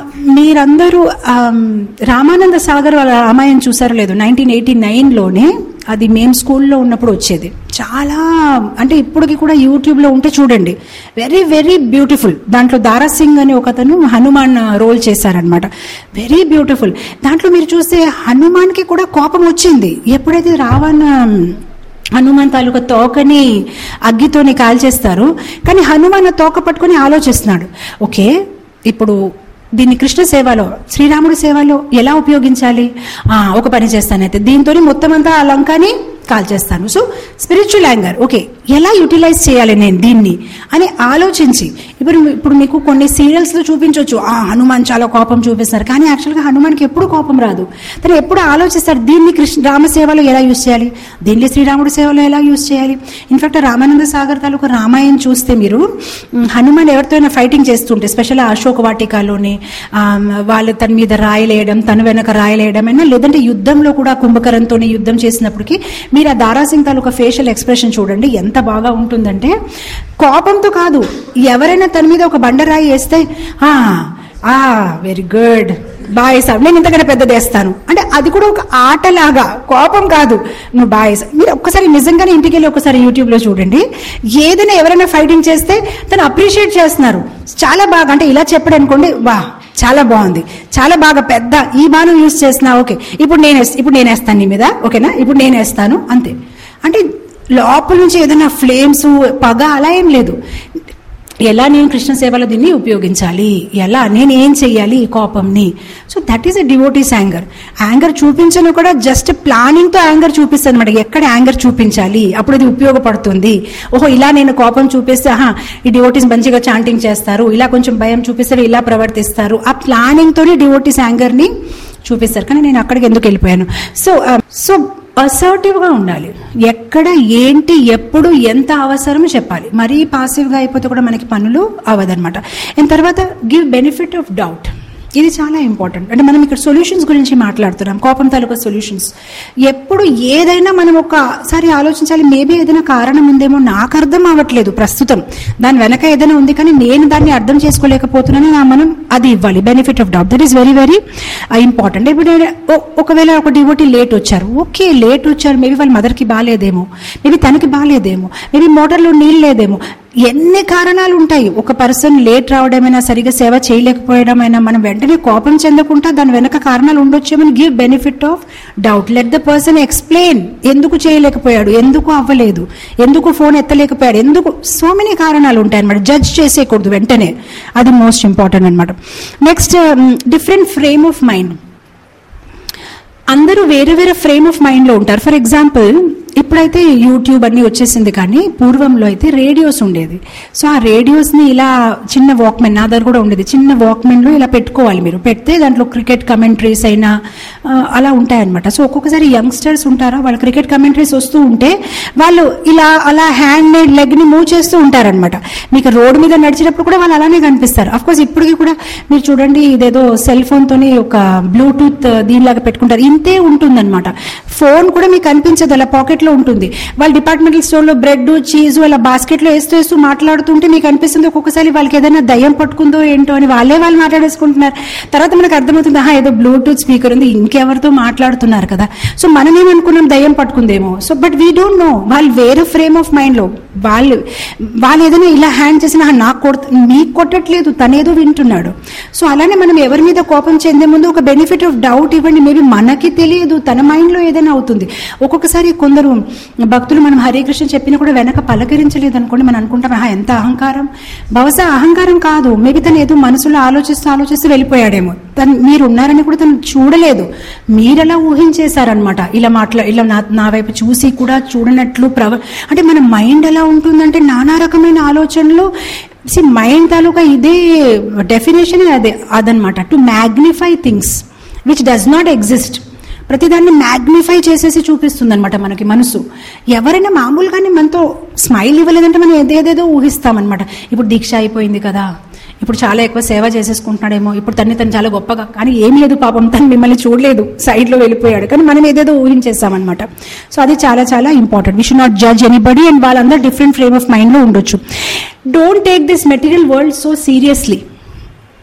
మీరందరూ ఆమ్, రామానంద సాగర్ వాళ్ళ రామాయణం చూసారో లేదు నైన్టీన్ ఎయిటీ నైన్లోనే అది మేము స్కూల్లో ఉన్నప్పుడు వచ్చేది చాలా అంటే ఇప్పటికి కూడా యూట్యూబ్లో ఉంటే చూడండి వెరీ వెరీ బ్యూటిఫుల్ దాంట్లో దారా సింగ్ అని ఒకతను హనుమాన్ రోల్ చేశారనమాట వెరీ బ్యూటిఫుల్ దాంట్లో మీరు చూస్తే హనుమాన్కి కూడా కోపం వచ్చింది ఎప్పుడైతే రావణ హనుమాన్ తాలూకా తోకని అగ్గితోని కాల్చేస్తారు కానీ హనుమాన్ ఆ తోక పట్టుకొని ఆలోచిస్తున్నాడు ఓకే ఇప్పుడు దీన్ని కృష్ణ సేవలో శ్రీరాముడి సేవలో ఎలా ఉపయోగించాలి ఆ, ఒక పని చేస్తానైతే దీంతో మొత్తం అంతా ఆ లంకాని కాల్ చేస్తాను సో స్పిరిచువల్ యాంగర్ ఓకే ఎలా యూటిలైజ్ చేయాలి నేను దీన్ని అని ఆలోచించి ఇప్పుడు ఇప్పుడు మీకు కొన్ని సీరియల్స్లో చూపించవచ్చు ఆ హనుమాన్ చాలా కోపం చూపిస్తారు కానీ యాక్చువల్గా హనుమాన్కి ఎప్పుడు కోపం రాదు తను ఎప్పుడు ఆలోచిస్తారు దీన్ని కృష్ణ రామ సేవలో ఎలా యూస్ చేయాలి దీన్ని శ్రీరాముడి సేవలో ఎలా యూస్ చేయాలి ఇన్ఫాక్ట్ రామానంద సాగర్ తాలూకు రామాయణం చూస్తే మీరు మ్, హనుమాన్ ఎవరితోనైనా ఫైటింగ్ చేస్తుంటే స్పెషల్ అశోక వాటికాలోని ఆ, వాళ్ళు తన మీద రాయలేయడం తన వెనక రాయలేయడం అయినా లేదంటే యుద్ధంలో కూడా కుంభకరంతో యుద్ధం చేసినప్పటికీ మీరు ఆ దారాసింగ్ తాలూకా ఫేషియల్ ఎక్స్ప్రెషన్ చూడండి ఎంత బాగా ఉంటుందంటే కోపంతో కాదు ఎవరైనా తన మీద ఒక బండరాయి వేస్తే ఆ ఆ వెరీ గుడ్ బాయ్ సార్ నేను ఇంతకన్నా పెద్దది వేస్తాను అంటే అది కూడా ఒక ఆటలాగా కోపం కాదు నువ్వు బాయ్ మీరు ఒక్కసారి నిజంగానే ఇంటికి వెళ్ళి ఒకసారి యూట్యూబ్లో చూడండి ఏదైనా ఎవరైనా ఫైటింగ్ చేస్తే తను అప్రిషియేట్ చేస్తున్నారు చాలా బాగా అంటే ఇలా చెప్పడం అనుకోండి వా చాలా బాగుంది చాలా బాగా పెద్ద ఈ బాణం యూజ్ చేస్తున్నా ఓకే ఇప్పుడు నేను వేస్- ఇప్పుడు నేను వేస్తాను నీ మీద ఓకేనా ఇప్పుడు నేను వేస్తాను అంతే అంటే లోపల నుంచి ఏదైనా ఫ్లేమ్స్ పగ అలా ఏం లేదు ఎలా నేను కృష్ణ సేవలో దీన్ని ఉపయోగించాలి ఎలా నేను ఏం చెయ్యాలి ఈ కోపంని so that is a devotee's anger anger చూపించను కూడా జస్ట్ ప్లానింగ్ తో యాంగర్ చూపిస్తుంది అనమాట ఎక్కడ యాంగర్ చూపించాలి అప్పుడు ఇది ఉపయోగపడుతుంది ఓహో ఇలా నేను కోపం చూపిస్తే ఆహా ఈ డివోటీస్ మంచిగా చాంటింగ్ చేస్తారు ఇలా కొంచెం భయం చూపిస్తారు ఇలా ప్రవర్తిస్తారు ఆ ప్లానింగ్ తోనే డివోటీస్ యాంగర్ ని చూపిస్తారు కానీ నేను అక్కడికి ఎందుకు వెళ్ళిపోయాను సో సో అసర్టివ్ గా ఉండాలి ఎక్కడ ఏంటి ఎప్పుడు ఎంత అవసరమో చెప్పాలి మరీ పాసివ్ గా అయిపోతే కూడా మనకి పనులు అవ్వదన్నమాట అండ్ తర్వాత గివ్ బెనిఫిట్ ఆఫ్ డౌట్ ఇది చాలా ఇంపార్టెంట్ అంటే మనం ఇక్కడ సొల్యూషన్స్ గురించి మాట్లాడుతున్నాం కోపం తాలూకా సొల్యూషన్స్ ఎప్పుడు ఏదైనా మనం ఒకసారి ఆలోచించాలి మేబీ ఏదైనా కారణం ఉందేమో నాకు అర్థం అవ్వట్లేదు ప్రస్తుతం దాని వెనక ఏదైనా ఉంది కానీ నేను దాన్ని అర్థం చేసుకోలేకపోతున్నాను నా మనం అది ఇవ్వాలి benefit of doubt that is very very important ఇప్పుడు నేను ఓ- ఒకవేళ ఒక డివోటీ లేట్ వచ్చారు ఓకే లేట్ వచ్చారు మేబీ వాళ్ళ మదర్కి బాగాలేదేమో మేబీ తనకి బాగాలేదేమో మేబీ మోటార్లో నీళ్ళు లేదేమో ఎన్ని కారణాలు ఉంటాయి ఒక పర్సన్ లేట్ రావడమైనా సరిగా సేవ చేయలేకపోవడమైనా మనం వెంటనే కోపం చెందకుండా దాని వెనక కారణాలు ఉండొచ్చేమని give benefit of doubt let the person explain ఎందుకు చేయలేకపోయాడు ఎందుకు అవ్వలేదు ఎందుకు ఫోన్ ఎత్తలేకపోయాడు ఎందుకు సో మెనీ కారణాలు ఉంటాయి అనమాట జడ్జ్ చేసేయకూడదు వెంటనే అది మోస్ట్ ఇంపార్టెంట్ అనమాట next different frame of mind అందరూ వేరే వేరే ఫ్రేమ్ ఆఫ్ మైండ్ లో ఉంటారు ఫర్ ఎగ్జాంపుల్ ఇప్పుడైతే యూట్యూబ్ అన్ని వచ్చేసింది కానీ పూర్వంలో అయితే రేడియోస్ ఉండేది సో ఆ రేడియోస్ ని ఇలా చిన్న వాక్మెన్ నా దగ్గర కూడా ఉండేది చిన్న వాక్మెన్ లో ఇలా పెట్టుకోవాలి మీరు పెడితే దాంట్లో క్రికెట్ కమెంట్రీస్ అయినా ఆ, అలా ఉంటాయన్నమాట సో ఒక్కొక్కసారి యంగ్స్టర్స్ ఉంటారా వాళ్ళు క్రికెట్ కమెంట్రీస్ వస్తూ ఉంటే వాళ్ళు ఇలా అలా హ్యాండ్ మేడ్ లెగ్ ని మూవ్ చేస్తూ ఉంటారనమాట మీకు రోడ్డు మీద నడిచేటప్పుడు కూడా వాళ్ళు అలానే కనిపిస్తారు అఫ్ కోర్స్ ఇప్పటికీ కూడా మీరు చూడండి ఇదేదో సెల్ ఫోన్ తోని ఒక బ్లూటూత్ దీనిలాగా పెట్టుకుంటారు ఇంతే ఉంటుందన్నమాట ఫోన్ కూడా మీకు కనిపించదు అలా పాకెట్ లో ఉంటుంది వాళ్ళు డిపార్ట్మెంటల్ స్టోర్ లో బ్రెడ్ చీజ్ అలా బాస్కెట్ లో వేస్తూ వేస్తూ మాట్లాడుతుంటే మీకు అనిపిస్తుంది ఒక్కొక్కసారి వాళ్ళకి ఏదైనా దయ్యం పట్టుకుందో ఏంటో అని వాళ్ళే వాళ్ళు మాట్లాడేసుకుంటున్నారు తర్వాత మనకు అర్థమవుతుంది ఆహా ఏదో బ్లూటూత్ స్పీకర్ ఉంది ఇంకెవరితో మాట్లాడుతున్నారు కదా సో మనం ఏమనుకున్నాం దయ్యం పట్టుకుందేమో so but we don't know వాళ్ళు వేరే ఫ్రేమ్ ఆఫ్ మైండ్ లో వాళ్ళు వాళ్ళు ఏదైనా ఇలా హ్యాండ్ చేసినా "ఆహా, నాకు కొడ నీకు కొట్టట్లేదు తనేదో వింటున్నాడు సో అలానే మనం ఎవరి మీద కోపం చెందే ముందు ఒక బెనిఫిట్ ఆఫ్ డౌట్ ఇవ్వండి మేబీ మనకి తెలియదు తన మైండ్ లో ఏదైనా అవుతుంది ఒక్కొక్కసారి కొందరు భక్తులు మనం హరే కృష్ణ చెప్పినా కూడా వెనక పలకరించలేదు అనుకోండి మనం అనుకుంటాం "ఆహా, ఎంత అహంకారం బహుశా అహంకారం కాదు మేబీ తను ఏదో మనసులో ఆలోచిస్తూ ఆలోచిస్తూ వెళ్ళిపోయాడేమో తను మీరు ఉన్నారని కూడా తను చూడలేదు మీరెలా ఊహించేశారనమాట ఇలా మాట్లా ఇలా నా నా వైపు చూసి కూడా చూడనట్లు ప్రవ అంటే మన మైండ్ ఎలా ఉంటుందంటే నానా రకమైన ఆలోచనలు సి మైండ్ తాలూకా ఇదే డెఫినేషన్ అదే అదనమాట to magnify things which does not exist ప్రతిదాన్ని మ్యాగ్నిఫై చేసేసి చూపిస్తుంది అనమాట మనకి మనసు ఎవరైనా మామూలుగానే మనతో స్మైల్ ఇవ్వలేదంటే మనం ఏదేదేదో ఊహిస్తామన్నమాట ఇప్పుడు దీక్ష అయిపోయింది కదా ఇప్పుడు చాలా ఎక్కువ సేవ చేసేసుకుంటున్నాడేమో ఇప్పుడు తన్ని తను చాలా గొప్పగా కానీ ఏం లేదు పాపం తను మిమ్మల్ని చూడలేదు సైడ్లో వెళ్ళిపోయాడు కానీ మనం ఏదేదో ఊహించేస్తామన్నమాట సో అది చాలా చాలా important we should not judge anybody and వాళ్ళందరూ డిఫరెంట్ ఫ్రేమ్ ఆఫ్ మైండ్లో ఉండొచ్చు don't take this material world so seriously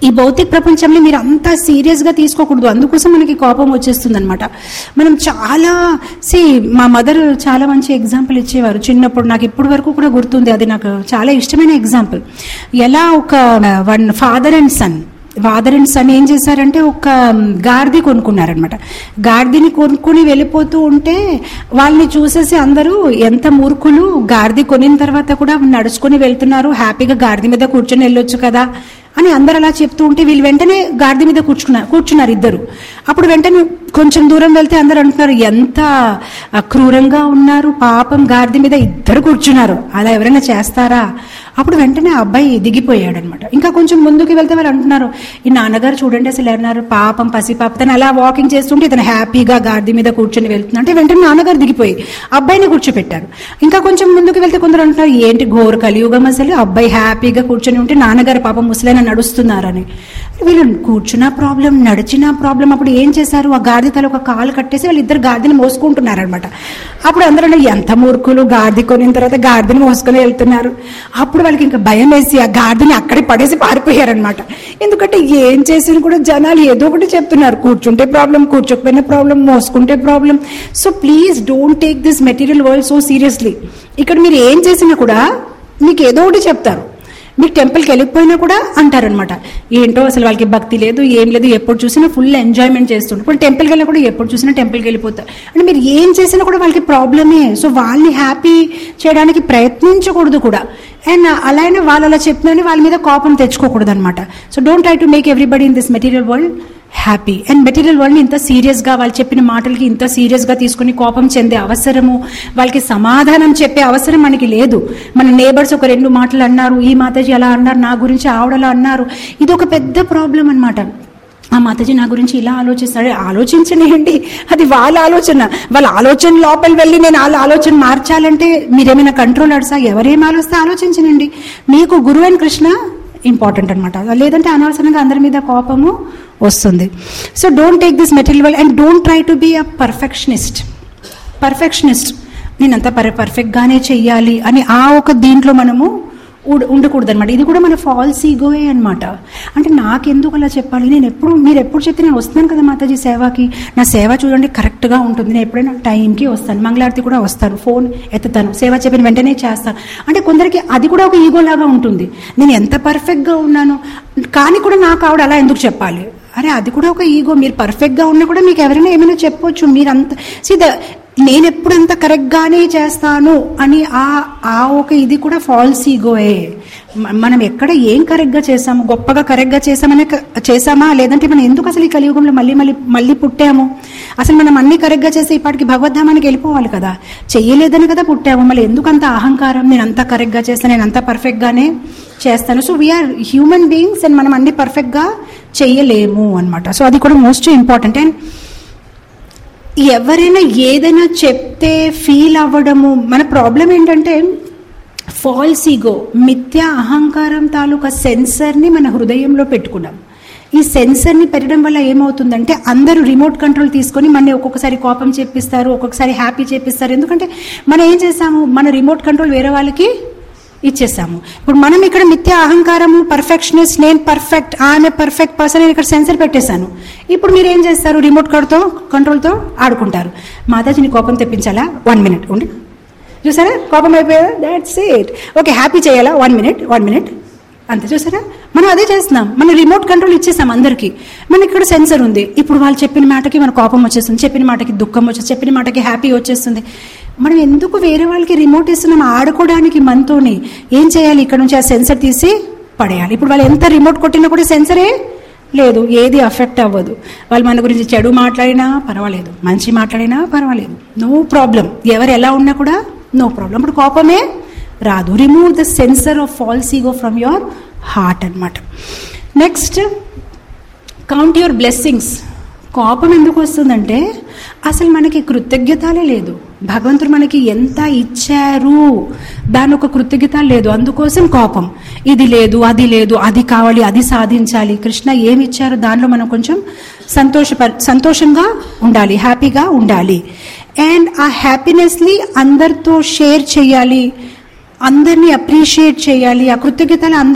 ఈ భౌతిక ప్రపంచంలో మీరు అంతా సీరియస్ గా తీసుకోకూడదు అందుకోసం మనకి కోపం వచ్చేస్తుంది అనమాట మనం చాలా సి మా మదర్ చాలా మంచి ఎగ్జాంపుల్ ఇచ్చేవారు చిన్నప్పుడు నాకు ఇప్పటి వరకు కూడా గుర్తుంది అది నాకు చాలా ఇష్టమైన ఎగ్జాంపుల్ ఎలా ఒక one father and son father and son ఏం చేశారంటే ఒక గాడిది కొనుక్కున్నారనమాట గాడిదని కొనుక్కుని వెళ్ళిపోతూ ఉంటే వాళ్ళని చూసేసి అందరూ ఎంత మూర్ఖులు గాడిది కొనిన తర్వాత కూడా నడుచుకుని వెళ్తున్నారు హ్యాపీగా గాడిద మీద కూర్చొని వెళ్ళొచ్చు కదా అని అందరు అలా చెప్తూ ఉంటే వీళ్ళు వెంటనే గాడిద మీద కూర్చున్నారు కూర్చున్నారు ఇద్దరు అప్పుడు వెంటనే కొంచెం దూరం వెళ్తే అందరు అంటున్నారు ఎంత క్రూరంగా ఉన్నారు పాపం గాడిద మీద ఇద్దరు కూర్చున్నారు అలా ఎవరైనా చేస్తారా అప్పుడు వెంటనే ఆ అబ్బాయి దిగిపోయాడు అనమాట ఇంకా కొంచెం ముందుకు వెళ్తే వాళ్ళు అంటున్నారు ఈ నాన్నగారు చూడండి అసలు అన్నారు పాపం పసిపాప తను అలా వాకింగ్ చేస్తుంటే ఇతను హ్యాపీగా గాడిద మీద కూర్చొని వెళ్తున్నా అంటే వెంటనే నాన్నగారు దిగిపోయి అబ్బాయిని కూర్చోపెట్టారు ఇంకా కొంచెం ముందుకు వెళ్తే కొందరు అంటున్నారు ఏంటి ఘోర కలియుగం అసలు అబ్బాయి హ్యాపీగా కూర్చొని ఉంటే నాన్నగారు పాపం ముసలైన నడుస్తున్నారని వీళ్ళు కూర్చున్నా ప్రాబ్లం నడిచినా ప్రాబ్లం అప్పుడు ఏం చేశారు ఆ గాడిద తల ఒక కాలు కట్టేసి వాళ్ళు ఇద్దరు గాడిదని మోసుకుంటున్నారనమాట అప్పుడు అందరూ అన్నారు, ఎంత మూర్ఖులు గాడిద కొనిన తర్వాత గాడిదని మోసుకొని వెళ్తున్నారు అప్పుడు వాళ్ళకి ఇంకా భయం వేసి ఆ గాడిదని అక్కడే పడేసి పారిపోయారనమాట ఎందుకంటే ఏం చేసినా కూడా జనాలు ఏదో ఒకటి చెప్తున్నారు కూర్చుంటే ప్రాబ్లం కూర్చోకపోయినా ప్రాబ్లం మోసుకుంటే problem so please don't take this material world so seriously ఇక్కడ మీరు ఏం చేసినా కూడా మీకు ఏదో ఒకటి చెప్తారు మీకు టెంపుల్కి వెళ్ళిపోయినా కూడా అంటారనమాట ఏంటో అసలు వాళ్ళకి భక్తి లేదు ఏం లేదు ఎప్పుడు చూసినా ఫుల్ ఎంజాయ్మెంట్ చేస్తుంటారు ఇప్పుడు టెంపుల్కి వెళ్ళినా కూడా ఎప్పుడు చూసినా టెంపుల్కి వెళ్ళిపోతారు అంటే మీరు ఏం చేసినా కూడా వాళ్ళకి ప్రాబ్లమే సో వాళ్ళని హ్యాపీ చేయడానికి ప్రయత్నించకూడదు కూడా అండ్ అలానే వాళ్ళు అలా చెప్తున్నారని వాళ్ళ మీద కోపం తెచ్చుకోకూడదు అనమాట so don't try to make everybody in this material world happy and material వరల్డ్ని ఇంత సీరియస్గా వాళ్ళు చెప్పిన మాటలకి ఇంత సీరియస్గా తీసుకుని కోపం చెందే అవసరము వాళ్ళకి సమాధానం చెప్పే అవసరం మనకి లేదు మన నేబర్స్ ఒక రెండు మాటలు అన్నారు ఈ మాతాజీ అలా అన్నారు నా గురించి ఆవిడలా అన్నారు ఇది ఒక పెద్ద ప్రాబ్లం అన్నమాట ఆ మాతాజీ నా గురించి ఇలా ఆలోచిస్తాడు ఆలోచించనియండి అది వాళ్ళ ఆలోచన వాళ్ళ ఆలోచన లోపల వెళ్ళి నేను వాళ్ళ ఆలోచన మార్చాలంటే మీరేమైనా కంట్రోల్ అడుసా ఎవరేం ఆలోచిస్తే ఆలోచించనండి మీకు గురువు అండ్ కృష్ణ ఇంపార్టెంట్ అనమాట లేదంటే అనవసరంగా అందరి మీద కోపము వస్తుంది so don't take this material and don't try to be a perfectionist perfectionist నేనంతా పర్ పర్ఫెక్ట్గానే చెయ్యాలి అని ఆ ఒక దీంట్లో మనము ఉడ- ఉండకూడదు అనమాట ఇది కూడా మన ఫాల్స్ ఈగోయే అనమాట అంటే నాకెందుకు అలా చెప్పాలి నేను ఎప్పుడు మీరు ఎప్పుడు చెప్తే నేను వస్తున్నాను కదా మాతాజీ సేవకి నా సేవ చూడండి కరెక్ట్గా ఉంటుంది నేను ఎప్పుడైనా టైంకి వస్తాను మంగళారతి కూడా వస్తాను ఫోన్ ఎత్తుతాను సేవ చెప్పిన వెంటనే చేస్తాను అంటే కొందరికి అది కూడా ఒక ఈగో లాగా ఉంటుంది నేను ఎంత పర్ఫెక్ట్గా ఉన్నాను కానీ కూడా నాకు ఆవిడ అలా ఎందుకు చెప్పాలి అరే అది కూడా ఒక ఈగో మీరు పర్ఫెక్ట్గా ఉన్నా కూడా మీకు ఎవరైనా ఏమైనా చెప్పొచ్చు మీరు అంత సీ ద నేను ఎప్పుడంత కరెక్ట్గానే చేస్తాను అని ఆ ఆ ఒక ఇది కూడా ఫాల్స్ ఈగోయే మ- మనం ఎక్కడ ఏం కరెక్ట్గా చేసాము గొప్పగా కరెక్ట్గా చేసామనే క- చేసామా లేదంటే మనం ఎందుకు అసలు ఈ కలియుగంలో మళ్ళీ మళ్ళీ మళ్ళీ పుట్టాము అసలు మనం అన్ని కరెక్ట్గా చేసి ఇప్పటికి భగవద్ధామానికి వెళ్ళిపోవాలి కదా చెయ్యలేదని కదా పుట్టాము మళ్ళీ ఎందుకు అంత అహంకారం నేను అంత కరెక్ట్గా చేస్తాను నేను అంత పర్ఫెక్ట్గానే చేస్తాను so we're human beings and మనం అన్ని పర్ఫెక్ట్గా చెయ్యలేము అనమాట సో అది కూడా మోస్ట్ ఇంపార్టెంట్ అండ్ ఎవరైనా ఏదైనా చెప్తే ఫీల్ అవ్వడము మన ప్రాబ్లం ఏంటంటే ఫాల్స్ ఈగో మిథ్య అహంకారం తాలూకా సెన్సర్ని మన హృదయంలో పెట్టుకున్నాం ఈ సెన్సర్ని పెట్టడం వల్ల ఏమవుతుందంటే అందరూ రిమోట్ కంట్రోల్ తీసుకొని మన ఒక్కొక్కసారి కోపం చెప్పిస్తారు ఒక్కొక్కసారి హ్యాపీ చెప్పిస్తారు ఎందుకంటే మనం ఏం చేసాము మన రిమోట్ కంట్రోల్ వేరే వాళ్ళకి ఇచ్చేసాము ఇప్పుడు మనం ఇక్కడ మిథ్య అహంకారము పర్ఫెక్షనిస్ట్ నేను పర్ఫెక్ట్ ఆమె పర్ఫెక్ట్ పర్సన్ నేను ఇక్కడ సెన్సర్ పెట్టేశాను ఇప్పుడు మీరు ఏం చేస్తారు రిమోట్ కార్డ్తో కంట్రోల్తో ఆడుకుంటారు మాతాజీని కోపం తెప్పించాలా వన్ మినిట్ ఉండి చూసారా కోపం అయిపోయారా దాట్స్ ఇట్ ఓకే హ్యాపీ చేయాలా వన్ మినిట్ వన్ మినిట్ అంతే చూసారా మనం అదే చేస్తున్నాం మన రిమోట్ కంట్రోల్ ఇచ్చేసాం అందరికీ మనకి ఇక్కడ సెన్సర్ ఉంది ఇప్పుడు వాళ్ళు చెప్పిన మాటకి మన కోపం వచ్చేస్తుంది చెప్పిన మాటకి దుఃఖం వచ్చేస్తుంది చెప్పిన మాటకి హ్యాపీ వచ్చేస్తుంది మనం ఎందుకు వేరే వాళ్ళకి రిమోట్ ఇస్తున్నాం ఆడుకోవడానికి మనతోని ఏం చేయాలి ఇక్కడ నుంచి ఆ సెన్సర్ తీసి పడేయాలి ఇప్పుడు వాళ్ళు ఎంత రిమోట్ కొట్టినా కూడా సెన్సరే లేదు ఏది అఫెక్ట్ అవ్వదు వాళ్ళు మన గురించి చెడు మాట్లాడినా పర్వాలేదు మంచి మాట్లాడినా పర్వాలేదు నో ప్రాబ్లం ఎవరు ఎలా ఉన్నా కూడా నో ప్రాబ్లం ఇప్పుడు కోపమే రాదు remove the sensor of false ego from your heart అన్నమాట నెక్స్ట్ కౌంట్ యువర్ బ్లెస్సింగ్స్ కోపం ఎందుకు వస్తుందంటే అసలు మనకి కృతజ్ఞతలే లేదు భగవంతుడు మనకి ఎంత ఇచ్చారు దాని ఒక కృతజ్ఞత లేదు అందుకోసం కోపం ఇది లేదు అది లేదు అది కావాలి అది సాధించాలి కృష్ణ ఏమి ఇచ్చారు దానిలో మనం కొంచెం సంతోష సంతోషంగా ఉండాలి హ్యాపీగా ఉండాలి అండ్ ఆ హ్యాపీనెస్ని అందరితో షేర్ చేయాలి అందరినీ అప్రిషియేట్ చేయాలి ఆ కృతజ్ఞతలు అందరి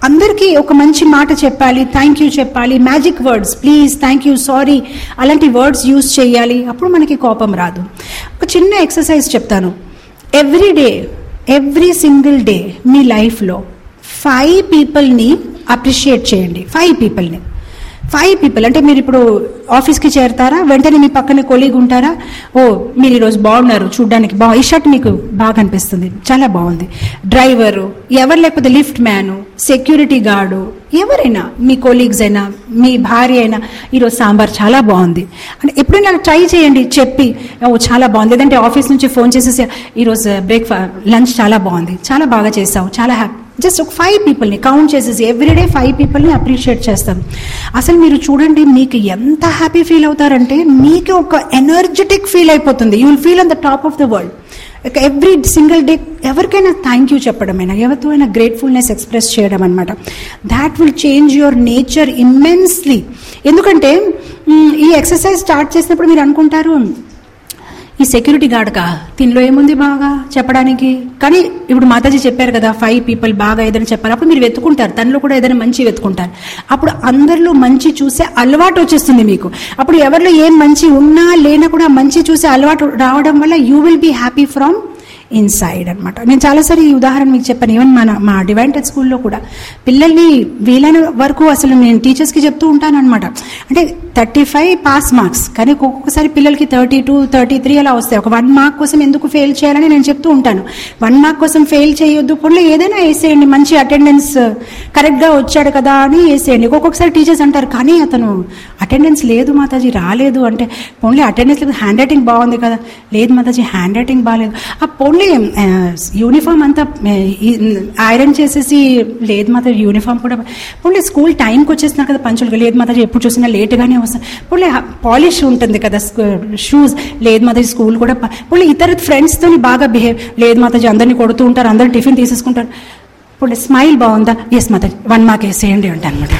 అందరికీ ఒక మంచి మాట చెప్పాలి థ్యాంక్ యూ చెప్పాలి magic words please thank you sorry అలాంటి వర్డ్స్ యూజ్ చేయాలి అప్పుడు మనకి కోపం రాదు ఒక చిన్న ఎక్సర్సైజ్ చెప్తాను every day every single day మీ లైఫ్లో ఫైవ్ పీపుల్ని అప్రిషియేట్ చేయండి ఫైవ్ పీపుల్ని ఫైవ్ పీపుల్ అంటే మీరు ఇప్పుడు ఆఫీస్కి చేరతారా వెంటనే మీ పక్కన కొలీగ్ ఉంటారా ఓ మీరు ఈరోజు బాగున్నారు చూడడానికి బా ఈ షర్ట్ మీకు బాగా అనిపిస్తుంది చాలా బాగుంది డ్రైవరు ఎవరు లేకపోతే లిఫ్ట్ మ్యాను సెక్యూరిటీ గార్డు ఎవరైనా మీ కొలీగ్స్ అయినా మీ భార్య అయినా ఈరోజు సాంబార్ చాలా బాగుంది అంటే ఎప్పుడైనా ట్రై చేయండి చెప్పి ఓ చాలా బాగుంది లేదంటే ఆఫీస్ నుంచి ఫోన్ చేసేసి ఈరోజు బ్రేక్ఫా లంచ్ చాలా బాగుంది చాలా బాగా చేసావు చాలా హ్యాపీ జస్ట్ ఒక ఫైవ్ పీపుల్ని కౌంట్ చేసేసి ఎవ్రీడే ఫైవ్ పీపుల్ని అప్రిషియేట్ చేస్తాం అసలు మీరు చూడండి మీకు ఎంత హ్యాపీ ఫీల్ అవుతారంటే మీకు ఒక ఎనర్జెటిక్ ఫీల్ అయిపోతుంది you will feel on the top of the world every single day ఎవరికైనా థ్యాంక్ యూ చెప్పడమైనా ఎవరితో అయినా గ్రేట్ఫుల్నెస్ ఎక్స్ప్రెస్ చేయడం అనమాట that will change your nature immensely ఎందుకంటే మ్, ఈ ఎక్సర్సైజ్ స్టార్ట్ చేసినప్పుడు మీరు అనుకుంటారు ఈ సెక్యూరిటీ గార్డ్కా దీనిలో ఏముంది బాగా చెప్పడానికి కానీ ఇప్పుడు మాతాజీ చెప్పారు కదా ఫైవ్ పీపుల్ బాగా ఏదైనా చెప్పారు అప్పుడు మీరు వెతుకుంటారు తనలో కూడా ఏదైనా మంచి వెతుకుంటారు అప్పుడు అందరిలో మంచి చూసే అలవాటు వచ్చేస్తుంది మీకు అప్పుడు ఎవరిలో ఏం మంచి ఉన్నా లేనా కూడా మంచి చూసే అలవాటు రావడం వల్ల you will be happy from inside అనమాట నేను చాలాసారి ఈ ఉదాహరణ మీకు చెప్పాను ఈవెన్ మన మా డివైన్ టెక్ స్కూల్లో కూడా పిల్లల్ని వీలైన వరకు అసలు నేను టీచర్స్కి చెప్తూ ఉంటాను అనమాట అంటే థర్టీ ఫైవ్ పాస్ మార్క్స్ కానీ ఒక్కొక్కసారి పిల్లలకి థర్టీ టూ థర్టీ త్రీ అలా వస్తాయి ఒక వన్ మార్క్ కోసం ఎందుకు ఫెయిల్ చేయాలని నేను చెప్తూ ఉంటాను వన్ మార్క్ కోసం ఫెయిల్ చేయొద్దు పొన్లో ఏదైనా వేసేయండి మంచి అటెండెన్స్ కరెక్ట్గా వచ్చాడు కదా అని వేసేయండి ఒక్కొక్కసారి టీచర్స్ అంటారు కానీ అతను అటెండెన్స్ లేదు మాతాజీ రాలేదు అంటే పోన్లీ అటెండెన్స్ లేదు హ్యాండ్ రైటింగ్ బాగుంది కదా లేదు మాతాజీ హ్యాండ్ రైటింగ్ బాగాలేదు ఆ పోన్లీ యూనిఫామ్ అంతా ఐరన్ చేసేసి లేదు మాతాజీ యూనిఫామ్ కూడా పోన్లీ స్కూల్ టైంకి వచ్చేస్తున్నారు కదా పంచులుగా లేదు మాతాజీ ఎప్పుడు చూసినా లేట్గానే వస్తాను పోన్లీ పాలిష్ ఉంటుంది కదా షూస్ లేదు మాతాజీ స్కూల్ కూడా ప- పోన్లీ ఇతర ఫ్రెండ్స్తో బాగా బిహేవ్ లేదు మాతాజీ అందరినీ కొడుతూ ఉంటారు అందరు టిఫిన్ తీసేసుకుంటారు ఇప్పుడు స్మైల్ బాగుందా ఎస్ మాతాజీ వన్ మార్క్ వేసేయండి అంటే అనమాట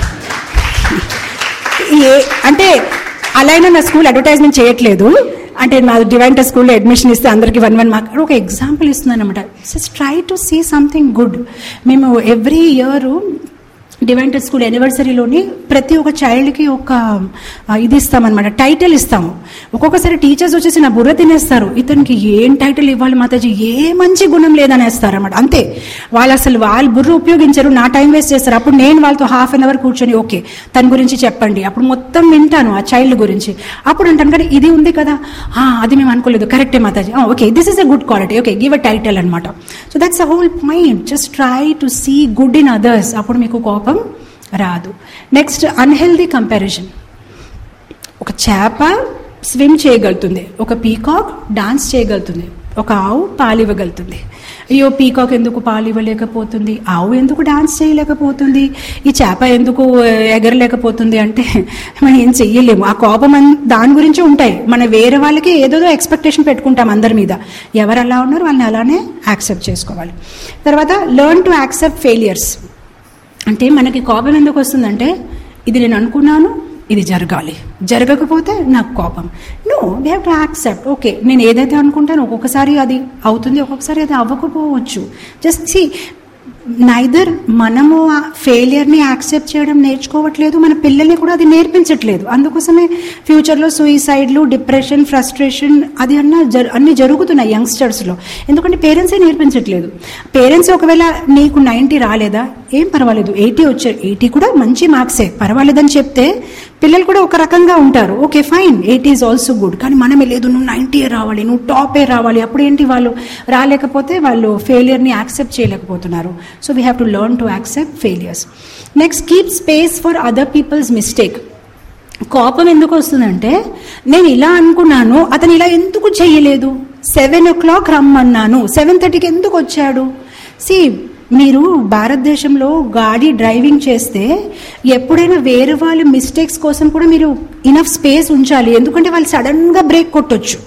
ఏ అంటే అలా అయినా నా స్కూల్ అడ్వర్టైజ్మెంట్ చేయట్లేదు అంటే నా డివైన్ టెస్ట్ స్కూల్లో అడ్మిషన్ ఇస్తే అందరికి వన్ వన్ మార్క్ ఒక ఎగ్జాంపుల్ ఇస్తున్నాను అనమాట just try to see something good మేము every year divine test school యానివర్సరీలోని ప్రతి ఒక్క చైల్డ్కి ఒక ఆ, ఇది ఇస్తామన్నమాట టైటిల్ ఇస్తాము ఒక్కొక్కసారి టీచర్స్ వచ్చేసి నా బుర్ర తినేస్తారు ఇతనికి ఏం టైటిల్ ఇవ్వాలి మాతాజీ ఏ మంచి గుణం లేదనేస్తారు అనమాట అంతే వాళ్ళు అసలు వాళ్ళు బుర్ర ఉపయోగించరు నా టైం వేస్ట్ చేస్తారు అప్పుడు నేను వాళ్ళతో హాఫ్ అన్ అవర్ కూర్చొని ఓకే తన గురించి చెప్పండి అప్పుడు మొత్తం వింటాను ఆ చైల్డ్ గురించి అప్పుడు అంటాను కానీ ఇది ఉంది కదా "ఆ, అది మేము అనుకోలేదు కరెక్టే Mataji okay this is a good quality okay give a title అనమాట so that's a whole point just try to see good in others అప్పుడు మీకు కోపం రాదు నెక్స్ట్ అన్హెల్దీ కంపారిజన్ ఒక చేప స్విమ్ చేయగలుగుతుంది ఒక పీకాక్ డాన్స్ చేయగలుగుతుంది ఒక ఆవు పాలివ్వగలుగుతుంది అయ్యో పీకాక్ ఎందుకు పాలివ్వలేకపోతుంది ఆవు ఎందుకు డాన్స్ చేయలేకపోతుంది ఈ చేప ఎందుకు ఆ, ఎగరలేకపోతుంది అంటే మనం ఏం చెయ్యలేము ఆ కోపం అన్- దాని గురించి ఉంటాయి మన వేరే వాళ్ళకి ఏదోదో ఎక్స్పెక్టేషన్ పెట్టుకుంటాం అందరి మీద ఎవరు అలా ఉన్నారో వాళ్ళని అలానే యాక్సెప్ట్ చేసుకోవాలి తర్వాత లెర్న్ టు యాక్సెప్ట్ ఫెయిలియర్స్ అంటే మనకి కోపం ఎందుకు వస్తుందంటే ఇది నేను అనుకున్నాను ఇది జరగాలి జరగకపోతే నాకు కోపం no we have to accept okay నేను ఏదైతే అనుకుంటానో ఒక్కొక్కసారి అది అవుతుంది ఒక్కొక్కసారి అది అవ్వకపోవచ్చు జస్ట్ సి నైదర్ మనము ఆ ఫెయిలియర్ని యాక్సెప్ట్ చేయడం నేర్చుకోవట్లేదు మన పిల్లల్ని కూడా అది నేర్పించట్లేదు అందుకోసమే ఫ్యూచర్లో సూయిసైడ్లు డిప్రెషన్ ఫ్రస్ట్రేషన్ అది అన్న జరు అన్ని జరుగుతున్నాయి యంగ్స్టర్స్లో ఎందుకంటే పేరెంట్సే నేర్పించట్లేదు పేరెంట్స్ ఒకవేళ నీకు నైంటీ రాలేదా ఏం పర్వాలేదు ఎయిటీ వచ్చారు ఎయిటీ కూడా మంచి మార్క్సే పర్వాలేదని చెప్తే పిల్లలు కూడా ఒక రకంగా ఉంటారు okay fine eighty is also good కానీ మనమే లేదు నువ్వు నైంటీ రావాలి నువ్వు టాపే రావాలి అప్పుడు ఏంటి వాళ్ళు రాలేకపోతే వాళ్ళు ఫెయిలియర్ని యాక్సెప్ట్ చేయలేకపోతున్నారు so we have to learn to accept failures next keep space for other people's mistake కోపం ఎందుకు వస్తుందంటే నేను ఇలా అనుకున్నాను అతను ఇలా ఎందుకు చెయ్యలేదు సెవెన్ ఓ క్లాక్ రమ్మన్నాను సెవెన్ థర్టీకి ఎందుకు వచ్చాడు సి మీరు భారతదేశంలో గాడి డ్రైవింగ్ చేస్తే ఎప్పుడైనా వేరే వాళ్ళ మిస్టేక్స్ కోసం కూడా మీరు ఇనఫ్ స్పేస్ ఉంచాలి ఎందుకంటే వాళ్ళు సడన్గా బ్రేక్ కొట్టొచ్చు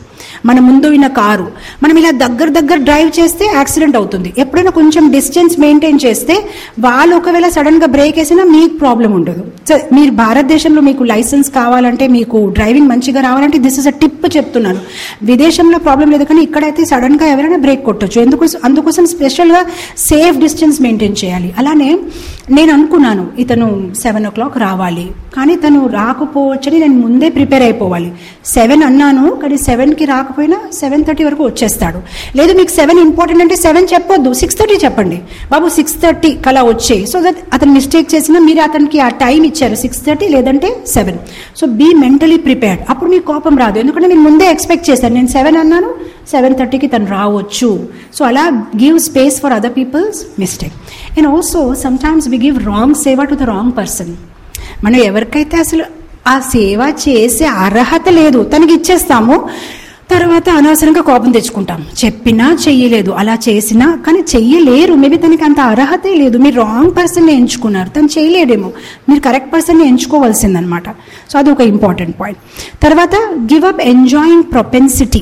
మన ముందు ఉన్న కారు మనం ఇలా దగ్గర దగ్గర డ్రైవ్ చేస్తే యాక్సిడెంట్ అవుతుంది ఎప్పుడైనా కొంచెం డిస్టెన్స్ మెయింటైన్ చేస్తే వాళ్ళు ఒకవేళ సడన్ గా బ్రేక్ వేసినా మీకు ప్రాబ్లం ఉండదు సో మీరు భారతదేశంలో మీకు లైసెన్స్ కావాలంటే మీకు డ్రైవింగ్ మంచిగా రావాలంటే దిస్ ఇస్ అ టిప్ చెప్తున్నాను విదేశంలో ప్రాబ్లం లేదు కానీ ఇక్కడైతే సడన్ గా ఎవరైనా బ్రేక్ కొట్టొచ్చు ఎందుకోసం అందుకోసం స్పెషల్ గా సేఫ్ డిస్టెన్స్ మెయింటైన్ చేయాలి అలానే నేను అనుకున్నాను ఇతను సెవెన్ ఓ క్లాక్ రావాలి కానీ తను రాకపోవచ్చని నేను ముందే ప్రిపేర్ అయిపోవాలి సెవెన్ అన్నాను కానీ సెవెన్కి రాకపోయినా సెవెన్ థర్టీ వరకు వచ్చేస్తాడు లేదు మీకు సెవెన్ ఇంపార్టెంట్ అంటే సెవెన్ చెప్పొద్దు సిక్స్ థర్టీ చెప్పండి బాబు సిక్స్ థర్టీ కలా వచ్చే సో దట్ అతను మిస్టేక్ చేసినా మీరు అతనికి ఆ టైం ఇచ్చారు సిక్స్ థర్టీ లేదంటే seven so be mentally prepared అప్పుడు మీకు కోపం రాదు ఎందుకంటే నేను ముందే ఎక్స్పెక్ట్ చేశాను నేను సెవెన్ అన్నాను సెవెన్ థర్టీకి తను రావచ్చు సో అలా give space for other people's mistake and also sometimes we give wrong seva to the wrong person మనం ఎవరికైతే అసలు ఆ సేవ చేసే అర్హత లేదు తనకి ఇచ్చేస్తాము తర్వాత అనవసరంగా కోపం తెచ్చుకుంటాం చెప్పినా చెయ్యలేదు అలా చేసినా కానీ చెయ్యలేరు మేబీ తనకి అంత అర్హతే లేదు మీరు రాంగ్ పర్సన్ ఎంచుకున్నారు తను చేయలేడేమో మీరు కరెక్ట్ పర్సన్ ఎంచుకోవాల్సిందనమాట సో అది ఒక ఇంపార్టెంట్ పాయింట్ తర్వాత give up enjoying propensity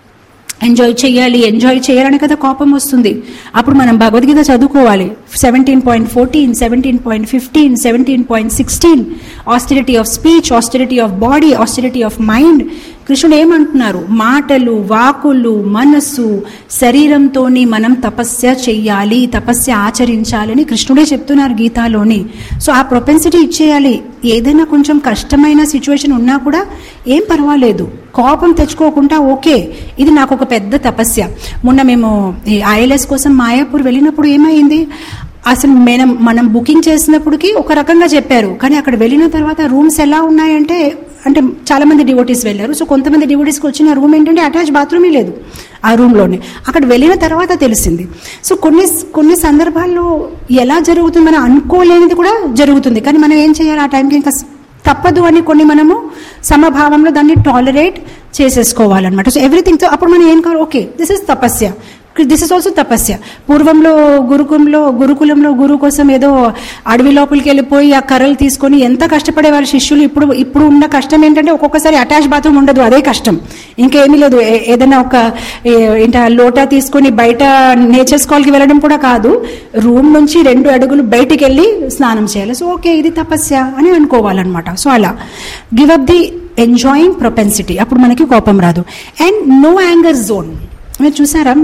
enjoy చేయాలి ఎంజాయ్ చేయాలని కదా కోపం వస్తుంది అప్పుడు మనం భగవద్గీత చదువుకోవాలి seventeen point fourteen seventeen point fifteen seventeen point sixteen austerity of speech austerity of body austerity of mind కృష్ణుడు ఏమంటున్నారు మాటలు వాకులు మనస్సు శరీరంతోని మనం తపస్య చెయ్యాలి తపస్య ఆచరించాలని కృష్ణుడే చెప్తున్నారు గీతాలోని సో ఆ ప్రొపెన్సిటీ ఇచ్చేయాలి ఏదైనా కొంచెం కష్టమైన సిచ్యువేషన్ ఉన్నా కూడా ఏం పర్వాలేదు కోపం తెచ్చుకోకుండా ఓకే ఇది నాకు ఒక పెద్ద తపస్య మొన్న మేము ఈ ఐఎల్ఎస్ కోసం మాయాపూర్ వెళ్ళినప్పుడు ఏమైంది అసలు మనం మనం బుకింగ్ చేసినప్పటికి ఒక రకంగా చెప్పారు కానీ అక్కడ వెళ్ళిన తర్వాత రూమ్స్ ఎలా ఉన్నాయంటే అంటే చాలా మంది డివోటీస్ వెళ్ళారు సో కొంతమంది డివోటీస్కి వచ్చిన రూమ్ ఏంటంటే అటాచ్ బాత్రూమే లేదు ఆ రూమ్లోనే అక్కడ వెళ్ళిన తర్వాత తెలిసింది సో కొన్ని కొన్ని సందర్భాల్లో ఎలా జరుగుతుంది మనం అనుకోలేనిది కూడా జరుగుతుంది కానీ మనం ఏం చేయాలి ఆ టైంకి ఇంకా తప్పదు అని కొన్ని మనము సమభావంలో దాన్ని టాలరేట్ చేసేసుకోవాలన్నమాట సో ఎవ్రీథింగ్ అప్పుడు మనం ఏం కావాలి okay this is tapasya this is also tapasya పూర్వంలో గురుకులంలో గురుకులంలో గురువు కోసం ఏదో అడవి లోపలికి వెళ్ళిపోయి ఆ కర్రలు తీసుకొని ఎంత కష్టపడే వాళ్ళ శిష్యులు ఇప్పుడు ఇప్పుడు ఉన్న కష్టం ఏంటంటే ఒక్కొక్కసారి అటాచ్ బాత్రూమ్ ఉండదు అదే కష్టం ఇంకేమీ లేదు ఏ- ఏదైనా ఒక ఏ- ఏంట లోటా తీసుకొని బయట నేచర్ స్కాల్కి వెళ్ళడం కూడా కాదు రూమ్ నుంచి రెండు అడుగులు బయటికి వెళ్ళి స్నానం చేయాలి సో ఓకే ఇది తపస్య అని అనుకోవాలన్నమాట సో అలా give up the enjoying propensity అప్పుడు మనకి కోపం రాదు అండ్ నో యాంగర్ జోన్ మీరు చూసారా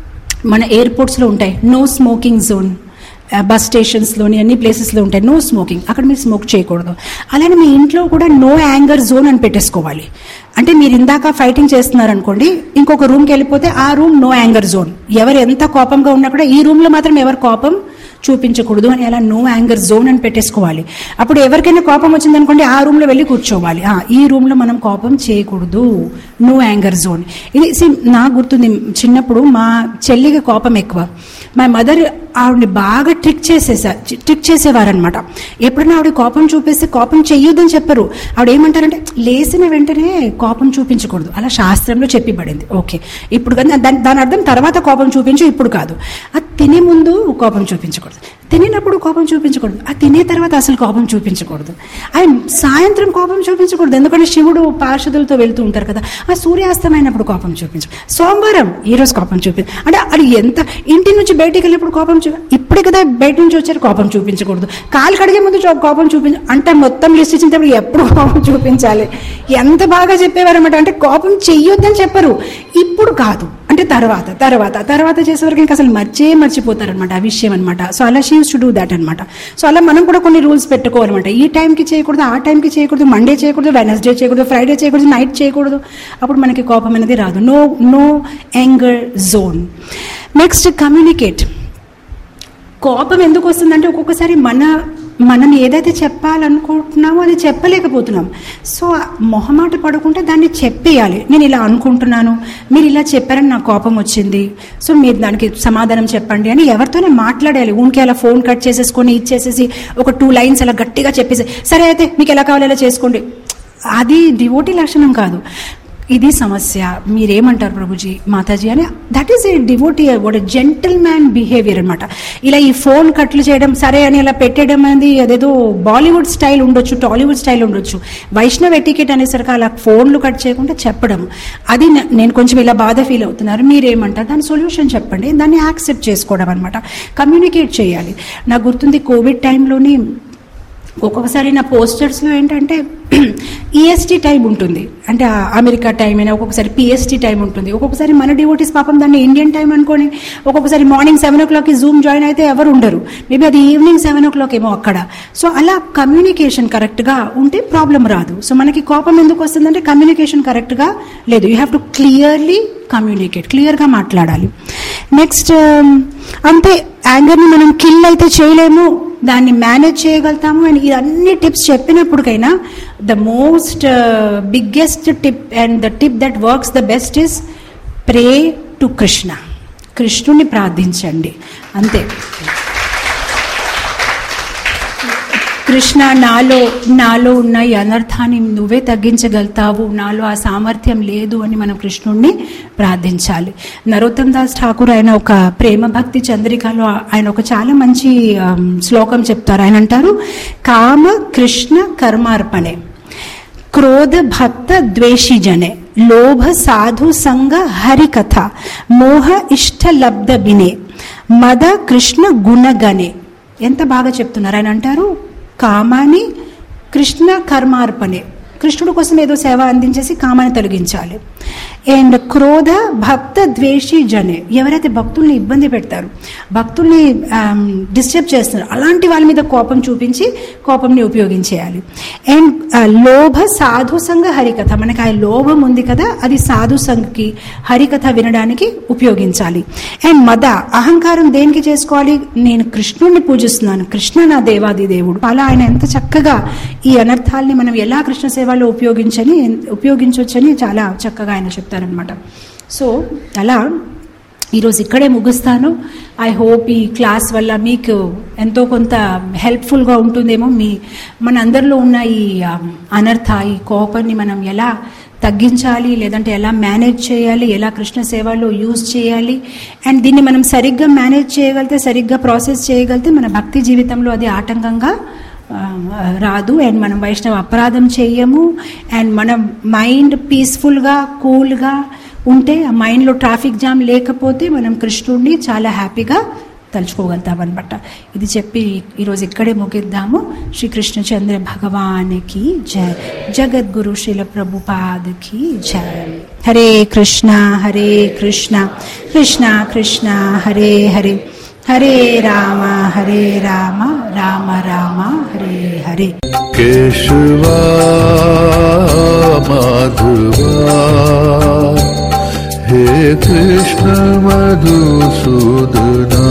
మన ఎయిర్పోర్ట్స్లో ఉంటాయి నో స్మోకింగ్ జోన్ బస్ స్టేషన్స్లోని అన్ని ప్లేసెస్లో ఉంటాయి నో స్మోకింగ్ అక్కడ మీరు స్మోక్ చేయకూడదు అలానే మీ ఇంట్లో కూడా నో యాంగర్ జోన్ అని పెట్టేసుకోవాలి అంటే మీరు ఇందాక ఫైటింగ్ చేస్తున్నారు అనుకోండి ఇంకొక రూమ్కి వెళ్ళిపోతే ఆ రూమ్ నో యాంగర్ జోన్ ఎవరు ఎంత కోపంగా ఉన్నా కూడా ఈ రూమ్లో మాత్రం ఎవరు కోపం చూపించకూడదు అని అలా నో యాంగర్ జోన్ అని పెట్టేసుకోవాలి అప్పుడు ఎవరికైనా కోపం వచ్చిందనుకోండి ఆ రూమ్లో వెళ్ళి కూర్చోవాలి ఆ, ఈ రూమ్లో మనం కోపం చేయకూడదు నో యాంగర్ జోన్ ఇది see, నాకు గుర్తుంది చిన్నప్పుడు మా చెల్లికి కోపం ఎక్కువ మా మదర్ ఆవిడని బాగా ట్రిక్ చేసేసా ట్రిక్ చేసేవారనమాట ఎప్పుడైనా ఆవిడ కోపం చూపిస్తే కోపం చెయ్యొద్దని చెప్పరు ఆవిడ ఏమంటారంటే లేచిన వెంటనే కోపం చూపించకూడదు అలా శాస్త్రంలో చెప్పిబడింది ఓకే ఇప్పుడు కానీ దాని దాని అర్థం తర్వాత కోపం చూపించు ఇప్పుడు కాదు అది తినే ముందు కోపం చూపించకూడదు తినేటప్పుడు కోపం చూపించకూడదు ఆ తినే తర్వాత అసలు కోపం చూపించకూడదు ఆయన సాయంత్రం కోపం చూపించకూడదు ఎందుకంటే శివుడు పార్షదులతో వెళ్తూ ఉంటారు కదా ఆ సూర్యాస్తమైనప్పుడు కోపం చూపించు సోమవారం ఈ రోజు కోపం చూపి అంటే అది ఎంత ఇంటి నుంచి బయటికి వెళ్ళినప్పుడు కోపం చూ ఇప్పుడే కదా బయట నుంచి వచ్చారు కోపం చూపించకూడదు కాలు కడిగే ముందు చో- కోపం చూపించ అంటే మొత్తం లిస్ట్ ఇచ్చినప్పుడు ఎప్పుడు కోపం చూపించాలి ఎంత బాగా చెప్పేవారు అనమాట అంటే కోపం చెయ్యొద్దని చెప్పరు ఇప్పుడు కాదు అంటే తర్వాత తర్వాత తర్వాత చేసేవరకు ఇంకా అసలు మర్చే మర్చిపోతారనమాట ఆ విషయం అనమాట సో అలా she use to do that అనమాట సో అలా మనం కూడా కొన్ని రూల్స్ పెట్టుకోవాలన్నమాట ఈ టైంకి చేయకూడదు ఆ టైంకి చేయకూడదు మండే చేయకూడదు వెనస్డే చేయకూడదు ఫ్రైడే చేయకూడదు నైట్ చేయకూడదు అప్పుడు మనకి కోపం అనేది రాదు no no anger zone next communicate కోపం ఎందుకు వస్తుందంటే ఒక్కొక్కసారి మన మనం ఏదైతే చెప్పాలనుకుంటున్నామో అది చెప్పలేకపోతున్నాం సో మొహమాట పడకుండా దాన్ని చెప్పేయాలి నేను ఇలా అనుకుంటున్నాను మీరు ఇలా చెప్పారని నాకు కోపం వచ్చింది సో మీరు దానికి సమాధానం చెప్పండి అని ఎవరితోనే మాట్లాడాలి ఊనికి అలా ఫోన్ కట్ చేసేసుకొని ఇచ్చేసేసి ఒక టూ లైన్స్ అలా గట్టిగా చెప్పేసి సరే అయితే మీకు ఎలా కావాలో అలా చేసుకోండి అది డివోటీ లక్షణం కాదు ఇది సమస్య మీరేమంటారు ప్రభుజీ మాతాజీ అని that is a devotee what gentleman behaviour అనమాట ఇలా ఈ ఫోన్ కట్లు చేయడం సరే అని ఇలా పెట్టేయడం అనేది అదేదో బాలీవుడ్ స్టైల్ ఉండొచ్చు టాలీవుడ్ స్టైల్ ఉండొచ్చు వైష్ణవ్ ఎటికెట్ అనేసరికి అలా ఫోన్లు కట్ చేయకుండా చెప్పడం అది నే- నేను కొంచెం ఇలా బాధ ఫీల్ అవుతున్నారు మీరేమంటారు దాని సొల్యూషన్ చెప్పండి దాన్ని యాక్సెప్ట్ చేసుకోవడం అనమాట కమ్యూనికేట్ చేయాలి నాకు గుర్తుంది కోవిడ్ టైంలోని ఒక్కొక్కసారి నా పోస్టర్స్లో ఏంటంటే ఈఎస్టీ టైం ఉంటుంది అంటే ఆ అమెరికా టైం అయినా ఒక్కొక్కసారి పిఎస్టీ టైం ఉంటుంది ఒక్కొక్కసారి మన డివోటీస్ పాపం దాన్ని ఇండియన్ టైం అనుకొని ఒక్కొక్కసారి మార్నింగ్ సెవెన్ ఓ క్లాక్కి జూమ్ జాయిన్ అయితే ఎవరు ఉండరు మేబీ అది ఈవినింగ్ సెవెన్ ఓ క్లాక్ ఏమో అక్కడ సో అలా కమ్యూనికేషన్ కరెక్ట్గా ఉంటే ప్రాబ్లం రాదు సో మనకి కోపం ఎందుకు వస్తుందంటే కమ్యూనికేషన్ కరెక్ట్గా లేదు you have to clearly communicate క్లియర్గా మాట్లాడాలి నెక్స్ట్ అంతే యాంగర్ని మనం కిల్ అయితే చేయలేము దాన్ని మేనేజ్ చేయగలుగుతాము అండ్ ఇవన్నీ టిప్స్ చెప్పినప్పటికైనా the most biggest tip and the tip that works the best is pray to Krishna కృష్ణుని ప్రార్థించండి అంతే కృష్ణ నాలో నాలో ఉన్న ఈ అనర్థాన్ని నువ్వే తగ్గించగలుగుతావు నాలో ఆ సామర్థ్యం లేదు అని మనం కృష్ణుణ్ణి ప్రార్థించాలి నరోత్తమ్ దాస్ ఠాకూర్ ఆయన ఒక ప్రేమ భక్తి చంద్రికలో ఆయన ఒక చాలా మంచి ఆమ్, శ్లోకం చెప్తారు ఆయన అంటారు కామ కృష్ణ కర్మార్పణే క్రోధ భక్త ద్వేషి జనే లోభ సాధు సంగ హరి కథ మోహ ఇష్ట లబ్ధ బినే మద కృష్ణ గుణగణే ఎంత బాగా చెప్తున్నారు ఆయన అంటారు కామాని కృష్ణ కర్మార్పణే కృష్ణుడు కోసం ఏదో సేవ అందించేసి కామాన్ని తొలగించాలి అండ్ క్రోధ భక్త ద్వేషి జనే ఎవరైతే భక్తుల్ని ఇబ్బంది పెడతారు భక్తుల్ని డిస్టర్బ్ చేస్తున్నారు అలాంటి వాళ్ళ మీద కోపం చూపించి కోపంని ఉపయోగించేయాలి అండ్ లోభ సాధు సంఘ హరికథ మనకి ఆ లోభం ఉంది కదా అది సాధు సంఘకి హరికథ వినడానికి ఉపయోగించాలి అండ్ మద అహంకారం దేనికి చేసుకోవాలి నేను కృష్ణుడిని పూజిస్తున్నాను కృష్ణ నా దేవాది దేవుడు అలా ఆయన ఎంత చక్కగా ఈ అనర్థాల్ని మనం ఎలా కృష్ణ సేవలో ఉపయోగించని ఉపయోగించవచ్చని చాలా చక్కగా ఆయన చెప్తారనమాట సో అలా ఈరోజు ఇక్కడే ముగిస్తాను ఐ హోప్ ఈ క్లాస్ వల్ల మీకు ఎంతో కొంత హెల్ప్ఫుల్గా ఉంటుందేమో మీ మన అందరిలో ఉన్న ఈ ఆ, అనర్థ ఈ కోపాన్ని మనం ఎలా తగ్గించాలి లేదంటే ఎలా మేనేజ్ చేయాలి ఎలా కృష్ణ సేవలో యూజ్ చేయాలి అండ్ దీన్ని మనం సరిగ్గా మేనేజ్ చేయగలిగితే సరిగ్గా ప్రాసెస్ చేయగలిగితే మన భక్తి జీవితంలో అది ఆటంకంగా ఆ, రాదు అండ్ మనం వైష్ణవ అపరాధం చెయ్యము అండ్ మన మైండ్ పీస్ఫుల్గా కూల్గా ఉంటే ఆ మైండ్లో ట్రాఫిక్ జామ్ లేకపోతే మనం కృష్ణుడిని చాలా హ్యాపీగా తలుచుకోగలుగుతాం అనమాట ఇది చెప్పి ఈరోజు ఇక్కడే ముగిద్దాము శ్రీకృష్ణచంద్ర భగవానికి జయ జగద్గురు శిల ప్రభుపాదకి జయ హరే కృష్ణ హరే కృష్ణ కృష్ణ కృష్ణ హరే హరే హరే రామ హరే రామ రామ రామ హరే హరే केशवा माधवा हे कृष्ण मधुसूदना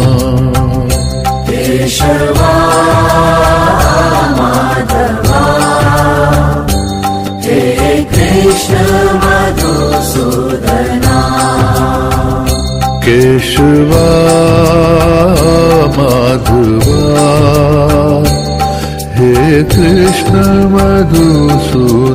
केशवा माधवा हे कृष्ण मधुसूदना